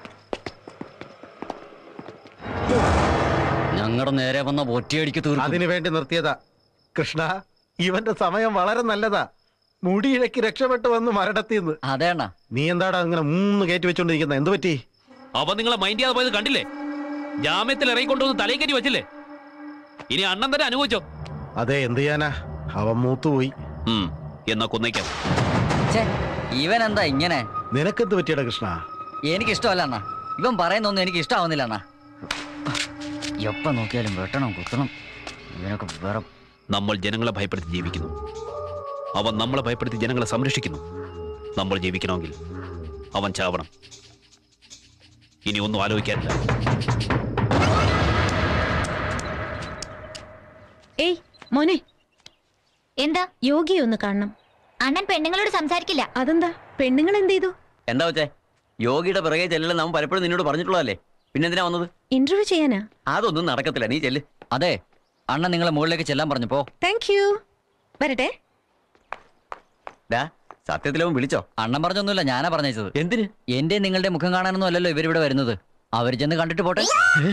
ഞങ്ങളുടെ നേരെ വന്ന ഒറ്റയടിക്ക് തീർക്കും അതിനു വേണ്ടി നിർത്തിയതാ കൃഷ്ണ ഇവന്റെ സമയം വളരെ നല്ലതാ മുടിയിഴക്ക് രക്ഷപ്പെട്ടു വന്ന് മരടത്തിന്ന് അതേണ്ണ നീ എന്താടാ ഇങ്ങനെ മൂന്ന് കയറ്റി വെച്ചോണ്ടിരിക്കുന്ന എന്ത് പറ്റി അവൻ നിങ്ങളെ മൈൻഡ് ചെയ്യാതെ പോയത് കണ്ടില്ലേ ജാമ്യത്തിൽ ഇറങ്ങിക്കൊണ്ടുവന്ന് തലയിൽ കയറ്റി വെച്ചില്ലേ ഇനി അണ്ണൻ തന്നെ അനുഭവിച്ചോ അതെ എന്ത് ചെയ്യാനാ അവൻ മൂത്തുപോയി എന്നാ കൊന്നേക്കാം ഇവൻ എന്താ ഇങ്ങനെ നിനക്കെന്ത് പറ്റിയടാ കൃഷ്ണ എനിക്ക് ഇഷ്ടമല്ല അണ്ണ ഇവൻ പറയുന്നൊന്നും എനിക്ക് ഇഷ്ടാവുന്നില്ല അണ്ണ എപ്പ നോക്കിയാലും വെട്ടണം കുത്തണം ഇവനൊക്കെ വേറെ നമ്മൾ ജനങ്ങളെ ഭയപ്പെടുത്തി ജീവിക്കുന്നു അവൻ നമ്മളെ ഭയപ്പെടുത്തി ജനങ്ങളെ സംരക്ഷിക്കുന്നു നമ്മൾ ജീവിക്കണമെങ്കിൽ അവൻ ചാവണം ഇനി ഒന്നും ആലോചിക്കാനില്ല ഏയ് മോനെ എന്താ യോഗിയെ ഒന്ന് കാണണം അണ്ണൻ പെണ്ണുങ്ങളോട് സംസാരിക്കില്ല അതെന്താ പെണ്ണുങ്ങൾ എന്ത് ചെയ്തു എന്താ വെച്ചേ യോഗിയുടെ പിറകെ ചെല്ലലെന്ന് അവൻ പലപ്പോഴും നിന്നോട് പറഞ്ഞിട്ടുള്ളതല്ലേ പിന്നെന്തിനാ വന്നത് ഇന്റർവ്യൂ ചെയ്യാനാ അതൊന്നും നടക്കത്തില്ല നീ ചെല്ല് അതെ അണ്ണൻ നിങ്ങളെ മുകളിലേക്ക് ചെല്ലാൻ പറഞ്ഞപ്പോ താങ്ക് യു വരട്ടെ ഡാ സത്യത്തിലവൻ വിളിച്ചോ അണ്ണൻ പറഞ്ഞൊന്നുമില്ല ഞാനാ പറഞ്ഞത് എന്തിന് എന്റെ നിങ്ങളുടെ മുഖം കാണാനൊന്നും അല്ലല്ലോ ഇവരിവിടെ വരുന്നത് അവർ ചെന്ന് കണ്ടിട്ട് പോട്ടെ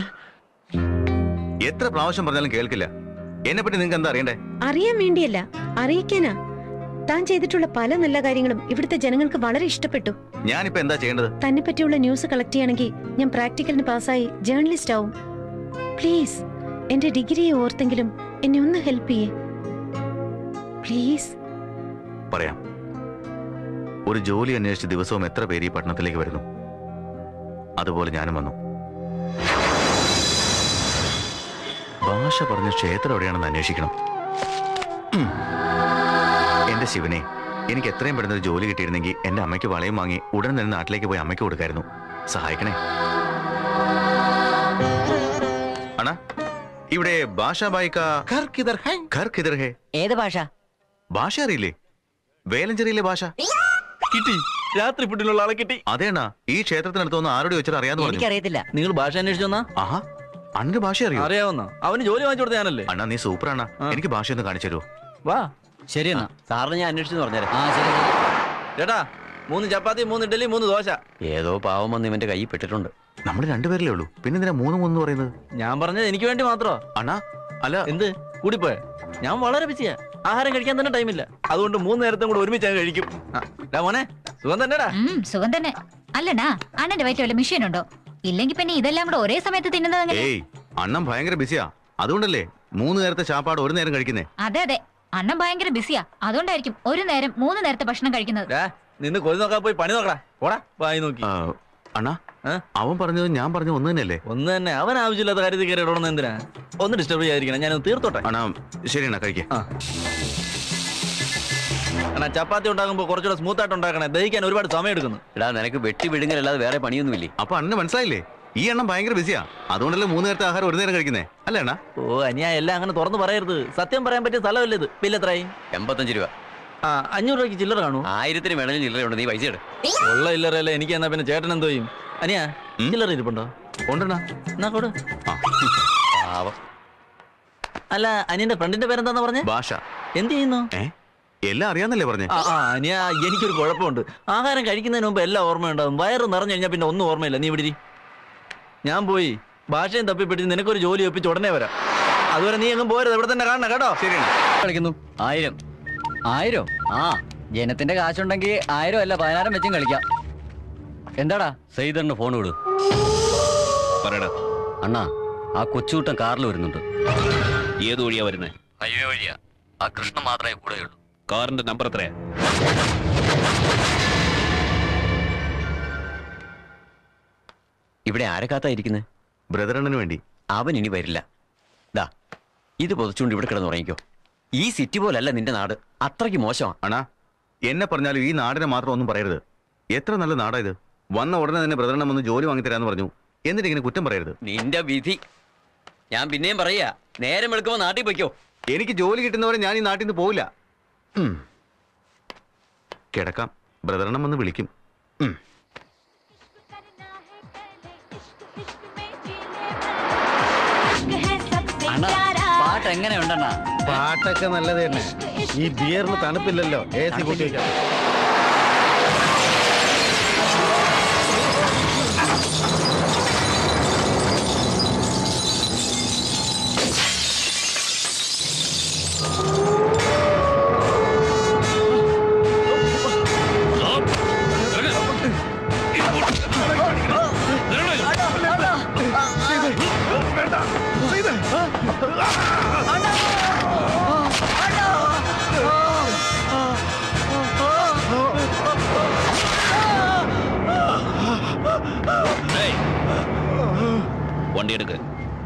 എത്ര പ്രാവശ്യം പറഞ്ഞാലും കേൾക്കില്ല എന്നെ പറ്റി നിങ്ങൾക്ക് എന്താ അറിയണ്ടേ അറിയാൻ വേണ്ടിയല്ല അറിയിക്കാനാ താൻ ചെയ്തിട്ടുള്ള പല നല്ല കാര്യങ്ങളും ഇവിടുത്തെ ജനങ്ങൾക്ക് വളരെ ഇഷ്ടപ്പെട്ടു ഞാനിപ്പോ എന്താ ചെയ്യേണ്ടത് തന്നെ പറ്റിയുള്ള ന്യൂസ് കളക്ട് ചെയ്യണമെങ്കിൽ ഞാൻ പ്രാക്ടിക്കലിന് പാസ്സായി ജേർണലിസ്റ്റ് ആവും പ്ലീസ് എന്റെ ഡിഗ്രിയെ ഓർത്തെങ്കിലും എന്നെ ഒന്ന് ഹെൽപ്പ് ചെയ്യേ പ്ലീസ് പറയാം ഒരു ജോലി അന്വേഷിച്ച് ദിവസവും എത്ര പേര് ഈ പട്ടണത്തിലേക്ക് വരുന്നു അതുപോലെ ഞാനും വന്നു ഭാഷ പറഞ്ഞ ക്ഷേത്രം എവിടെയാണെന്ന് അന്വേഷിക്കണം ഉം. എന്റെ ശിവനെ എനിക്ക് എത്രയും പെട്ടെന്ന് ഒരു ജോലി കിട്ടിയിരുന്നെങ്കിൽ എന്റെ അമ്മയ്ക്ക് വളയും വാങ്ങി ഉടൻ തന്നെ നാട്ടിലേക്ക് പോയി അമ്മയ്ക്ക് കൊടുക്കായിരുന്നു സഹായിക്കണേ അണ ഇവിടെ ഭാഷ ബായിക്ക ഘർ കിധർ ഹൈ ഘർ കിധർ ഹേ ഏത് ഭാഷ ഭാഷ അറിയില്ലേ വേലഞ്ചേരിയിലെ ഭാഷ കിട്ടി രാത്രി ഫുഡിനുള്ള ആളെ കിട്ടി അതേണ ഈ ക്ഷേത്രത്തിനടുത്ത് ഒന്ന് ആരോട് വെച്ചിട്ട് അറിയാന്ന് പറഞ്ഞു എനിക്കറിയത്തില്ല നിങ്ങൾ ഭാഷ അന്വേഷിച്ചു വന്നാ ആഹാ അണ്ണന് ഭാഷ അറിയോ അറിയാവുന്ന അവന് ജോലി വാങ്ങിച്ചു കൊടുത്ത ഞാനല്ലേ അണ്ണാ നീ സൂപ്പർ അണ്ണാ എനിക്ക് ഭാഷ ഒന്ന് കാണിച്ചു തരുമോ വാ ശരി എന്നാ സാറിന് ഞാൻ അന്വേഷിച്ചു പറഞ്ഞുതരാം ആ ശരി ചേട്ടാ മൂന്ന് ചപ്പാത്തി മൂന്ന് ഇഡലി മൂന്ന് ദോശ ഏതോ പാവം വന്ന് ഇവന്റെ കയ്യിൽ പെട്ടിട്ടുണ്ട് നമ്മൾ രണ്ടുപേരല്ലേ ഉള്ളൂ പിന്നെ എന്തിനാ മൂന്ന് മൂന്ന് പറയുന്നത് ഞാൻ പറഞ്ഞത് എനിക്ക് വേണ്ടി മാത്രോ അണ്ണാ അല്ല എന്ത് കൂടിപ്പോയ ഞാൻ വളരെ ബിസിയാ ആഹാരം കഴിക്കാൻ തന്നെ ടൈമില്ല അതുകൊണ്ട് മൂന്ന് നേരത്തും കൂടെ ഒരുമിച്ച് അങ്ങ് കഴിക്കും ആ, ഡാ മോനെ സുഖം തന്നെടാ ഉം, സുഖം തന്നെ അല്ലടാ അണ്ണന്റെ വയറ്റ് വല്ല മെഷീൻ ഉണ്ടോ ഇല്ലെങ്കിൽ പിന്നെ ഇതെല്ലാം കൂടെ ഒരേ സമയത്ത് തിന്നുന്നത് എങ്ങനെ? ഏയ് അണ്ണൻ ഭയങ്കര ബിസിയാ അതുകൊണ്ടല്ലേ മൂന്ന് നേരത്തെ ചാപ്പാട് ഒരു നേരം കഴിക്കുന്നേ അതെ അതെ അണ്ണൻ ഭയങ്കര ബിസിയാ അതുകൊണ്ടായിരിക്കും ഒരു നേരം മൂന്ന് നേരത്തെ ഭക്ഷണം കഴിക്കുന്നത് ഡാ നിന്ന് കൊതി നോക്കാൻ പോയി പണി നോക്കടാ പോടാ വായി നോക്കി ആ, അണ്ണാ അവൻ പറഞ്ഞത് ഞാൻ പറഞ്ഞ ഒന്ന് തന്നെയല്ലേ ഒന്ന് തന്നെ അവൻ ആവശ്യമില്ലാത്ത കാര്യത്തിൽ കയറി ഇടണമെന്ന് എന്തിനാ ഒന്ന് ഡിസ്റ്റർബ് ചെയ്യാതിരിക്കണം ഞാനൊന്ന് തീർത്തോട്ടെ അണ്ണാ ശരി അണ്ണാ കഴിക്കേ അണ്ണാ ചപ്പാത്തി ഉണ്ടാക്കുമ്പോ കുറച്ചുകൂടെ സ്മൂത്ത് ആയിട്ട് ഉണ്ടാക്കണേ ദഹിക്കാൻ ഒരുപാട് സമയം എടുക്കുന്നു എടാ നിനക്ക് വെട്ടി വിഴുങ്ങലല്ലാതെ വേറെ പണിയൊന്നുമില്ലേ അപ്പൊ അണ്ണന് മനസ്സിലായില്ലേ ഈ എണ്ണം ഭയങ്കര ബിസിയാ അതുകൊണ്ടല്ലേ മൂന്ന് നേരത്തെ ആഹാരം ഒരു നേരം കഴിക്കുന്നേ അല്ലേ അണ്ണാ ഓ അനിയാ എല്ലാം അങ്ങനെ തുറന്നു പറയരുത് സത്യം പറയാൻ പറ്റിയ സ്ഥലമല്ലേ ഇത് ബില്ല് എത്രയായി എൺപത്തഞ്ച് രൂപ ആ അഞ്ഞൂറ് രൂപയ്ക്ക് ചില്ലറ കാണൂ ആയിരത്തിന് വേണമെങ്കിൽ ചില്ലറയുണ്ട് നീ പൈസ എടു ഉള്ള ഇല്ലറല്ലേ എനിക്ക് എന്നാ പിന്നെ ചേട്ടൻ എന്തോ ചെയ്യും അനിയാ ചില്ലറ ഇരിപ്പുണ്ടോ ഉണ്ടെണ്ണാ എന്നാ കൊടു പാവം അല്ല അനിയന്റെ ഫ്രണ്ടിന്റെ പേരെന്താന്ന് പറഞ്ഞേ ഭാഷ എന്ത് ചെയ്യുന്നു ഏ എല്ലാം അറിയാന്നല്ലേ പറഞ്ഞേ ആ ആ അനിയ എനിക്കൊരു കുഴപ്പമുണ്ട് ആഹാരം കഴിക്കുന്നതിന് മുമ്പ് എല്ലാം ഓർമ്മയുണ്ടാവും വയറ് നിറഞ്ഞു കഴിഞ്ഞാൽ പിന്നെ ഒന്നും ഓർമ്മയില്ല നീ ഇവിടെ ഇരി. ഞാൻ പോയി ഭാഷയും തപ്പിപ്പിടിച്ച് നിനക്കൊരു ജോലി ഒപ്പിച്ച് ഉടനെ വരാം അതുവരെ നീ എങ്ങും പോരുത് ഇവിടെ തന്നെ കാണണം കേട്ടോ ശരിയാണ് കളിക്കുന്നു ആയിരം ആയിരം ആ ജനത്തിന്റെ കാശുണ്ടെങ്കിൽ ആയിരം അല്ല പതിനായിരം വെച്ചും കളിക്കാം എന്താടാ സെയ്തറിന് ഫോൺ വിടു പറയടാ അണ്ണാ ആ കൊച്ചുകൂട്ടം കാറിൽ വരുന്നുണ്ട് ഏത് വഴിയാ വരുന്നേ ഹൈവേ വഴിയാ ആ കൃഷ്ണൻ മാത്രമേ കൂടെ ഉള്ളൂ കാറിന്റെ നമ്പർ എത്രയാ ഇവിടെ ആരെ കാത്തായിരിക്കുന്നത് ബ്രദറണ്ണന് വേണ്ടി അവൻ ഇനി വരില്ല ദാ ഇത് പൊതിച്ചുകൊണ്ട് ഇവിടെ കിടന്ന് ഉറങ്ങിക്കോ ഈ സിറ്റി പോലല്ല നിന്റെ നാട് അത്രയ്ക്ക് മോശമാണ് അണ്ണാ എന്നെ പറഞ്ഞാലും ഈ നാടിനെ മാത്രം ഒന്നും പറയരുത് എത്ര നല്ല നാടാ ഇത് വന്ന ഉടനെ തന്നെ ബ്രദറണ്ണം വന്ന് ജോലി വാങ്ങിത്തരാന്ന് പറഞ്ഞു എന്നിട്ട് ഇങ്ങനെ കുറ്റം പറയരുത് നിന്റെ വിധി ഞാൻ പിന്നെയും പറയാ നേരം വെളുക്കുമ്പോ നാട്ടിൽ പൊയ്ക്കോ എനിക്ക് ജോലി കിട്ടുന്നവരെ ഞാൻ ഈ നാട്ടിൽ നിന്ന് പോവില്ല ഉം. കിടക്കാം ബ്രദറണ്ണം വന്ന് വിളിക്കും ഉം. അണ്ണാ പാട്ട് എങ്ങനെയുണ്ടണ്ണാ പാട്ടൊക്കെ നല്ലത് തന്നെ ഈ ബിയറിന് തണുപ്പില്ലല്ലോ എ സി കൂട്ടി വെക്കാം വണ്ടി എടുക്ക്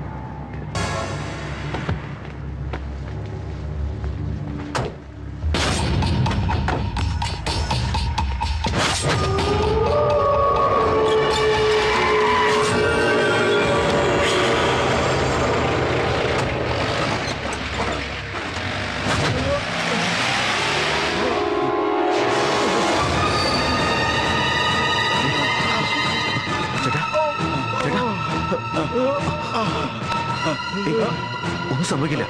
ഏയ്, ഒന്നും സംഭവിക്കില്ല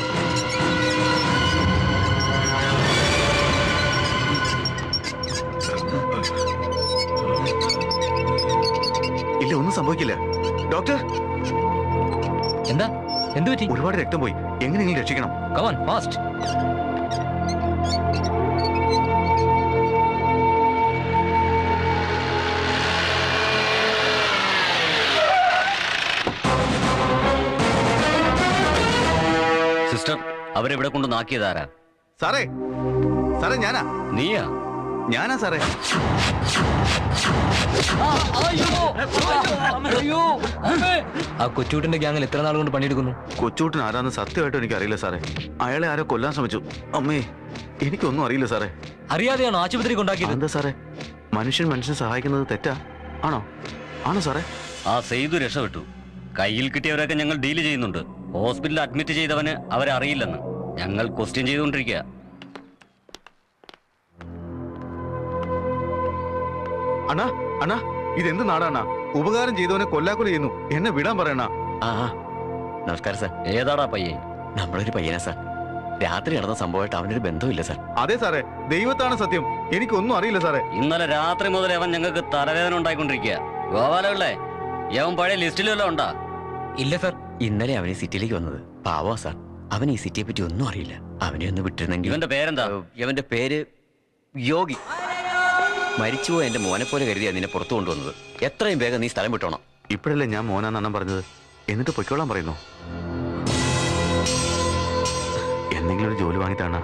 ഇല്ല ഒന്നും സംഭവിക്കില്ല ഡോക്ടർ എന്താ എന്ത് പറ്റി ഒരുപാട് രക്തം പോയി എങ്ങനെയെങ്കിലും രക്ഷിക്കണം കമോൺ ഫാസ്റ്റ് സിസ്റ്റർ അവരെവിടെ കൊണ്ട് നാക്കിയതാരാ സാറേ സാറേ ഞാനാ നീയാ ഞാനാ സാറേ ആ കൊച്ചൂട്ടിന്റെ ഗ്യാങ്ങിൽ എത്ര നാൾ കൊണ്ട് പണിയെടുക്കുന്നു കൊച്ചൂട്ടൻ ആരാന്ന് സത്യമായിട്ടും എനിക്ക് അറിയില്ല സാറേ അയാളെ ആരോ കൊല്ലാൻ ശ്രമിച്ചു അമ്മേ എനിക്കൊന്നും അറിയില്ല സാറേ അറിയാതെയാണോ ആശുപത്രി കൊണ്ടാക്കിയത് എന്താ സാറേ മനുഷ്യൻ മനുഷ്യനെ സഹായിക്കുന്നത് തെറ്റാ ആണോ ആണോ സാറേ ആ സെയ്തു രക്ഷപ്പെട്ടു കയ്യിൽ കിട്ടിയവരൊക്കെ ഞങ്ങൾ ഡീല് ചെയ്യുന്നുണ്ട് ഹോസ്പിറ്റലിൽ അഡ്മിറ്റ് ചെയ്തവന് അവരെ അറിയില്ലെന്ന് ഞങ്ങൾ ക്വസ്റ്റ്യൻ ചെയ്തുകൊണ്ടിരിക്കുക അണ്ണാ അണ്ണാ ഇതെന്ത് നാടാണ ഉപകാരം ചെയ്തവനെ കൊല്ലാക്കൊല ചെയ്യുന്നു എന്നെ വിടാൻ പറയണ ആ നമസ്കാരം സാർ ഏതാടാ പയ്യൻ നമ്മളൊരു പയ്യനാ സാർ രാത്രി നടന്ന സംഭവമായിട്ട് അവനൊരു ബന്ധമില്ല സാർ അതെ സാറേ ദൈവത്താണ് സത്യം എനിക്കൊന്നും അറിയില്ല സാറേ ഇന്നലെ രാത്രി മുതൽ അവൻ ഞങ്ങൾക്ക് തലവേദന ഉണ്ടായിക്കൊണ്ടിരിക്കുക ഗോപാലകളെ യവൻ പഴയ ലിസ്റ്റിൽ വല്ലതും ഉണ്ടാ ഇല്ല സാർ ഇന്നലെ അവൻ ഈ സിറ്റിയിലേക്ക് വന്നത് പാവാ സാർ അവൻ ഈ സിറ്റിയെ പറ്റി ഒന്നും അറിയില്ല അവനെ ഒന്ന് വിട്ടിരുന്നെങ്കിൽ ഇവന്റെ പേരെന്താ ഇവന്റെ പേര് യോഗി മരിച്ചുപോയ എന്റെ മോനെ പോലെ കരുതിയാ നിന്നെ പുറത്തു കൊണ്ടുവന്നത് എത്രയും വേഗം നീ സ്ഥലം വിട്ടോണം ഇപ്പോഴല്ലേ ഞാൻ മോനാന്നെണ്ണം പറഞ്ഞത് എന്നിട്ട് പൊയ്ക്കോളാൻ പറയുന്നു എന്തെങ്കിലും ഒരു ജോലി വാങ്ങിത്താണ്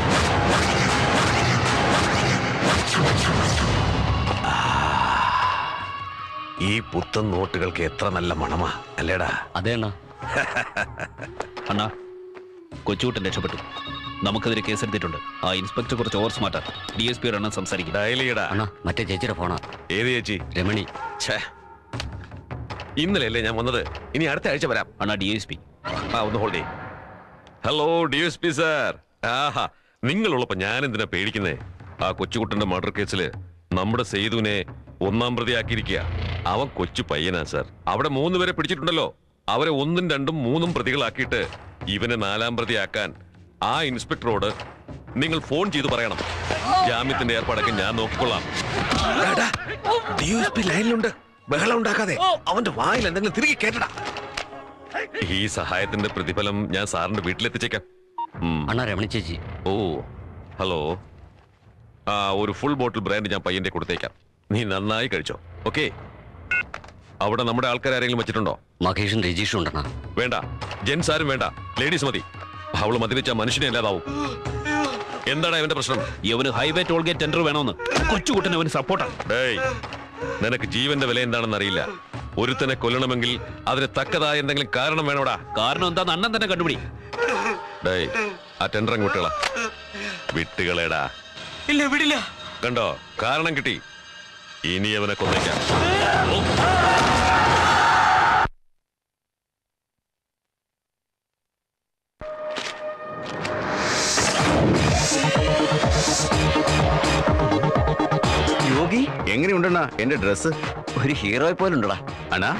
ഈ പുത്തൻ നോട്ടുകൾക്ക് എത്ര നല്ല മണമാ അല്ലേടാ അതെ അണ്ണാ അണ്ണാ കൊച്ചുകൂട്ടൻ രക്ഷപ്പെട്ടു നമുക്കെതിരെ കേസെടുത്തിട്ടുണ്ട് ആ ഇൻസ്പെക്ടർ കുറച്ച് ഓവർ സ്മാർട്ടാ ഡി എസ് പിയുടെ എണ്ണം സംസാരിക്കും ഡയലിയടാ അണ്ണാ മറ്റേ ചേച്ചിയുടെ ഫോണാ ഏത് ചേച്ചി രമണി ഛേ ഇന്നലെ അല്ലേ ഞാൻ വന്നത് ഇനി അടുത്ത ആഴ്ച വരാം അണ്ണാ ഡി എസ് പി ആ ഒന്ന് hold hello D S P sir ആഹാ നിങ്ങളുള്ളപ്പോ ഞാൻ എന്തിനാ പേടിക്കുന്നേ ആ കൊച്ചുകുട്ടന്റെ മർഡർ കേസിൽ നമ്മുടെ സെയ്തുവിനെ ഒന്നാം പ്രതിയാക്കിയിരിക്കുക അവൻ കൊച്ചു പയ്യനാ സാർ അവിടെ മൂന്ന് പേരെ പിടിച്ചിട്ടുണ്ടല്ലോ അവരെ ഒന്നും രണ്ടും മൂന്നും പ്രതികളാക്കിയിട്ട് ഇവനെ നാലാം പ്രതിയാക്കാൻ ആ ഇൻസ്പെക്ടറോട് നിങ്ങൾ ഫോൺ ചെയ്ത് പറയണം ജാമ്യത്തിന്റെ ഏർപ്പാടൊക്കെ ഞാൻ നോക്കിക്കൊള്ളാം ഡി എസ് പി ലൈനിലുണ്ട് ബഹളം ഉണ്ടാക്കാതെ അവന്റെ വായിൽ എന്തെങ്കിലും തിരികെ കേട്ടടാ ഈ സഹായത്തിന്റെ പ്രതിഫലം ഞാൻ സാറിന്റെ വീട്ടിലെത്തിച്ചേക്കാം ഉം. അണ്ണാ രമണി ചേച്ചി ഓ ഹലോ ആ ഒരു ഫുൾ ബോട്ടിൽ ബ്രാൻഡ് ഞാൻ പയ്യന്റെ കൊടുത്തേക്കാം നീ നന്നായി കഴിച്ചോ ഓക്കെ അവിടെ നമ്മുടെ ആൾക്കാർ ആരെങ്കിലും വെച്ചിട്ടുണ്ടോ മഹേഷും രജീഷും ഉണ്ടണ്ണാ വേണ്ട ജെൻസ് ആരും വേണ്ട ലേഡീസ് മതി അവള് മദ്യപിച്ച മനുഷ്യനെ അല്ലാതാവും എന്താണ് ഇവന്റെ പ്രശ്നം ഇവന് ഹൈവേ ടോൾ ഗേറ്റ് ടെൻഡർ വേണമെന്ന് കൊച്ചുകുട്ടൻ അവന് സപ്പോർട്ടാണ് ഡേയ് നിനക്ക് ജീവന്റെ വില എന്താണെന്ന് അറിയില്ല ഒരുത്തനെ കൊല്ലണമെങ്കിൽ അതിന് തക്കതായ എന്തെങ്കിലും കാരണം വേണോടാ കാരണം എന്താന്ന് അണ്ണൻ തന്നെ കണ്ടുപിടി ഡേയ് ആ ടെൻഡർ അങ്ങ് വിട്ടുകളാ വിട്ടുകളേടാ ഇല്ല വിടില്ല കണ്ടോ കാരണം കിട്ടി ഇനി അവനെ കൊന്നേക്കാം യോഗി എങ്ങനെയുണ്ടണ്ണാ എന്റെ ഡ്രസ്സ് ഒരു ഹീറോയെ പോലുണ്ടടാ അണ്ണാ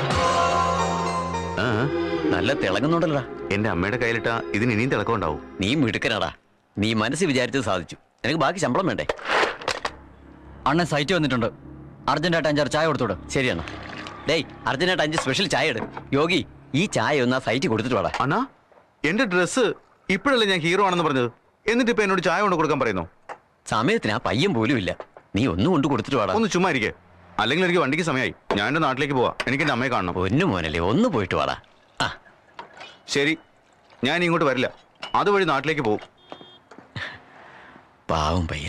ആ നല്ല തിളങ്ങുന്നുണ്ടല്ലോടാ എന്റെ അമ്മയുടെ കയ്യിലിട്ട ഇതിന് ഇനിയും തിളക്കമുണ്ടാവും നീ മിടുക്കനാടാ നീ മനസ്സിൽ വിചാരിച്ചത് സാധിച്ചു നിനക്ക് ബാക്കി ശമ്പളം വേണ്ടേ അണ്ണൻ സൈറ്റ് വന്നിട്ടുണ്ട് അർജന്റായിട്ട് അഞ്ചാറ് ചായ കൊടുത്തോട് ശരിയാണ് ഡേയ് അർജന്റായിട്ട് അഞ്ച് സ്പെഷ്യൽ ചായ ഇട് യോഗി ഈ ചായ ഒന്ന് ആ സൈറ്റിൽ കൊടുത്തിട്ട് വാടാ അണ്ണാ എന്റെ ഡ്രസ്സ് ഇപ്പോഴല്ലേ ഞാൻ ഹീറോ ആണെന്ന് പറഞ്ഞത് എന്നിട്ട് ഇപ്പൊ എന്നോട് ചായ കൊണ്ട് കൊടുക്കാൻ പറയുന്നു സമയത്തിന് ആ പയ്യൻ പോലും ഇല്ല നീ ഒന്നും കൊണ്ട് കൊടുത്തിട്ട് വാടാ ഒന്ന് ചുമ്മാ ഇരിക്കെ അല്ലെങ്കിൽ എനിക്ക് വണ്ടിക്ക് സമയമായി ഞാൻ എന്റെ നാട്ടിലേക്ക് പോവാ എനിക്ക് എന്റെ അമ്മയെ കാണണം ഒന്നു മോനല്ലേ ഒന്ന് പോയിട്ട് വാടാ ശരി ഞാൻ ഇങ്ങോട്ട് വരില്ല അതുവഴി നാട്ടിലേക്ക് പോകും പാവം പയ്യൻ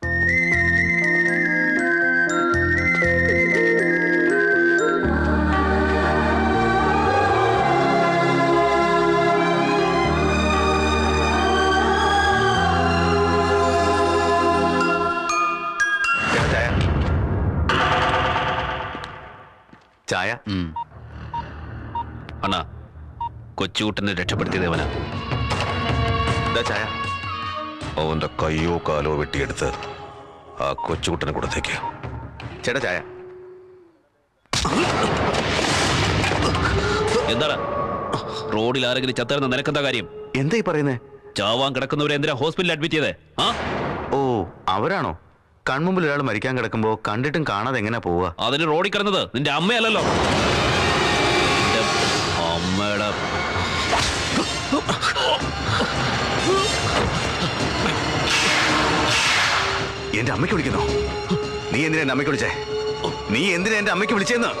ചായ അണ്ണാ കൊച്ചുകുട്ടനെ രക്ഷപ്പെടുത്തിയത് അവനാ ചായ അവന്റെ കയ്യോ കാലോ വെട്ടിയെടുത്ത് ആ കൊച്ചുകുട്ടനെ കൊടുത്തേക്ക് ചേട്ടാ ചായ എന്താണ് റോഡിൽ ആരെങ്കിലും ചത്തരുന്ന നിനക്കെന്താ കാര്യം എന്താ ഈ പറയുന്നേ ചാവാൻ കിടക്കുന്നവരെ എന്തിനാ ഹോസ്പിറ്റലിൽ അഡ്മിറ്റ് ചെയ്തേ ആ ഓ അവരാണോ കൺമുമ്പിൽ ഒരാൾ മരിക്കാൻ കിടക്കുമ്പോ കണ്ടിട്ടും കാണാതെ എങ്ങനെയാ പോവുക അതിന് റോഡിൽ കിടന്നത് നിന്റെ അമ്മയല്ലല്ലോ നിന്റെ അമ്മയുടെ എന്റെ അമ്മയ്ക്ക് വിളിക്കുന്നോ നീ എന്തിനാ എന്റെ അമ്മയ്ക്ക് വിളിച്ചേ നീ എന്തിനാ എന്റെ അമ്മയ്ക്ക് വിളിച്ചേന്ന്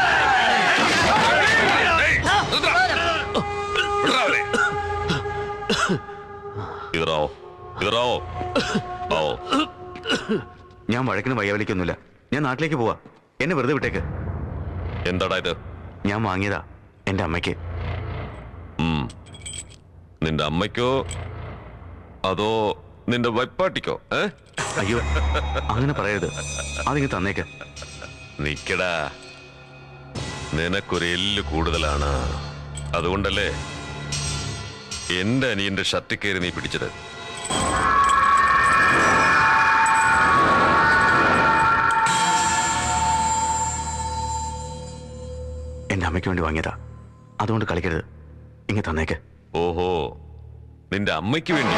ഇതറാവോ ഇതറാവോ ആവോ ഞാൻ വഴക്കിന് വയ്യാവലിക്കൊന്നുമില്ല ഞാൻ നാട്ടിലേക്ക് പോവാ എന്നെ വെറുതെ വിട്ടേക്ക് എന്താടാ ഇത് ഞാൻ വാങ്ങിയതാ എന്റെ അമ്മയ്ക്ക് ഉം. നിന്റെ അമ്മയ്ക്കോ അതോ നിന്റെ വൈപ്പാട്ടിക്കോ ഏ അയ്യോ അങ്ങനെ പറയരുത് അതിങ്ങ് തന്നേക്ക് നിക്കടാ നിനക്കൊരു എല്ല് കൂടുതലാണ് അതുകൊണ്ടല്ലേ എന്റെ അനിയന്റെ ഷർട്ടിൽ കയറി നീ പിടിച്ചത് എന്റെ അമ്മയ്ക്ക് വേണ്ടി വാങ്ങിയതാ അതുകൊണ്ട് കളിക്കരുത് ഇങ്ങ് തന്നേക്ക് ഓഹോ നിന്റെ അമ്മയ്ക്ക് വേണ്ടി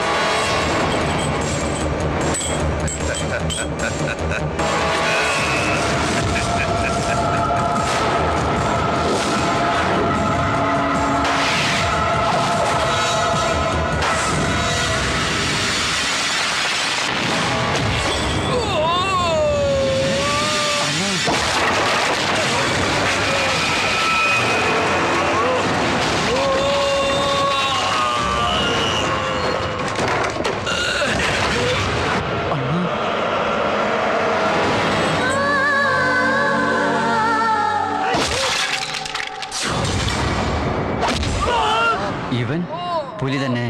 ഇവൻ പുലി തന്നെ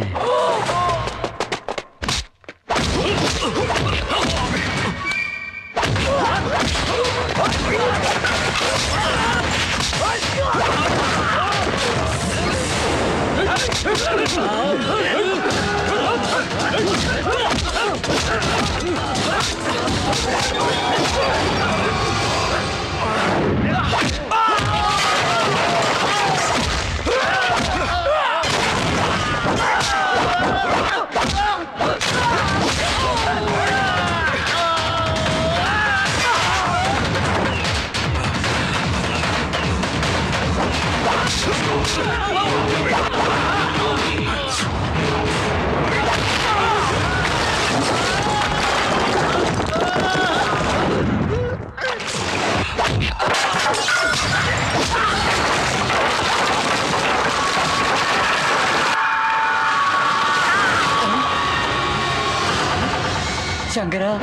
ശങ്കര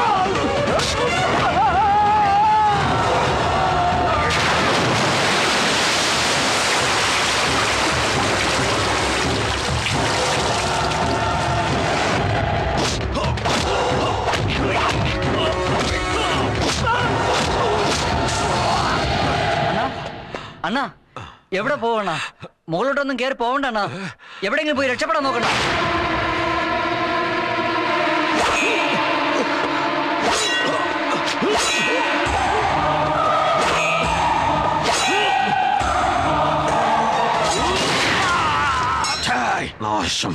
അണ്ണാ എവിടെ പോവണ മുകളിലോട്ടൊന്നും കയറി പോവണ്ട അണ്ണാ എവിടെയെങ്കിലും പോയി രക്ഷപ്പെടാൻ നോക്കണ്ട നാശം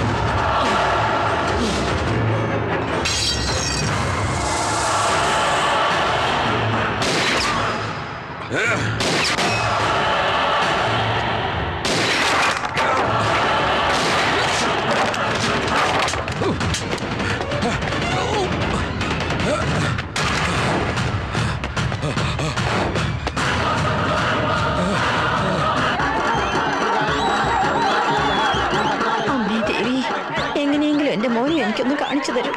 അമ്മേ ദേവി എങ്ങനെയെങ്കിലും എന്റെ മോനെ എനിക്കൊന്ന് കാണിച്ചു തരും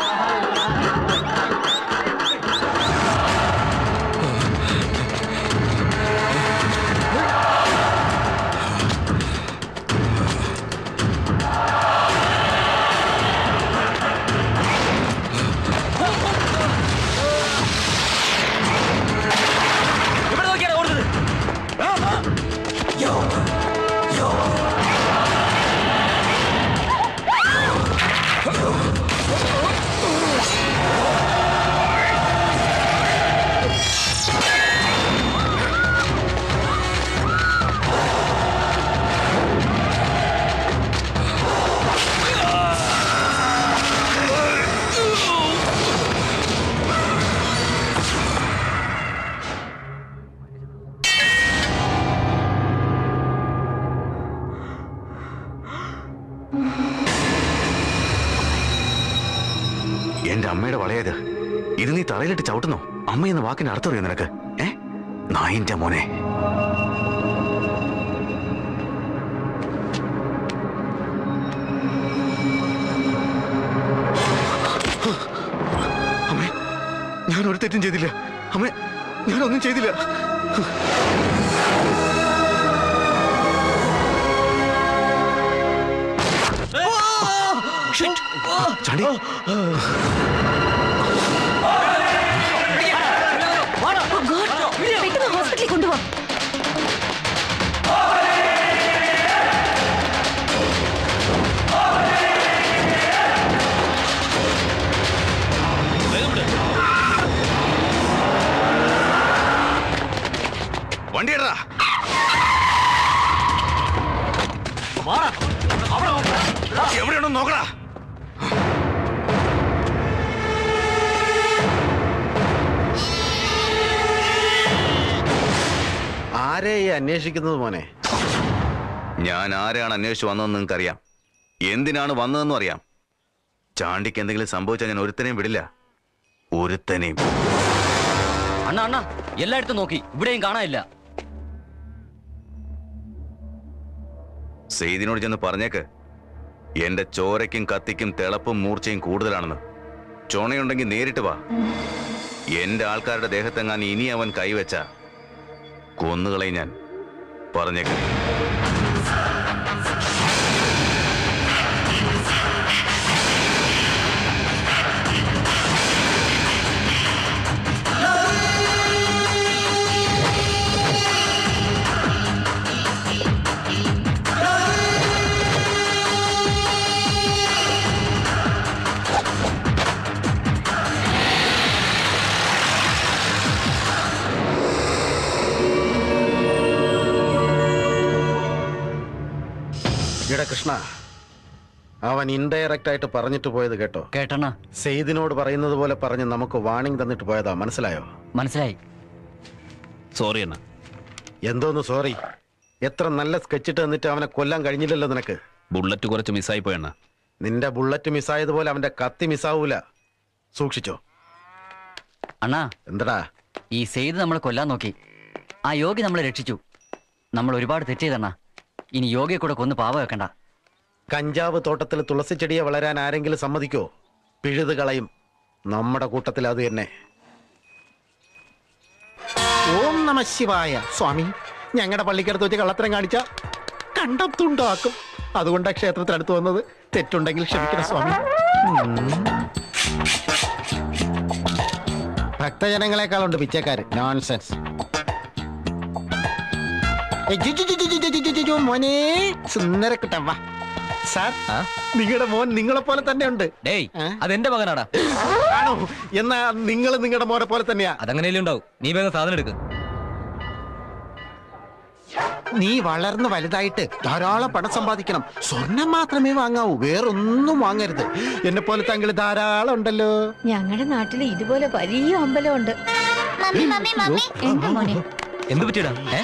ഇവിടെ നോക്കിയാണ് ഓടുന്നത് എന്റെ അമ്മയുടെ വളയത് ഇത് നീ തറയിലിട്ട് ചവിട്ടുന്നോ അമ്മ എന്ന വാക്കിന് അർത്ഥം അറിയോ നിനക്ക് ഏ നായിന്റെ മോനെ അമ്മേ ഞാൻ ഒരു തെറ്റും ചെയ്തില്ല അമ്മേ ഞാനൊന്നും ചെയ്തില്ല ചാണ്ടി പെട്ടെന്ന് ഹോസ്പിറ്റലിൽ കൊണ്ടുപോവാ ആ വണ്ടിയടാ എവിടെയാണോ നോക്കടാ ആരെ ഈ അന്വേഷിക്കുന്നത് മോനെ ഞാൻ ആരെയാണ് അന്വേഷിച്ച് വന്നതെന്ന് നിങ്ങൾക്കറിയാം എന്തിനാണ് വന്നതെന്നും അറിയാം ചാണ്ടിക്ക് എന്തെങ്കിലും സംഭവിച്ചാൽ ഞാൻ ഒരുത്തനെയും വിടില്ല ഒരുത്തനെയും അണ്ണ അണ്ണ എല്ലായിടത്തും നോക്കി ഇവിടെയും കാണാനില്ല സെയ്ദിനോട് ചെന്ന് പറഞ്ഞേക്ക് എന്റെ ചോരയ്ക്കും കത്തിക്കും തിളപ്പും മൂർച്ചയും കൂടുതലാണെന്ന് ചുണയുണ്ടെങ്കിൽ നേരിട്ട് വാ എന്റെ ആൾക്കാരുടെ ദേഹത്തെങ്ങാൻ ഇനി അവൻ കൈവച്ച കൊന്നുകളയും ഞാൻ പറഞ്ഞേക്ക് ഇട കൃഷ്ണ അവൻ ഇൻഡയറക്റ്റ് ആയിട്ട് പറഞ്ഞിട്ട് പോയത് കേട്ടോ കേട്ടണ്ണ സെയ്ദിനോട് പറയുന്നത് പോലെ പറഞ്ഞ് നമുക്ക് വാണിംഗ് തന്നിട്ട് പോയതാ മനസ്സിലായോ മനസ്സിലായി സോറി അണ്ണ എന്തോന്ന് സോറി എത്ര നല്ല സ്കെച്ചിട്ട് തന്നിട്ട് അവനെ കൊല്ലാൻ കഴിഞ്ഞില്ലല്ലോ നിനക്ക് ബുള്ളറ്റ് കുറച്ച് മിസ്സായി പോയണ്ണ നിന്റെ ബുള്ളറ്റ് മിസ്സായതുപോലെ അവന്റെ കത്തി മിസ്സാവൂല സൂക്ഷിച്ചോ അണ്ണാ എന്തടാ ഈ സെയ്ത് നമ്മളെ കൊല്ലാൻ നോക്കി ആ യോഗി നമ്മളെ രക്ഷിച്ചു നമ്മൾ ഒരുപാട് തെറ്റ് ചെയ്തണ്ണ ഇനി യോഗിയെ കൂടെ കൊന്ന് പാവ വെക്കണ്ട കഞ്ചാവ് തോട്ടത്തിൽ തുളസി ചെടിയെ വളരാൻ ആരെങ്കിലും സമ്മതിക്കോ പിഴുത് കളയും നമ്മുടെ കൂട്ടത്തിൽ അത് തന്നെ ഓം നമ ശിവായ സ്വാമി ഞങ്ങളുടെ പള്ളിക്കടുത്ത് വെച്ച് കള്ളത്തരം കാണിച്ച കണ്ടത്തുണ്ടാക്കും അതുകൊണ്ടാ ക്ഷേത്രത്തിനടുത്ത് വന്നത് തെറ്റുണ്ടെങ്കിൽ ക്ഷമിക്കണം സ്വാമി ഉം. ഭക്തജനങ്ങളെക്കാളുണ്ട് പിച്ചക്കാര് നോൺസെൻസ് ഏയ് ജു, ജു, ജു, ജു, ജു, ജു, ജു, ജു, ജു, മോനെ സുന്ദരക്കുട്ടൻ വാ സാർ നിങ്ങളുടെ മോൻ നിങ്ങളെ പോലെ തന്നെ ഉണ്ട് ഡേയ് അതെന്റെ മകനാടാ ആണോ എന്നാ നിങ്ങൾ നിങ്ങളുടെ മോനെ പോലെ തന്നെയാ അതങ്ങനെയല്ലേ ഉണ്ടാവും നീ വേഗം സാധനം എടുക്ക് നീ വളർന്ന് വലുതായിട്ട് ധാരാളം പണം സമ്പാദിക്കണം സ്വർണം മാത്രമേ വാങ്ങാവൂ വേറൊന്നും വാങ്ങരുത് എന്നെ പോലെ താങ്കൾ ധാരാളം ഉണ്ടല്ലോ ഞങ്ങളുടെ നാട്ടിൽ ഇതുപോലെ വലിയ അമ്പലമുണ്ട് മമ്മി മമ്മി മമ്മി എന്താ മോനെ എന്ത് പറ്റിയടാ ഏ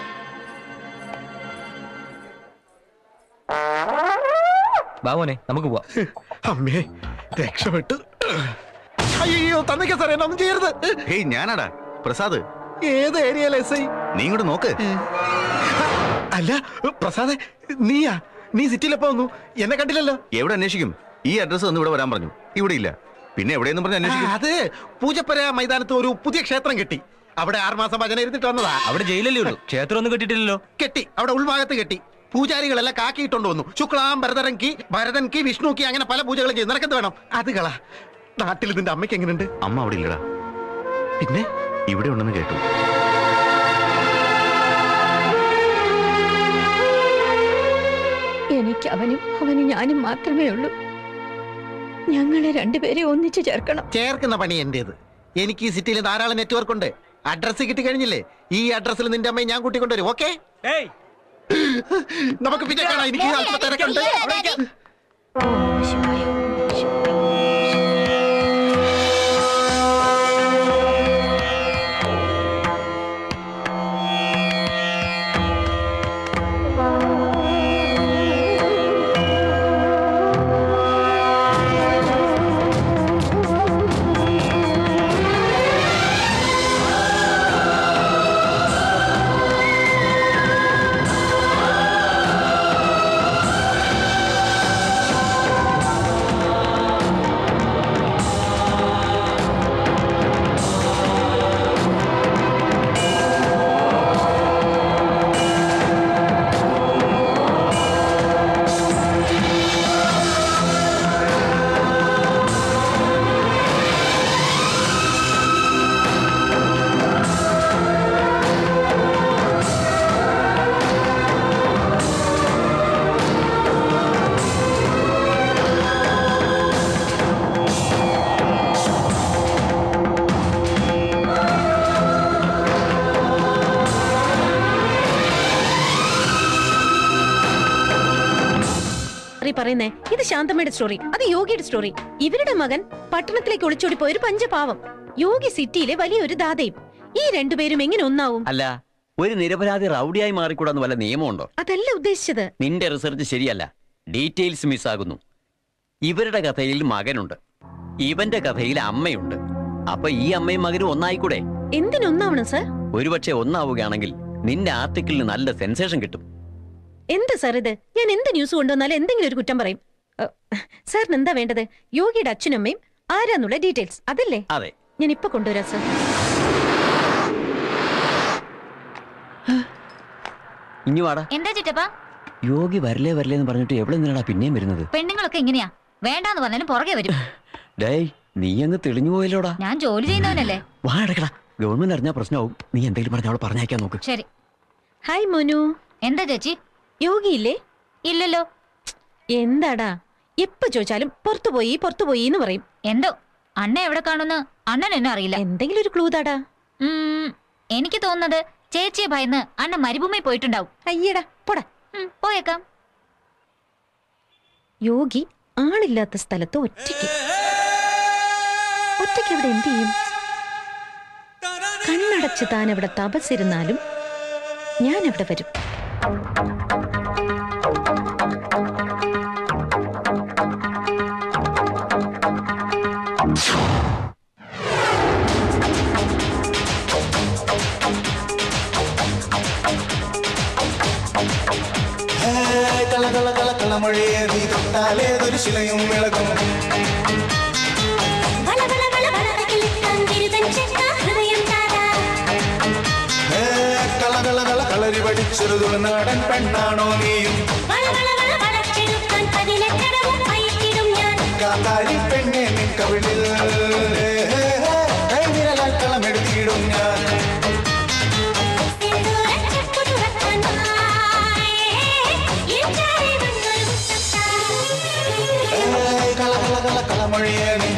ബാബോനെ നമുക്ക് പോവാം അമ്മേ രക്ഷപ്പെട്ടു അയ്യോ തന്നിക്ക സാറേ ഒന്നും ചെയ്യരുത് ഹേയ് ഞാനാടാ പ്രസാദ് ഏത് ഏരിയയിലെ എസ് ഐ നീ ഇങ്ങോട്ട് നോക്ക് അല്ല പ്രസാദ് നീയാ നീ സിറ്റിയിലെപ്പോ വന്നു എന്നെ കണ്ടില്ലല്ലോ എവിടെ അന്വേഷിക്കും ഈ അഡ്രസ്സ് ഒന്ന് ഇവിടെ വരാൻ പറഞ്ഞു ഇവിടെ ഇല്ല പിന്നെ എവിടെയെന്ന് പറഞ്ഞ് ആ, അന്വേഷിക്കും അത് പൂജപ്പര മൈതാനത്ത് ഒരു പുതിയ ക്ഷേത്രം കെട്ടി അവിടെ ആറുമാസം ഭജന ഇരുന്നിട്ട് വന്നതാ അവിടെ ജയിലല്ലേ ഉള്ളൂ ക്ഷേത്രം ഒന്നും കെട്ടിയിട്ടില്ലല്ലോ കെട്ടി അവിടെ ഉൾഭാഗത്ത് കെട്ടി പൂജാരികളെല്ലാം കാക്കിയിട്ടുണ്ട് വന്നു ശുക്ലാം ഭരതരൻ കി ഭരതൻ കി വിഷ്ണു കി അങ്ങനെ പല പൂജകളും ചെയ്തു നിനക്കെന്ത് വേണം അത് കള നാട്ടിൽ നിന്റെ അമ്മയ്ക്ക് എങ്ങനെയുണ്ട് അമ്മ അവിടെ ഇല്ലടാ പിന്നെ ഇവിടെ ഉണ്ടെന്ന് കേട്ടു എനിക്ക് അവനും അവന് ഞാനും മാത്രമേ ഉള്ളൂ ഞങ്ങളെ രണ്ടുപേരെ ഒന്നിച്ചു ചേർക്കണം ചേർക്കുന്ന പണി എന്റേത് എനിക്ക് ഈ സിറ്റിയിൽ ധാരാളം നെറ്റ്വർക്ക് ഉണ്ട് അഡ്രസ് കിട്ടി കഴിഞ്ഞില്ലേ ഈ അഡ്രസ്സിൽ നിന്റെ അമ്മയെ ഞാൻ കൂട്ടിക്കൊണ്ടുവരും ഓക്കെ നമുക്ക് പിന്നെ കാണാം എനിക്ക് അല്പം തിരക്കുണ്ട് അവിടെ ഇരിക്കാം. ആ പറയുന്നേ ഇത് ശാന്തമ്മയുടെ സ്റ്റോറി അത് യോഗിയുടെ സ്റ്റോറി ഇവരുടെ മകൻ പട്ടണത്തിലേക്ക് ഒളിച്ചോടി പോയ ഒരു പഞ്ചപാവം യോഗി സിറ്റിയിലെ വലിയൊരു ദാതയും ഈ രണ്ടുപേരും എങ്ങനെ ഒന്നാവും അല്ല ഒരു നിരപരാധി റൗഡിയായി മാറിക്കൂടാന്ന് വല്ല നിയമമുണ്ടോ അതല്ല ഉദ്ദേശിച്ചത് നിന്റെ റിസർച്ച് ശരിയല്ല ഡീറ്റെയിൽസ് മിസ്സാകുന്നു ഇവരുടെ കഥയിൽ മകനുണ്ട് ഇവന്റെ കഥയിൽ അമ്മയുണ്ട് അപ്പൊ ഈ അമ്മയും മകനും ഒന്നായിക്കൂടെ എന്തിനൊന്നാവണം സർ ഒരുപക്ഷെ ഒന്നാവുകയാണെങ്കിൽ നിന്റെ ആർട്ടിക്കിളിന് നല്ല സെൻസേഷൻ കിട്ടും എന്ത് സാർ ഇത് ഞാൻ എന്ത് ന്യൂസ് കൊണ്ടുവന്നാലും എന്തെങ്കിലും ഒരു കുറ്റം പറയും അഹ്, സാറിന് എന്താ വേണ്ടത് യോഗിയുടെ അച്ഛനും അമ്മയും ആരാന്നുള്ള ഡീറ്റെയിൽസ് അതല്ലേ അതെ ഞാൻ ഇപ്പൊ കൊണ്ടുവരാം സർ ഇനി വാടാ എന്താ ചിറ്റപ്പ യോഗി വരലേ വരലേ എന്ന് പറഞ്ഞിട്ട് എവിടെ നിന്നാടാ പിന്നെയും വരുന്നത് പെണ്ണുങ്ങളൊക്കെ ഇങ്ങനെയാ വേണ്ടാന്ന് പറഞ്ഞാലും പുറകെ വരും ഡേയ് നീ അങ്ങ് തെളിഞ്ഞു പോയല്ലോടാ ഞാൻ ജോലി ചെയ്യുന്നവനല്ലേ വാ അടക്കടാ ഗവൺമെന്റ് അറിഞ്ഞാൽ പ്രശ്നമാവും നീ എന്തെങ്കിലും പറഞ്ഞ അവളെ പറഞ്ഞയക്കാൻ നോക്ക് ശരി ഹായ് മോനു എന്താ ചേച്ചി യോഗിയില്ലേ ഇല്ലല്ലോ എന്താടാ എപ്പോ ചോദിച്ചാലും പുറത്തു പോയി പുറത്തു പോയി എന്ന് പറയും എന്തോ അണ്ണ എവിടെ കാണുന്ന അണ്ണൻ എന്നെ അറിയില്ല എന്തെങ്കിലും ഒരു ക്ലൂ താടാ എനിക്ക് തോന്നുന്നത് ചേച്ചിയെ ഭയന്ന് അണ്ണ മരുഭൂമി പോയിട്ടുണ്ടാവും അയ്യടാ പോടാ പോയേക്കാം യോഗി ആളില്ലാത്ത സ്ഥലത്ത് ഒറ്റയ്ക്ക് ഒറ്റയ്ക്ക് അവിടെ എന്ത് ചെയ്യും കണ്ണടച്ച് താൻ അവിടെ തപസ്സിരുന്നാലും ഞാൻ അവിടെ വരും കള കള കള കളമൊഴിയെ നീ തൊട്ടാലേതൊരു ശിലയും വിളകും ഏ, കള കള കള കളരി പഠിച്ചൊരു നാടൻ പെണ്ണാണോ നീയും കാന്താരി പെണ്ണെ നിൻ കവിളിൽ ഏ, ഏ, ഏ, കൈവിരലാൽ കളമെടുത്തിടും ഞാൻ ഏ, കള കള കള കളമൊഴിയെ നീ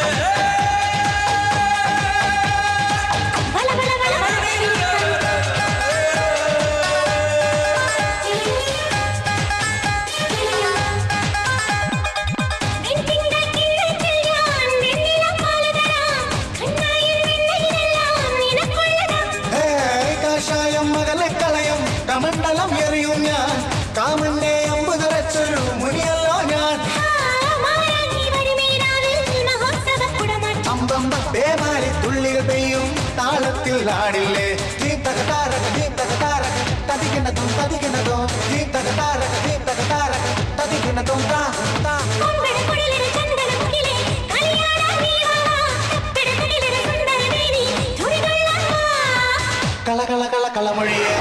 ഏയ് കാഷായം മകലെ കളയം കമണ്ഡലം എറിയും ഞാൻ കാമന്റെ അമ്പ് നിറച്ചൊരു മുനിയല്ലോ ഞാൻ അമ്പമ്പ പേമാരി തുള്ളികൾ പെയ്യും താളത്തിൽ ആടില്ലേ നീ തകതാരക നീ തകതാരക തതിക്കുന്നതും തതിക്കുന്നതോ നീ തകതാരക നീ തകതാരക തതിക്കുന്നതും താ താ കള കള കള കളമൊഴിയേ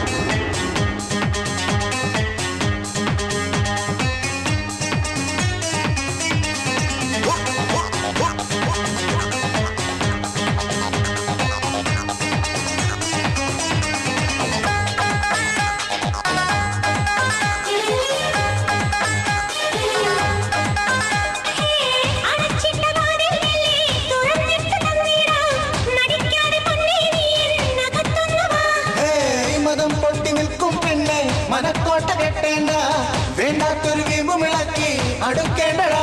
ഏയ് മതം പൊട്ടി നിൽക്കും പെണ്ണെ മനക്കോട്ട കെട്ടേണ്ട വേണ്ടാത്തൊരു വിമുമിളക്കി അടുക്കേണ്ടടാ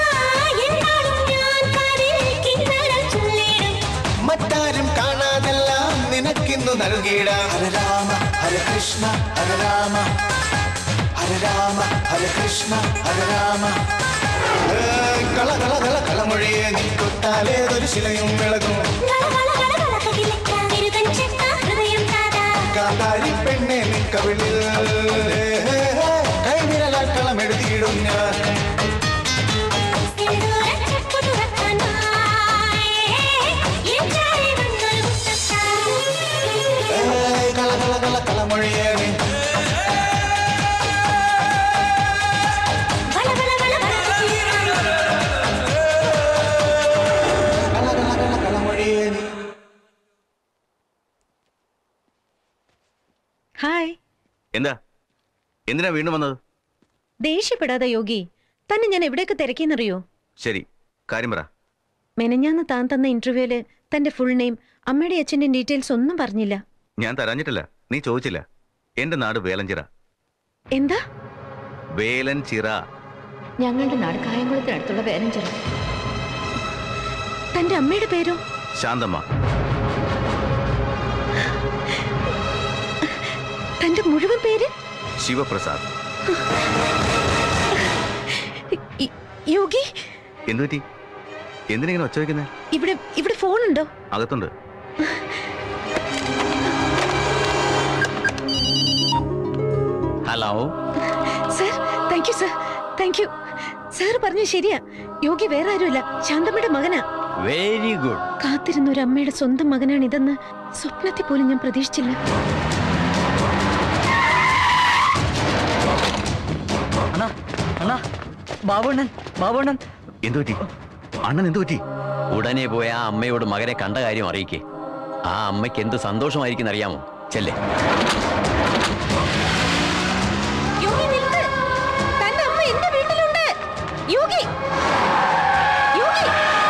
മറ്റാരും കാണാതെല്ലാം നിനക്കിന്നു നൽകിയിടാം ഹര രാമ ഹര കൃഷ്ണ ഹര രാമ ഹര രാമ ഹര കൃഷ്ണ ഹര രാമ ഏയ് കള കള കള കളമൊഴിയെ നീ തൊട്ടാലേതൊരു ശിലയും വിളകും കാന്താരി പെണ്ണെ നിൻ കവിളിൽ ഏ, ഏ, ഏ, കൈവിരലാൽ കളമെഴുതിയിടും ഞാൻ ഏയ് കള കള കള കളമൊഴിയേ നീ കള കള കള കളമൊഴിയേ നീ ഹായ് എന്താ എന്തിനാ വീണ്ടും വന്നത് ദേഷ്യപ്പെടാതെ യോഗി തന്നെ ഞാൻ എവിടെയൊക്കെ തിരക്കിയെന്നറിയോ ശരി കാര്യം പറ മെനഞ്ഞാന്ന് താൻ തന്ന ഇന്റർവ്യൂല് തന്റെ ഫുൾ നെയിം അമ്മയുടെ അച്ഛന്റെ ഡീറ്റെയിൽസ് ഒന്നും പറഞ്ഞില്ല ഞാൻ തരാഞ്ഞിട്ടില്ല നീ ചോദിച്ചില്ല എന്റെ നാട് വേലഞ്ചിറ എന്താ വേലഞ്ചിറ ഞങ്ങളുടെ നാട് കായംകുളത്തിനടുത്തുള്ള വേലഞ്ചിറ തന്റെ അമ്മയുടെ പേരോ ശാന്തമ്മ തന്റെ മുഴുവൻ പേര് ശിവപ്രസാദ് ഇ- യോഗി എന്തുപറ്റി എന്തിനിങ്ങനെ ഒച്ച വയ്ക്കുന്നത് ഇവിടെ ഇവിടെ ഫോണുണ്ടോ അകത്തുണ്ട് hello sir thank you sir thank you sir പറഞ്ഞ ശരിയാ യോഗി വേറെ ആരുമല്ല ശാന്തമ്മയുടെ മകനാ വെരി ഗുഡ് കാത്തിരുന്ന ഒരു അമ്മയുടെ സ്വന്തം മകനാണ് ഇതെന്ന് സ്വപ്നത്തിൽ പോലും ഞാൻ പ്രതീക്ഷിച്ചില്ല അണ്ണാ അണ്ണാ ബാബുണ്ണൻ ബാബുണ്ണൻ എന്തുപറ്റി അണ്ണൻ എന്തുപറ്റി ഉടനെ പോയ ആ അമ്മയോട് മകനെ കണ്ട കാര്യം അറിയിക്കേ ആ അമ്മയ്ക്ക് എന്ത് സന്തോഷമായിരിക്കും അറിയാമോ ചെല്ലേ യോഗി നിൽക്ക് തന്റെ അമ്മ എന്റെ വീട്ടിലുണ്ട് യോഗി യോഗി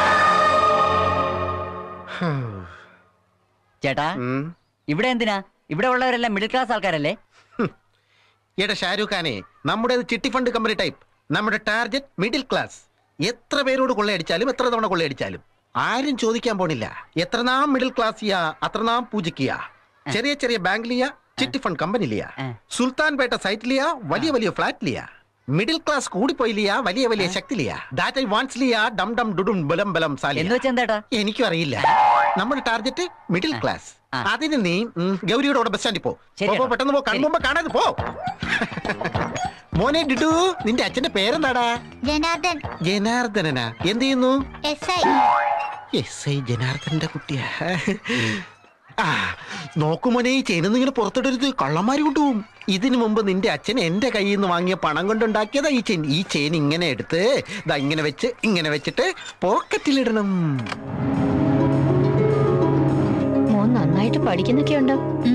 ചേട്ടാ ഇവിടെ എന്തിനാ ഇവിടെ ഉള്ളവരെല്ലാം മിഡിൽ ക്ലാസ് ആൾക്കാരല്ലേ എടാ ഷാരൂഖ് ഖാനെ നമ്മുടെ ചിട്ടി ഫണ്ട് കമ്പനി ടൈപ്പ് നമ്മുടെ ടാർഗറ്റ് മിഡിൽ ക്ലാസ് എത്ര പേരോട് കൊള്ളയടിച്ചാലും എത്ര തവണ കൊള്ളയടിച്ചാലും ആരും ചോദിക്കാൻ പോണില്ല എത്ര നാം മിഡിൽ ക്ലാസ് ചെയ്യാ അത്ര നാം പൂജിക്കുക ചെറിയ ചെറിയ ബാങ്ക് ലിയ ചിട്ടി ഫണ്ട് കമ്പനി ലിയ സുൽത്താൻ പേട്ട സൈറ്റ് ലിയ വലിയ വലിയ ഫ്ലാറ്റ് ലിയ മിഡിൽ ക്ലാസ് കൂടിപ്പോയി ലിയ വലിയ വലിയ ശക്തി ലിയ ദാറ്റ് ഐ വാണ്ട്സ് ലിയ ഡം ഡം ഡുഡും ബലം ബലം സാലിയ എന്ന് വെച്ചെന്താട്ടാ എനിക്കും അറിയില്ല നമ്മുടെ ടാർഗറ്റ് മിഡിൽ ക്ലാസ് അതിന് നീ ഉം, ഗൗരിയുടെ കൂടെ ബസ് സ്റ്റാൻഡിൽ പോ ശരി പോ, പോ, ഏട്ടാ. പെട്ടെന്ന് പോ കൺമുമ്പ് കാണാതെ പോ മോനെ ഡിഡു നിന്റെ അച്ഛന്റെ പേരെന്താടാ ജനാർദ്ദൻ ജനാർദ്ദനനാ എന്ത് ചെയ്യുന്നു എസ് ഐ എസ് ഐ ജനാർദ്ദനന്റെ കുട്ടിയാ ആ നോക്കുമോനെ ഈ ചെയിനൊന്നും ഇങ്ങനെ പുറത്തിടരുത് കള്ളന്മാര് കൊണ്ടുപോകും ഇതിനു മുമ്പ് നിന്റെ അച്ഛൻ എന്റെ കയ്യിൽ നിന്ന് വാങ്ങിയ പണം കൊണ്ടുണ്ടാക്കിയതാ ഈ ചെയിൻ ഈ ചെയിൻ ഇങ്ങനെ എടുത്ത് ദാ ഇങ്ങനെ വെച്ച് ഇങ്ങനെ വെച്ചിട്ട് പോക്കറ്റിലിടണം മോൻ നന്നായിട്ട് പഠിക്കുന്നൊക്കെ ഉണ്ടോ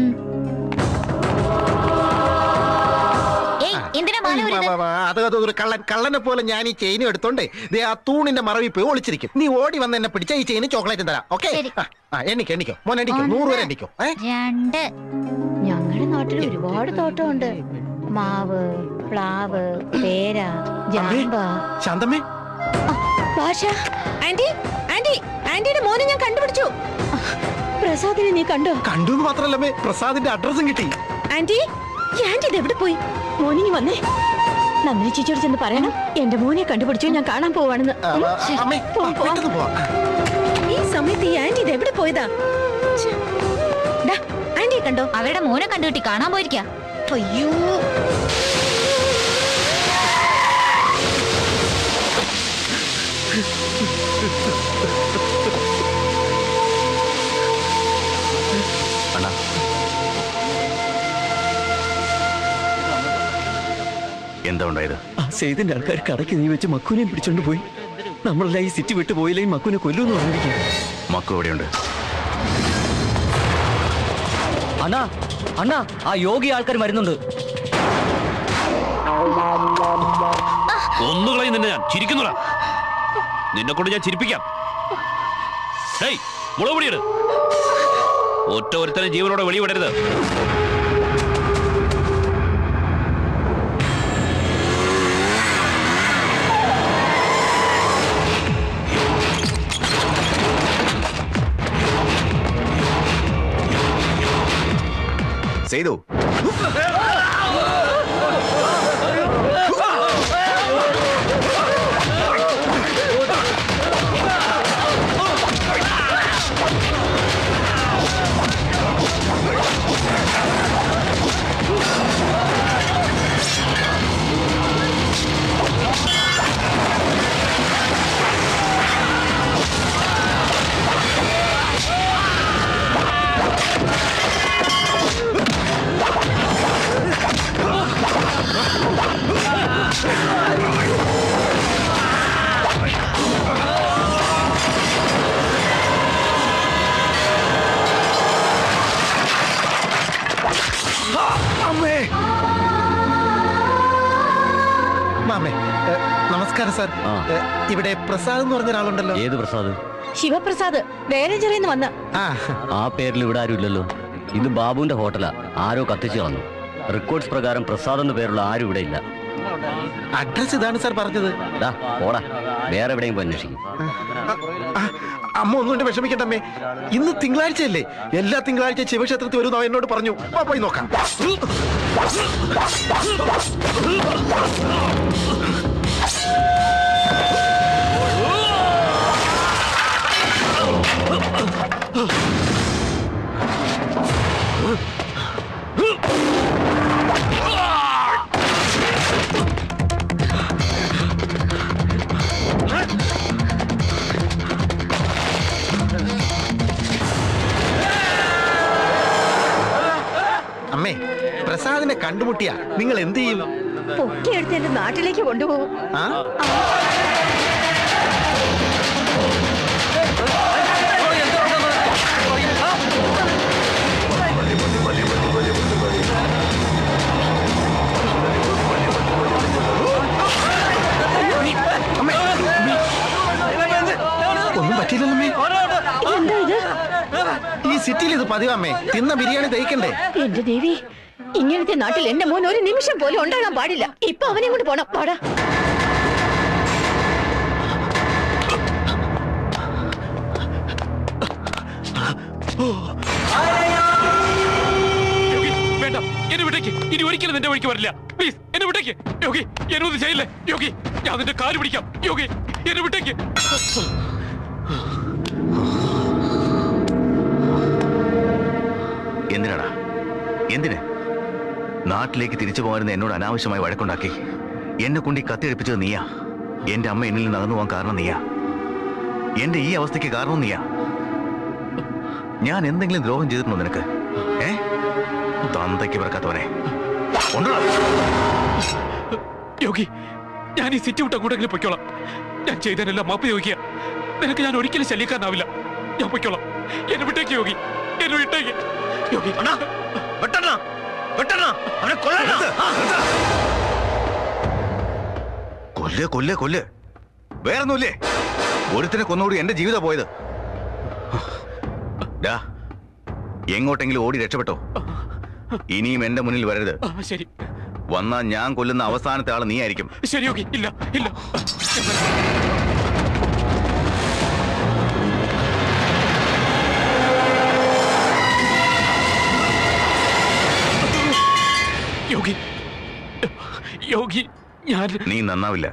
ഏയ് എന്തിനാ മാല വാ, ഊരുന്നത്? വാ, വാ. അത് അത് ഒരു കള്ളൻ കള്ളനെ പോലെ ഞാൻ ഈ ചെയിനും എടുത്തോണ്ട് ദേ ആ തൂണിന്റെ മറവിൽ പോയി ഒളിച്ചിരിക്കും നീ ഓടി വന്ന് എന്നെ പിടിച്ച ഈ ചെയിന് ചോക്ലേറ്റ് തരാം ഓക്കെ എണ്ണിക്കോ എണ്ണിക്കോ മോൻ എണ്ണിക്കോ നൂറ് വരെ എണ്ണിക്കോ ഏ രണ്ട് ഞങ്ങളുടെ നാട്ടിൽ ഒരുപാട് തോട്ടമുണ്ട് മാവ് പ്ലാവ് പേര ജാമ്പ ശാന്തമ്മേ ഭാഷ ആന്റി ആന്റി ആന്റിയുടെ മോനെ ഞാൻ കണ്ടുപിടിച്ചു പ്രസാദിനെ നീ കണ്ടോ കണ്ടു എന്ന് മാത്രല്ലമ്മേ പ്രസാദിന്റെ അഡ്രസ്സും കിട്ടി ആന്റി ഈ ആന്റി ഇത് എവിടെ പോയി മോനിങ്ങി വന്നേ നന്ദിനി ചേച്ചിയോട് ചെന്ന് പറയണം എന്റെ മോനെ കണ്ടുപിടിച്ചു ഞാൻ കാണാൻ പോവാണെന്ന് ആ, ആ, ശരി, അമ്മേ പോവാം, പോവാം. പെട്ടെന്ന് പോവാം ഈ സമയത്ത് ഈ ആന്റി ഇത് എവിടെ പോയതാ ഛെ. ദാ, ആന്റിയെ കണ്ടോ അവരുടെ മോനെ കണ്ടുകിട്ടി കാണാൻ പോയിരിക്കാ അയ്യോ അണ്ണാ എന്താ ഉണ്ടായത് ആ സെയ്തിന്റെ ആൾക്കാർ കടയ്ക്ക് നീ വെച്ച് മക്കുനെയും പിടിച്ചോണ്ട് പോയി നമ്മളെല്ലാം ഈ സിറ്റി വിട്ടു പോയില്ലെങ്കിൽ മക്കുനെ കൊല്ലുമെന്ന് പറഞ്ഞിരിക്കുക മക്കു എവിടെയുണ്ട് അണ്ണാ അണ്ണാ ആ യോഗി ആൾക്കാർ വരുന്നുണ്ട് ഒന്നുകളയും നിന്നെ ഞാൻ ചിരിക്കുന്നുടാ നിന്നെ കൊണ്ട് ഞാൻ ചിരിപ്പിക്കാം ഡേയ് മുളക് പൊടിയിട് ഒറ്റ ഒരുത്തനെ ജീവനോടെ വെളിവിടരുത് ചെയ്തു അമ്മേ മാമേ ഏ, നമസ്കാരം സാർ ഏ, ഇവിടെ പ്രസാദ് എന്ന് പറഞ്ഞ ഒരാളുണ്ടല്ലോ ഏത് പ്രസാദ് ശിവപ്രസാദ് വേലഞ്ചിറയിൽ വന്ന ആ പേരിൽ ഇവിടെ ആരും ഇല്ലല്ലോ ഇത് ബാബുവിന്റെ ഹോട്ടലാ ആരോ കത്തിച്ചു കളഞ്ഞു റെക്കോർഡ്സ് പ്രകാരം പ്രസാദ് എന്ന പേരുള്ള ആരും ഇവിടെ ഇല്ല അഡ്രസ് ഇതാണ് സാർ പറഞ്ഞത് ദാ, പോടാ വേറെ എവിടെയും പോയി അന്വേഷിക്കും അമ്മ ഒന്നുകൊണ്ട് വിഷമിക്കണ്ടമ്മേ ഇന്ന് തിങ്കളാഴ്ചയല്ലേ എല്ലാ തിങ്കളാഴ്ച ശിവക്ഷേത്രത്തിൽ വരുന്ന അവൻ എന്നോട് പറഞ്ഞു വാ, പോയി നോക്കാം അമ്മേ പ്രസാദിനെ കണ്ടുമുട്ടിയ നിങ്ങൾ എന്ത് ചെയ്യും പൊക്കിയെടുത്ത് എന്റെ നാട്ടിലേക്ക് കൊണ്ടുപോകും ആ ഒന്നും പറ്റിയില്ലല്ലോ എന്താ ഇത് ഈ സിറ്റിയിൽ ഇത് പതിവമ്മേ തിന്ന ബിരിയാണി ദഹിക്കണ്ടേ എന്റെ ദേവി ഇങ്ങനത്തെ നാട്ടിൽ എന്റെ മോൻ ഒരു നിമിഷം പോലും ഉണ്ടാകാൻ പാടില്ല ഇപ്പൊ അവനെ കൊണ്ട് പോണം പാടാ യോഗി, വേണ്ട എന്നെ വിട്ടേക്ക് ഇനി ഒരിക്കലും നിന്റെ വഴിക്ക് വരില്ല പ്ലീസ് എന്നെ വിട്ടേക്ക് യോഗി എന്നെ ഒന്നും ചെയ്യില്ലേ യോഗി ഞാൻ നിന്റെ കാല് പിടിക്കാം യോഗി എന്നെ വിട്ടേക്ക് എന്തിനാടാ എന്തിന് നാട്ടിലേക്ക് തിരിച്ചു പോകാൻ എന്നോട് അനാവശ്യമായി വഴക്കുണ്ടാക്കി എന്നെ കൊണ്ട് ഈ കത്തിയെടുപ്പിച്ചത് നീയാ എന്റെ അമ്മ എന്നിൽ നിന്ന് അകന്നു പോകാൻ കാരണം നീയാ എന്റെ ഈ അവസ്ഥയ്ക്ക് കാരണം നീയാ ഞാൻ എന്തെങ്കിലും ദ്രോഹം ചെയ്തിട്ടുണ്ടോ നിനക്ക് ഏ തന്തയ്ക്ക് പിറക്കാത്തവനെ ഉണ്ടോടാ യോഗി ഞാൻ ഈ സിറ്റി വിട്ട് അങ്ങോട്ടെങ്കിലും പൊയ്ക്കോളാം ഞാൻ ചെയ്തതിനെല്ലാം മാപ്പ് ചോദിക്കുക നിനക്ക് ഞാൻ ഒരിക്കലും ശല്യക്കാരനാവില്ല ഞാൻ പൊയ്ക്കോളാം എന്നെ വിട്ടേക്ക് യോഗി എന്നെ വിട്ടേക്ക് യോഗി അവനെ കൊല്ല് കൊല്ല് കൊല്ല് വേറൊന്നുമില്ലേ ഒരുത്തിനെ കൊന്നുകൂടി എന്റെ ജീവിതം പോയത് ഡാ എങ്ങോട്ടെങ്കിലും ഓടി രക്ഷപ്പെട്ടോ ഇനിയും എന്റെ മുന്നിൽ വരരുത് ആ, ശരി വന്നാ ഞാൻ കൊല്ലുന്ന അവസാനത്തെ ആള് നീ ആയിരിക്കും ശരി യോഗി ഇല്ല ഇല്ല യോഗി യോഗി ഞാൻ നീ നന്നാവില്ല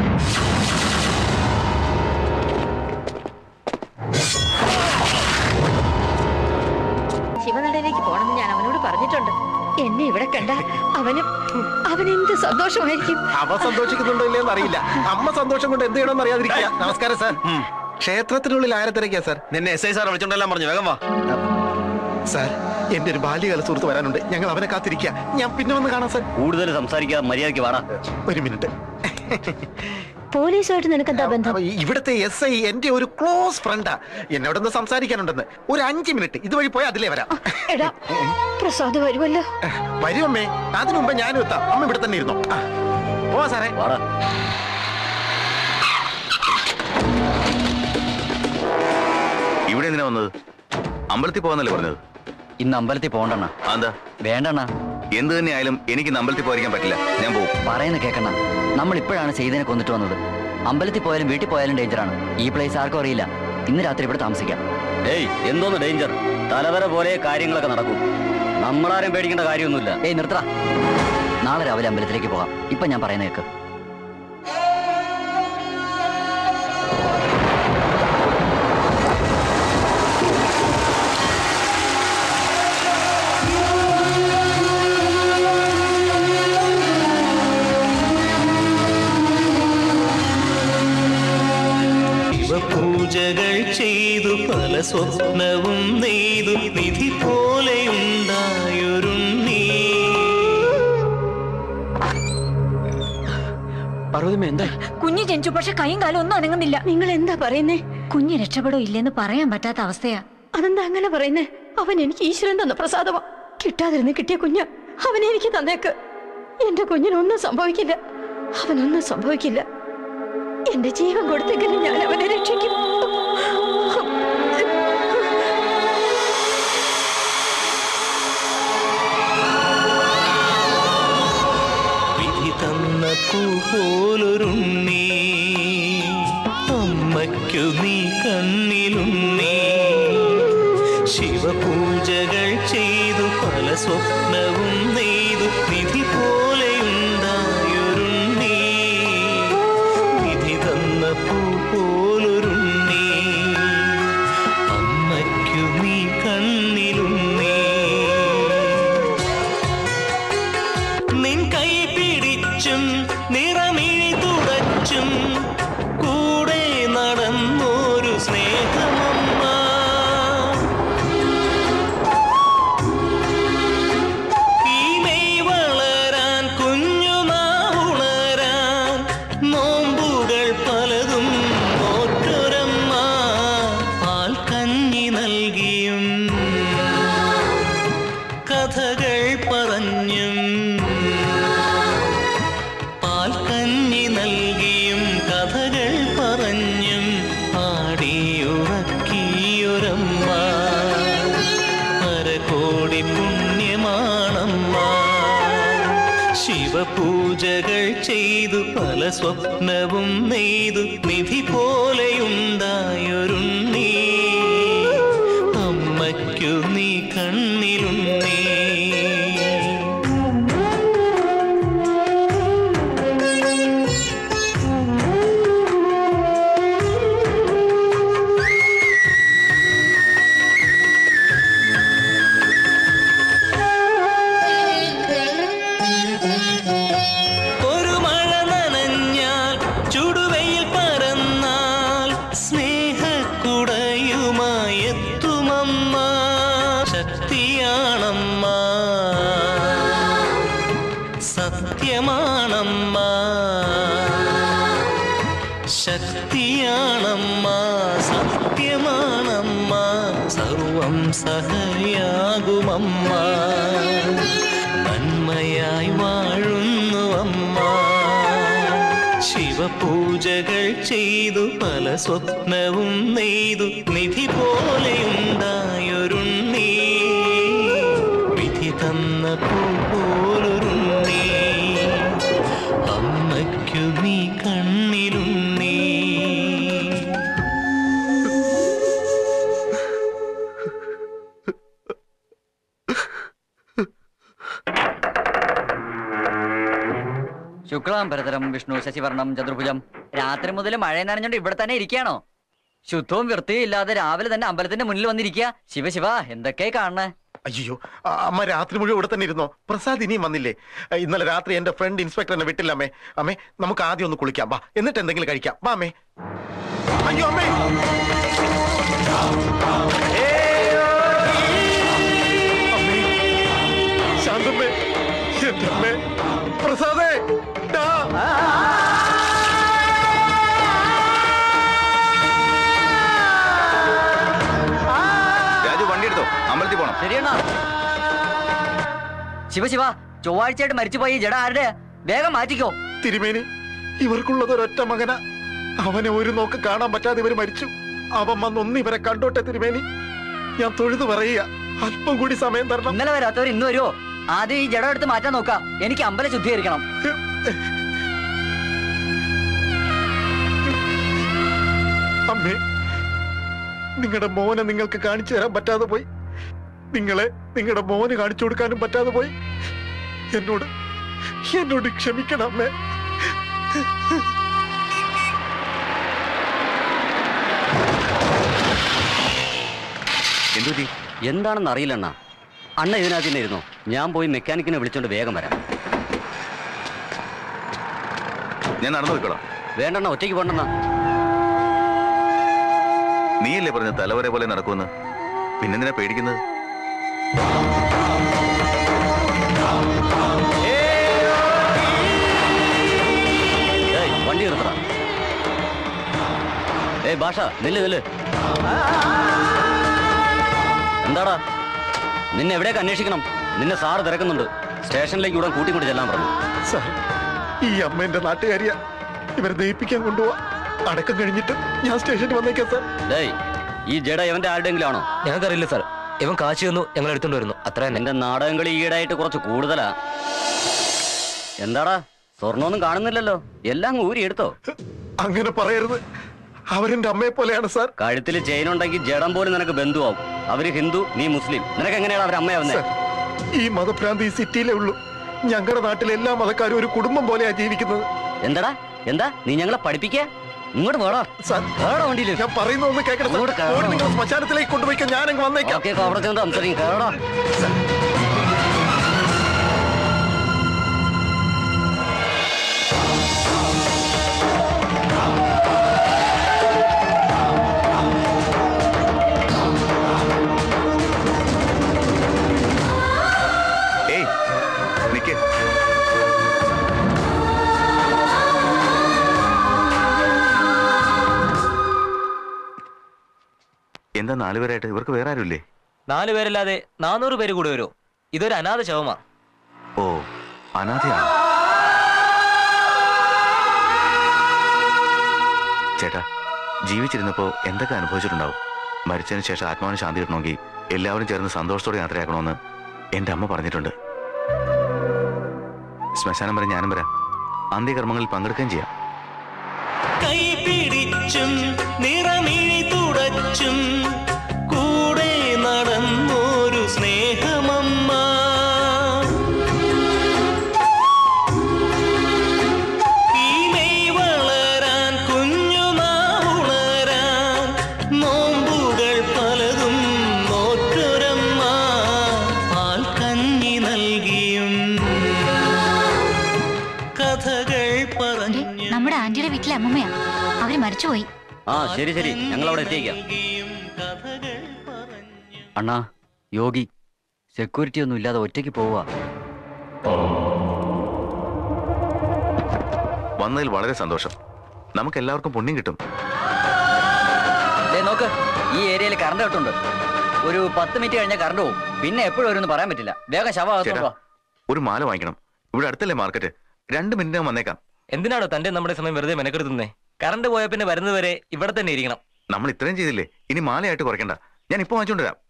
ശിവനടയിലേക്ക് പോണെന്ന് ഞാൻ അവനോട് പറഞ്ഞിട്ടുണ്ട് എന്നെ ഇവിടെ കണ്ട അവനും അവനെന്ത് സന്തോഷമായിരിക്കും അവ സന്തോഷിക്കുന്നുണ്ടോ ഇല്ലയെന്ന് അറിയില്ല അമ്മ സന്തോഷം കൊണ്ട് എന്ത് ചെയ്യണമെന്ന് അറിയാതിരിക്കുക നമസ്കാരം സാർ ക്ഷേത്രത്തിനുള്ളിൽ ആരെ തിരക്കിയ സാർ നിന്നെ എസ് ഐ സാർ വിളിച്ചോണ്ടെല്ലാം പറഞ്ഞു വേഗം വാ സാർ എന്റെ ഒരു ബാല്യകാല സുഹൃത്ത് വരാനുണ്ട് ഞങ്ങൾ അവനെ കാത്തിരിക്കുക ഞാൻ പിന്നെ വന്ന് കാണാം സാർ കൂടുതൽ സംസാരിക്കാതെ മര്യാദയ്ക്ക് വാടാ ഒരു മിനിറ്റ് പോലീസുമായിട്ട് നിനക്ക് എന്താ ബന്ധം അപ്പൊ ഈ- ഇവിടുത്തെ എസ് ഐ എന്റെ ഒരു ക്ലോസ് ഫ്രണ്ടാ എന്നോടൊന്ന് സംസാരിക്കാനുണ്ടെന്ന് ഒരു അഞ്ച് മിനിറ്റ് ഇതുവഴി പോയി അതിലേ വരാം എടാ പ്രസാദ് വരുമല്ലോ വരും അമ്മേ അതിനു മുമ്പ് ഞാനും എത്താം അമ്മ ഇവിടെ തന്നെ ഇരുന്നോ ആ, പോവാ സാറേ ഇവിടെ എന്തിനാ വന്നത് അമ്പലത്തിൽ പോകാന്നല്ലേ പറഞ്ഞത് ഇന്ന് അമ്പലത്തിൽ പോകണ്ടണ്ണ എന്താ വേണ്ടണ്ണ എന്ത് തന്നെ ആയാലും എനിക്ക് ഇന്ന് അമ്പലത്തിൽ പോയിരിക്കാൻ പറ്റില്ല ഞാൻ പോകും പറയുന്ന കേക്കണ്ണ നമ്മൾ ഇപ്പോഴാണ് ചെയ്തതിനെ കൊന്നിട്ട് വന്നത് അമ്പലത്തിൽ പോയാലും വീട്ടിൽ പോയാലും ഡേഞ്ചറാണ് ഈ പ്ലേസ് ആർക്കും അറിയില്ല ഇന്ന് രാത്രി ഇവിടെ താമസിക്കാം ഏയ് എന്തോന്ന് ഡേഞ്ചർ തലവര പോലെ കാര്യങ്ങളൊക്കെ നടക്കും നമ്മളാരും പേടിക്കേണ്ട കാര്യമൊന്നുമില്ല ഏയ് നിർത്തറ നാളെ രാവിലെ അമ്പലത്തിലേക്ക് പോകാം ഇപ്പൊ ഞാൻ പറയുന്ന കേക്ക് ശിവപൂജകൾ ചെയ്തു പല സ്വപ്നവും നെയ്തു നിധി പോലെയുണ്ടായൊരുണ്ണീ പർവ്വതമേ എന്താ കുഞ്ഞ് ജനിച്ചു പക്ഷെ കൈയും കാലും ഒന്നും അനങ്ങുന്നില്ല നിങ്ങൾ എന്താ പറയുന്നേ കുഞ്ഞ് രക്ഷപ്പെടോ ഇല്ലെന്ന് പറയാൻ പറ്റാത്ത അവസ്ഥയാ അതെന്താ അങ്ങനെ പറയുന്നേ അവൻ എനിക്ക് ഈശ്വരൻ തന്ന പ്രസാദമാ കിട്ടാതിരുന്ന് കിട്ടിയ കുഞ്ഞ് അവനെ എനിക്ക് തന്നേക്ക് എന്റെ കുഞ്ഞിനൊന്നും സംഭവിക്കില്ല അവനൊന്നും സംഭവിക്കില്ല എന്റെ ജീവൻ കൊടുത്തെങ്കിലും ഞാൻ അവനെ രക്ഷിക്കും വിധി തന്ന പൂ അമ്മയ്ക്കു നീ കണ്ണിലുണ്ണി ശിവപൂജകൾ ചെയ്തു പല സ്വപ്നവും നെയ്തു നിധി പോലെയുണ്ടായൊരുണ്ണി നിധി തന്ന പൂ പോലൊരുണ്ണി അമ്മയ്ക്കു നീ കണ്ണിലുണ്ണി നിൻ കൈ പിടിച്ചും നിറമിഴി തുടച്ചും കൂടെ നടന്നൊരു സ്നേഹമമ്മ ഈ മെയ് വളരാൻ കുഞ്ഞുനാവുണരാൻ നോമ്പുകൾ പലതും നോറ്റൊരമ്മ പാൽ കഞ്ഞി നൽകിയും കഥകൾ പറഞ്ഞും പാൽ കഞ്ഞി നൽകിയും കഥകൾ പറഞ്ഞും ആടിയുറക്കിയൊരമ്മ അരകോടി പുണ്യമാണമ്മ ശിവപൂജകൾ ചെയ്തു പല സ്വപ്നവും നെയ്തു നിധി പോലെയുണ്ടായൊരുണ്ണി അമ്മയ്ക്കു നീ കണ്ണിലുണ്ണി ഒരു മഴ നനഞ്ഞാൽ ചുടുവെയിൽ പരന്നാൽ സ്നേഹക്കുടയുമായി എത്തുമമ്മ ശക്തിയാണമ്മ സത്യമാണമ്മ ശക്തിയാണമ്മ സത്യമാണമ്മ സർവം സഹയാകുമമ്മ നന്മയായി വാഴുന്നു അമ്മ ശിവപൂജകൾ ചെയ്തു പല സ്വപ്നവും നെയ്തു നിധി പോലെയുണ്ടായൊരുണ്ണി വിധി തന്ന പൂ പോലൊരുണ്ണി അമ്മയ്ക്കു നീ കണ്ണിലുണ്ണി ശുക്ലാംബരതരം വിഷ്ണു ശശിവർണം ചതുർഭുജം രാത്രി മുതൽ മഴ നനഞ്ഞോണ്ട് ഇവിടെ തന്നെ ഇരിക്കുകയാണോ ശുദ്ധവും വൃത്തിയും ഇല്ലാതെ രാവിലെ തന്നെ അമ്പലത്തിന്റെ മുന്നിൽ വന്നിരിക്കുക ശിവ ശിവ എന്തൊക്കെ കാണണേ അയ്യോ ആ, അമ്മ രാത്രി മുഴുവൻ ഇവിടെ തന്നെ ഇരുന്നോ പ്രസാദ് ഇനിയും വന്നില്ലേ ആ, ഇന്നലെ രാത്രി എന്റെ ഫ്രണ്ട് ഇൻസ്പെക്ടർ എന്നെ വിട്ടില്ല അമ്മേ അമ്മേ നമുക്ക് ആദ്യം ഒന്ന് കുളിക്കാം വാ എന്നിട്ട് എന്തെങ്കിലും കഴിക്കാം വാ അമ്മേ അയ്യോ അമ്മേ അമ്മേ, ശാന്തമ്മേ എന്റെ അമ്മേ പ്രസാദേ ഡാ. രാജു വണ്ടി എടുത്തോ അമ്പലത്തിൽ പോണം ശരിയണ്ണ ശിവ ശിവ ചൊവ്വാഴ്ചയായിട്ട് മരിച്ചുപോയി ജഡ ആരുടെ വേഗം മാറ്റിക്കോ തിരുമേനി ഇവർക്കുള്ളത് ഒരൊറ്റ മകന അവനെ ഒരു നോക്ക് കാണാൻ പറ്റാതെ ഇവർ മരിച്ചു അവൻ വന്നൊന്ന് ഇവരെ കണ്ടോട്ടെ തിരുമേനി ഞാൻ തൊഴുതു പറയുക അല്പം കൂടി സമയം തരണം ഇന്നലെ വരാത്തവർ ഇന്ന് വരുമോ ആദ്യം ഈ ജഡം എടുത്ത് മാറ്റാൻ നോക്കാം എനിക്ക് അമ്പലം ശുദ്ധീകരിക്കണം അമ്മേ നിങ്ങളുടെ മോനെ നിങ്ങൾക്ക് കാണിച്ചു തരാൻ പറ്റാതെ പോയി നിങ്ങളെ നിങ്ങളുടെ മോന് കാണിച്ചു കൊടുക്കാനും പറ്റാതെ പോയി എന്നോട് എന്നോട് ക്ഷമിക്കണം അമ്മേ എന്തുപറ്റി എന്താണെന്ന് അറിയില്ല അണ്ണ അണ്ണ ഇതിനകത്ത് തന്നെ ഇരുന്നോ ഞാൻ പോയി മെക്കാനിക്കിനെ വിളിച്ചോണ്ട് വേഗം വരാം ഞാൻ നടന്നു പോയിക്കോളാം വേണ്ടണ്ണ ഒറ്റയ്ക്ക് പോണ്ടെന്നാ നീയല്ലേ പറഞ്ഞ തലവരെ പോലെ നടക്കുമെന്ന് പിന്നെന്തിനാ പേടിക്കുന്നത് ഏയ് വണ്ടി നിർത്തറ ഏയ് ഭാഷ നില്ല് നില്ല് എന്താടാ നിന്നെ എവിടേക്ക് അന്വേഷിക്കണം നിന്നെ സാറ് തിരക്കുന്നുണ്ട് സ്റ്റേഷനിലേക്ക് ഉടൻ കൂട്ടിക്കൊണ്ട് ചെല്ലാൻ പറഞ്ഞു സാർ ഈ അമ്മ എന്റെ നാട്ടുകാരിയാ ഇവരെ ദയിപ്പിക്കാൻ കൊണ്ടുപോവാ അടക്കം കഴിഞ്ഞിട്ട് ഞാൻ സ്റ്റേഷനിൽ വന്നേക്കാം സാർ ഡേയ് ഈ ജഡ ഇവന്റെ ആരുടെങ്കിലും ആണോ ഞങ്ങൾക്കറിയില്ല സാർ ഇവൻ കാശ് തന്നു ഞങ്ങൾ എടുത്തോണ്ട് വരുന്നു അത്ര തന്നെ എന്റെ നാടകം കളി ഈടായിട്ട് കുറച്ച് കൂടുതലാ എന്താടാ സ്വർണ്ണമൊന്നും കാണുന്നില്ലല്ലോ എല്ലാം അങ്ങ് ഊരി എടുത്തോ അങ്ങനെ പറയരുത് അവരെന്റെ അമ്മയെ പോലെയാണ് സാർ കഴുത്തിൽ ചെയിൻ ഉണ്ടെങ്കിൽ ജഡം പോലും നിനക്ക് ബന്ധുവാവും അവര് ഹിന്ദു നീ മുസ്ലിം നിനക്ക് എങ്ങനെയാണ് അവർ അമ്മയാവുന്നത് സാർ, ഈ മതഭ്രാന്തി ഈ സിറ്റിയിലേ ഉള്ളൂ ഞങ്ങളുടെ നാട്ടിലെ എല്ലാ മതക്കാരും ഒരു കുടുംബം പോലെയാ ജീവിക്കുന്നത് എന്താടാ എന്താ നീ ഞങ്ങളെ പഠിപ്പിക്ക ഇങ്ങോട്ട് പോടാ കേറടാ വണ്ടിയില് ഞാൻ പറയുന്ന ഒന്ന് കേൾക്കണം സാർ. ഇങ്ങോട്ട് കേറണം. ഓടി നിങ്ങൾ ശ്മശാനത്തിലേക്ക് കൊണ്ടുപോയിക്കോ ഞാനങ്ങ് വന്നേക്കാം ഓക്കെ അവിടെ ചെന്ന് സംസാരിക്കും കേറടാ ഏയ് നിക്ക് എന്താ നാലുപേരായിട്ട് ഇവർക്ക് വേറെ ആരുമില്ലേ നാല് പേരല്ലാതെ നാനൂറ് പേര് കൂടെ വരുമോ ഇതൊരു അനാഥ ശവമാ ഓ അനാഥയാണ് ചേട്ടാ ജീവിച്ചിരുന്നപ്പോ എന്തൊക്കെ അനുഭവിച്ചിട്ടുണ്ടാവും മരിച്ചതിന് ശേഷം ആത്മാവിന് ശാന്തി കിട്ടണമെങ്കിൽ എല്ലാവരും ചേർന്ന് സന്തോഷത്തോടെ യാത്രയാക്കണമെന്ന് എന്റെ അമ്മ പറഞ്ഞിട്ടുണ്ട് ശ്മശാനം വരെ ഞാനും വരാം അന്ത്യകർമ്മങ്ങളിൽ പങ്കെടുക്കുകയും ചെയ്യാം കൈ പിടിച്ചും നിറമിഴി തുടച്ചും കൂടെ നടന്നൊരു സ്നേഹമമ്മ ഈ മെയ് വളരാൻ കുഞ്ഞുനാളുണരാൻ നോമ്പുകൾ പലതും നോറ്റൊരമ്മ പാൽ കഞ്ഞി നൽകിയും കഥകൾ പറഞ്ഞു നമ്മുടെ ആന്റിയുടെ വീട്ടിലെ അമ്മമ്മയാ അവര് മരിച്ചുപോയി ആ ശരി ശരി ഞങ്ങൾ അവിടെ എത്തിയേക്കാം അണ്ണാ യോഗി സെക്യൂരിറ്റി ഒന്നും ഇല്ലാതെ ഒറ്റയ്ക്ക് പോവാ വന്നതിൽ വളരെ സന്തോഷം നമുക്ക് എല്ലാവർക്കും പുണ്യം കിട്ടും ദേ നോക്ക് ഈ ഏരിയയിൽ കറണ്ട് കട്ടുണ്ട് ഒരു പത്ത് മിനിറ്റ് കഴിഞ്ഞാൽ കറണ്ട് പോകും പിന്നെ എപ്പോഴും വരുമെന്ന് പറയാൻ പറ്റില്ല വേഗം ശവം ചേട്ടാ അകത്തോട്ട് വാ. ഒരു മാല വാങ്ങിക്കണം ഇവിടെ അടുത്തല്ലേ മാർക്കറ്റ് രണ്ട് മിനിറ്റ് വന്നേക്കാം എന്തിനാണോ തന്റെ നമ്മുടെ സമയം വെറുതെ മെനക്കെടുത്തുന്നേ കറണ്ട് പോയ പിന്നെ വരുന്നത് വരെ ഇവിടെ തന്നെ ഇരിക്കണം നമ്മൾ ഇത്രയും ചെയ്തില്ലേ ഇനി മാലയായിട്ട് കുറയ്ക്കണ്ട ഞാൻ ഇപ്പൊ വാങ്ങിച്ചോണ്ട് വരാം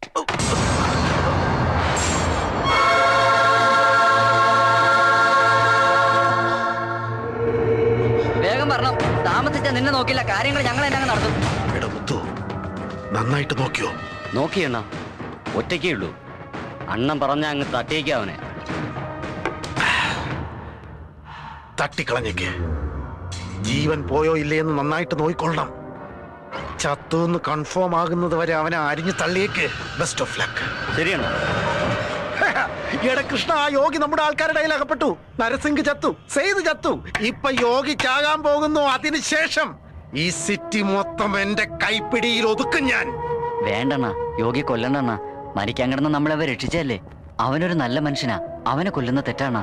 വേഗം വരണം താമസിച്ച നിന്നെ നോക്കില്ല കാര്യങ്ങൾ ഞങ്ങൾ തന്നെ അങ്ങ് നടത്തും നന്നായിട്ട് നോക്കിയോ നോക്കിയണ്ണ ഒറ്റയ്ക്കേ ഉള്ളൂ അണ്ണൻ പറഞ്ഞ അങ്ങ് തട്ടിയേക്കാം അവനെ തട്ടിക്കളഞ്ഞേക്ക് ജീവൻ പോയോ ഇല്ലേ എന്ന് നന്നായിട്ട് നോക്കിക്കൊള്ളണം ചത്തു എന്ന് കൺഫേം ആകുന്നത് വരെ അവനെ അരിഞ്ഞു തള്ളിയേക്ക് ബെസ്റ്റ് ഓഫ് ലക്ക് ശരിയാണ് എടാ കൃഷ്ണ ആ യോഗി നമ്മുടെ ആൾക്കാരുടെ കയ്യിൽ അകപ്പെട്ടു നരസിംഗ് ചത്തു സെയ്ത് ചത്തു ഇപ്പൊ യോഗി ചാകാൻ പോകുന്നു അതിനുശേഷം ഈ സിറ്റി മൊത്തം എന്റെ കൈപ്പിടിയിൽ ഒതുക്കും ഞാൻ വേണ്ടണ്ണ യോഗി കൊല്ലണ്ടണ്ണ മരിക്കാൻ കിടന്ന് നമ്മളവ രക്ഷിച്ചല്ലേ അവനൊരു നല്ല മനുഷ്യനാ അവനെ കൊല്ലുന്ന തെറ്റാണ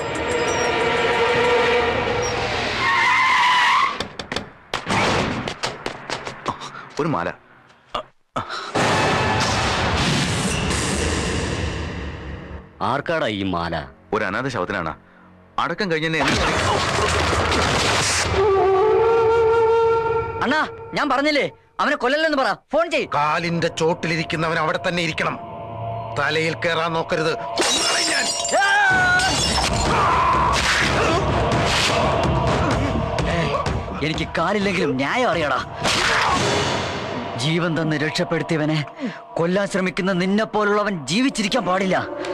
ഒരു മാല ആർക്കാടാ ഈ മാല ഒരു അനാഥ ശവത്തിനാണ് അടക്കം കഴിഞ്ഞ അണ്ണാ ഞാൻ പറഞ്ഞില്ലേ അവനെ കൊല്ലല്ലെന്ന് പറ ഫോൺ ചെയ് കാലിന്റെ ചോട്ടിലിരിക്കുന്നവൻ അവിടെ തന്നെ ഇരിക്കണം തലയിൽ കയറാൻ നോക്കരുത് കൊന്നുകളയും ഞാൻ. എനിക്ക് കാലില്ലെങ്കിലും ന്യായം അറിയടാ ജീവൻ തന്ന് രക്ഷപ്പെടുത്തിയവനെ കൊല്ലാൻ ശ്രമിക്കുന്ന നിന്നെ പോലുള്ളവൻ ജീവിച്ചിരിക്കാൻ പാടില്ല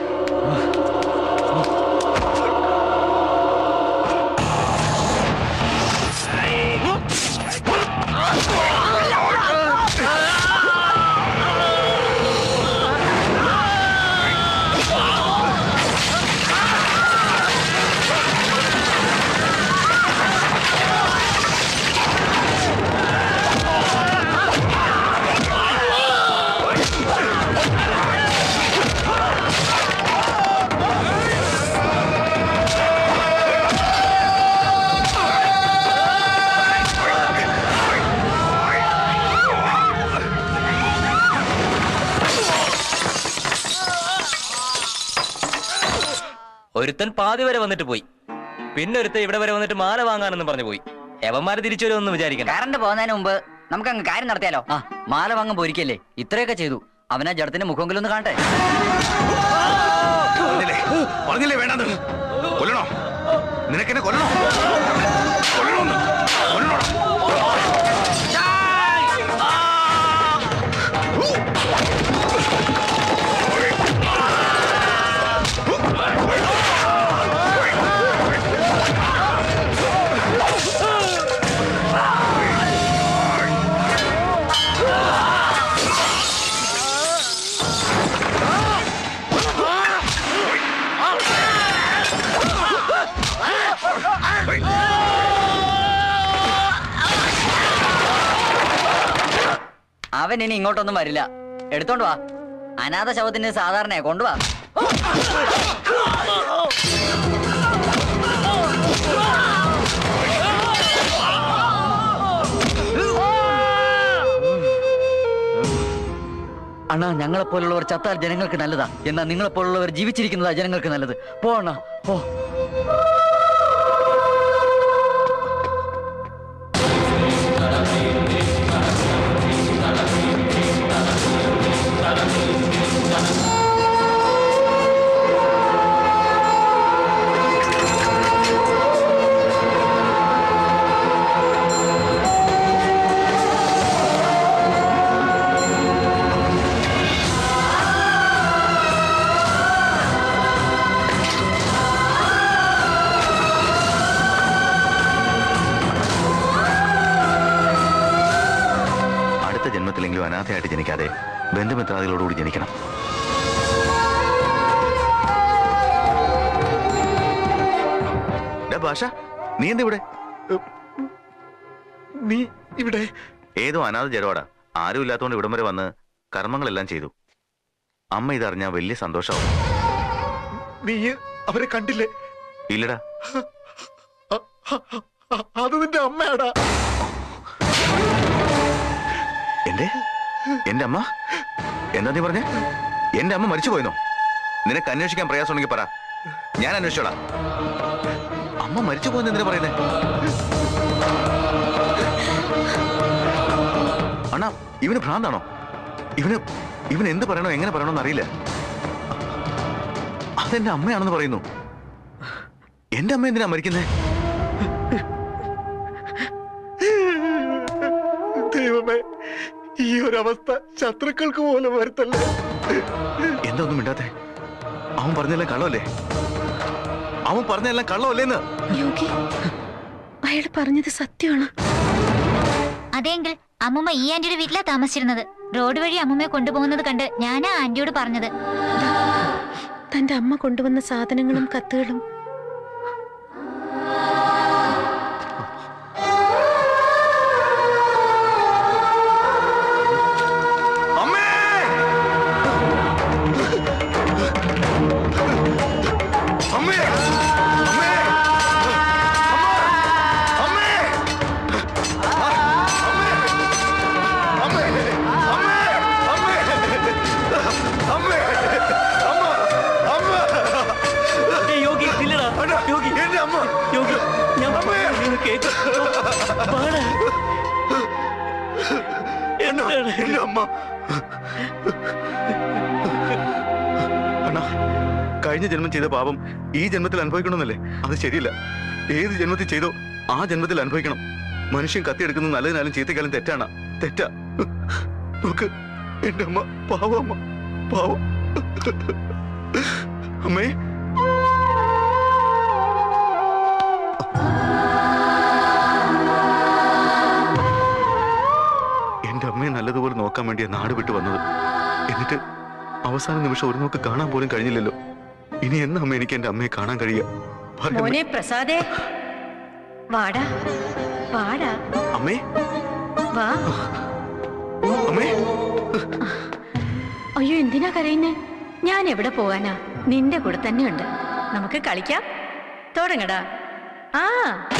ഒരുത്തൻ പാതി വരെ വന്നിട്ട് പോയി പിന്നെ ഒരുത്തൻ ഇവിടെ വരെ വന്നിട്ട് മാല വാങ്ങാനെന്ന് പറഞ്ഞു പോയി എവന്മാര് തിരിച്ചു വരുമെന്ന് വിചാരിക്കണം കറണ്ട് പോകുന്നതിന് മുമ്പ് നമുക്ക് അങ്ങ് കാര്യം നടത്തിയാലോ ആ മാല വാങ്ങാൻ പോയിരിക്കല്ലേ ഇത്രയൊക്കെ ചെയ്തു അവനാ ജഡത്തിന്റെ മുഖമെങ്കിലും ഒന്ന് കാണട്ടെ പറഞ്ഞില്ലേ പറഞ്ഞില്ലേ വേണ്ടെന്ന് കൊല്ലണോ നിനക്കെന്നെ കൊല്ലണോ കൊല്ലണോന്ന് കൊല്ലണോടാ അവൻ ഇനി ഇങ്ങോട്ടൊന്നും വരില്ല എടുത്തോണ്ട് വാ അനാഥ ശവത്തിന് സാധാരണ കൊണ്ടുവാ അണ്ണാ ഞങ്ങളെ പോലുള്ളവർ ചത്താൽ ജനങ്ങൾക്ക് നല്ലതാ എന്നാ നിങ്ങളെ പോലുള്ളവർ ജീവിച്ചിരിക്കുന്നതാ ജനങ്ങൾക്ക് നല്ലത് പോ അണ്ണാ പോ അടുത്ത ജന്മത്തിലെങ്കിലും അനാഥയായിട്ട് ജനിക്കാതെ ബന്ധുമിത്രാദികളോടുകൂടി ജനിക്കണം ഡാ ഭാഷ നീ എന്താ ഇവിടെ നീ ഇവിടെ ഏതോ അനാഥ ജഡോടാ ആരും ഇല്ലാത്തതുകൊണ്ട് ഇവിടം വരെ വന്ന് കർമ്മങ്ങളെല്ലാം ചെയ്തു അമ്മ ഇതറിഞ്ഞാ വലിയ സന്തോഷമാവും നീ അവരെ കണ്ടില്ലേ ഇല്ലടാ അത് നിന്റെ അമ്മയാടാ എന്റെ എന്റെ അമ്മ എന്താ നീ പറഞ്ഞേ എന്റെ അമ്മ മരിച്ചു പോയെന്നോ നിനക്ക് അന്വേഷിക്കാൻ പ്രയാസമുണ്ടെങ്കിൽ പറ ഞാൻ അന്വേഷിച്ചോളാം അമ്മ മരിച്ചു പോയെന്ന് എന്തിനാ പറയുന്നേ അണ്ണാ ഇവന് ഭ്രാന്താണോ ഇവന് ഇവൻ എന്ത് പറയണോ എങ്ങനെ പറയണോന്ന് അറിയില്ല അതെന്റെ അമ്മയാണെന്ന് പറയുന്നു എന്റെ അമ്മ എന്തിനാ മരിക്കുന്നേ ദൈവമേ ഈ ഒരു അവസ്ഥ ശത്രുക്കൾക്ക് പോലും വരുത്തല്ലേ എന്താ ഒന്നും മിണ്ടാത്തെ അവൻ പറഞ്ഞെല്ലാം കള്ളമല്ലേ അവൻ പറഞ്ഞെല്ലാം കള്ളമല്ലേന്ന് യോഗി അയാൾ പറഞ്ഞത് സത്യമാണ് അതെങ്കിൽ അമ്മുമ്മ ഈ ആന്റിയുടെ വീട്ടിലാ താമസിച്ചിരുന്നത് റോഡ് വഴി അമ്മുമ്മയെ കൊണ്ടുപോകുന്നത് കണ്ട് ഞാനാ ആന്റിയോട് പറഞ്ഞത് തന്റെ അമ്മ കൊണ്ടുവന്ന സാധനങ്ങളും കത്തുകളും അമ്മേ അമ്മേ അമ്മേ അമ്മേ അമ്മേ അമ്മ യോഗി ഇല്ലടാ യോഗി എന്റെ അമ്മ യോഗി ഞാൻ പറയുന്നത് കേക്ക് പാടാ എന്താണ് എന്റെ അമ്മ അണ്ണാ കഴിഞ്ഞ ജന്മം ചെയ്ത പാപം ഈ ജന്മത്തിൽ അനുഭവിക്കണമെന്നല്ലേ അത് ശരിയല്ല ഏത് ജന്മത്തിൽ ചെയ്തോ ആ ജന്മത്തിൽ അനുഭവിക്കണം മനുഷ്യൻ കത്തിയെടുക്കുന്നത് നല്ലതിനാലും ചീത്തക്കാലും തെറ്റാണ് തെറ്റാ നോക്ക് എന്റെ അമ്മ പാവം അമ്മ പാവം അമ്മേ എന്റെ അമ്മയെ നല്ലതുപോലെ നോക്കാൻ വേണ്ടിയാ നാട് വിട്ടു വന്നത് എന്നിട്ട് അവസാന നിമിഷം ഒരു നോക്ക് കാണാൻ പോലും കഴിഞ്ഞില്ലല്ലോ ഇനി എന്നാ അമ്മ എനിക്ക് എന്റെ അമ്മയെ കാണാൻ കഴിയുക പറയ് അമ്മേ. മോനെ പ്രസാദേ വാടാ വാടാ അമ്മേ വാ അമ്മേ അയ്യോ എന്തിനാ കരയുന്നേ ഞാൻ എവിടെ പോകാനാ നിന്റെ കൂടെ തന്നെയുണ്ട് നമുക്ക് കളിക്കാം തുടങ്ങടാ ആ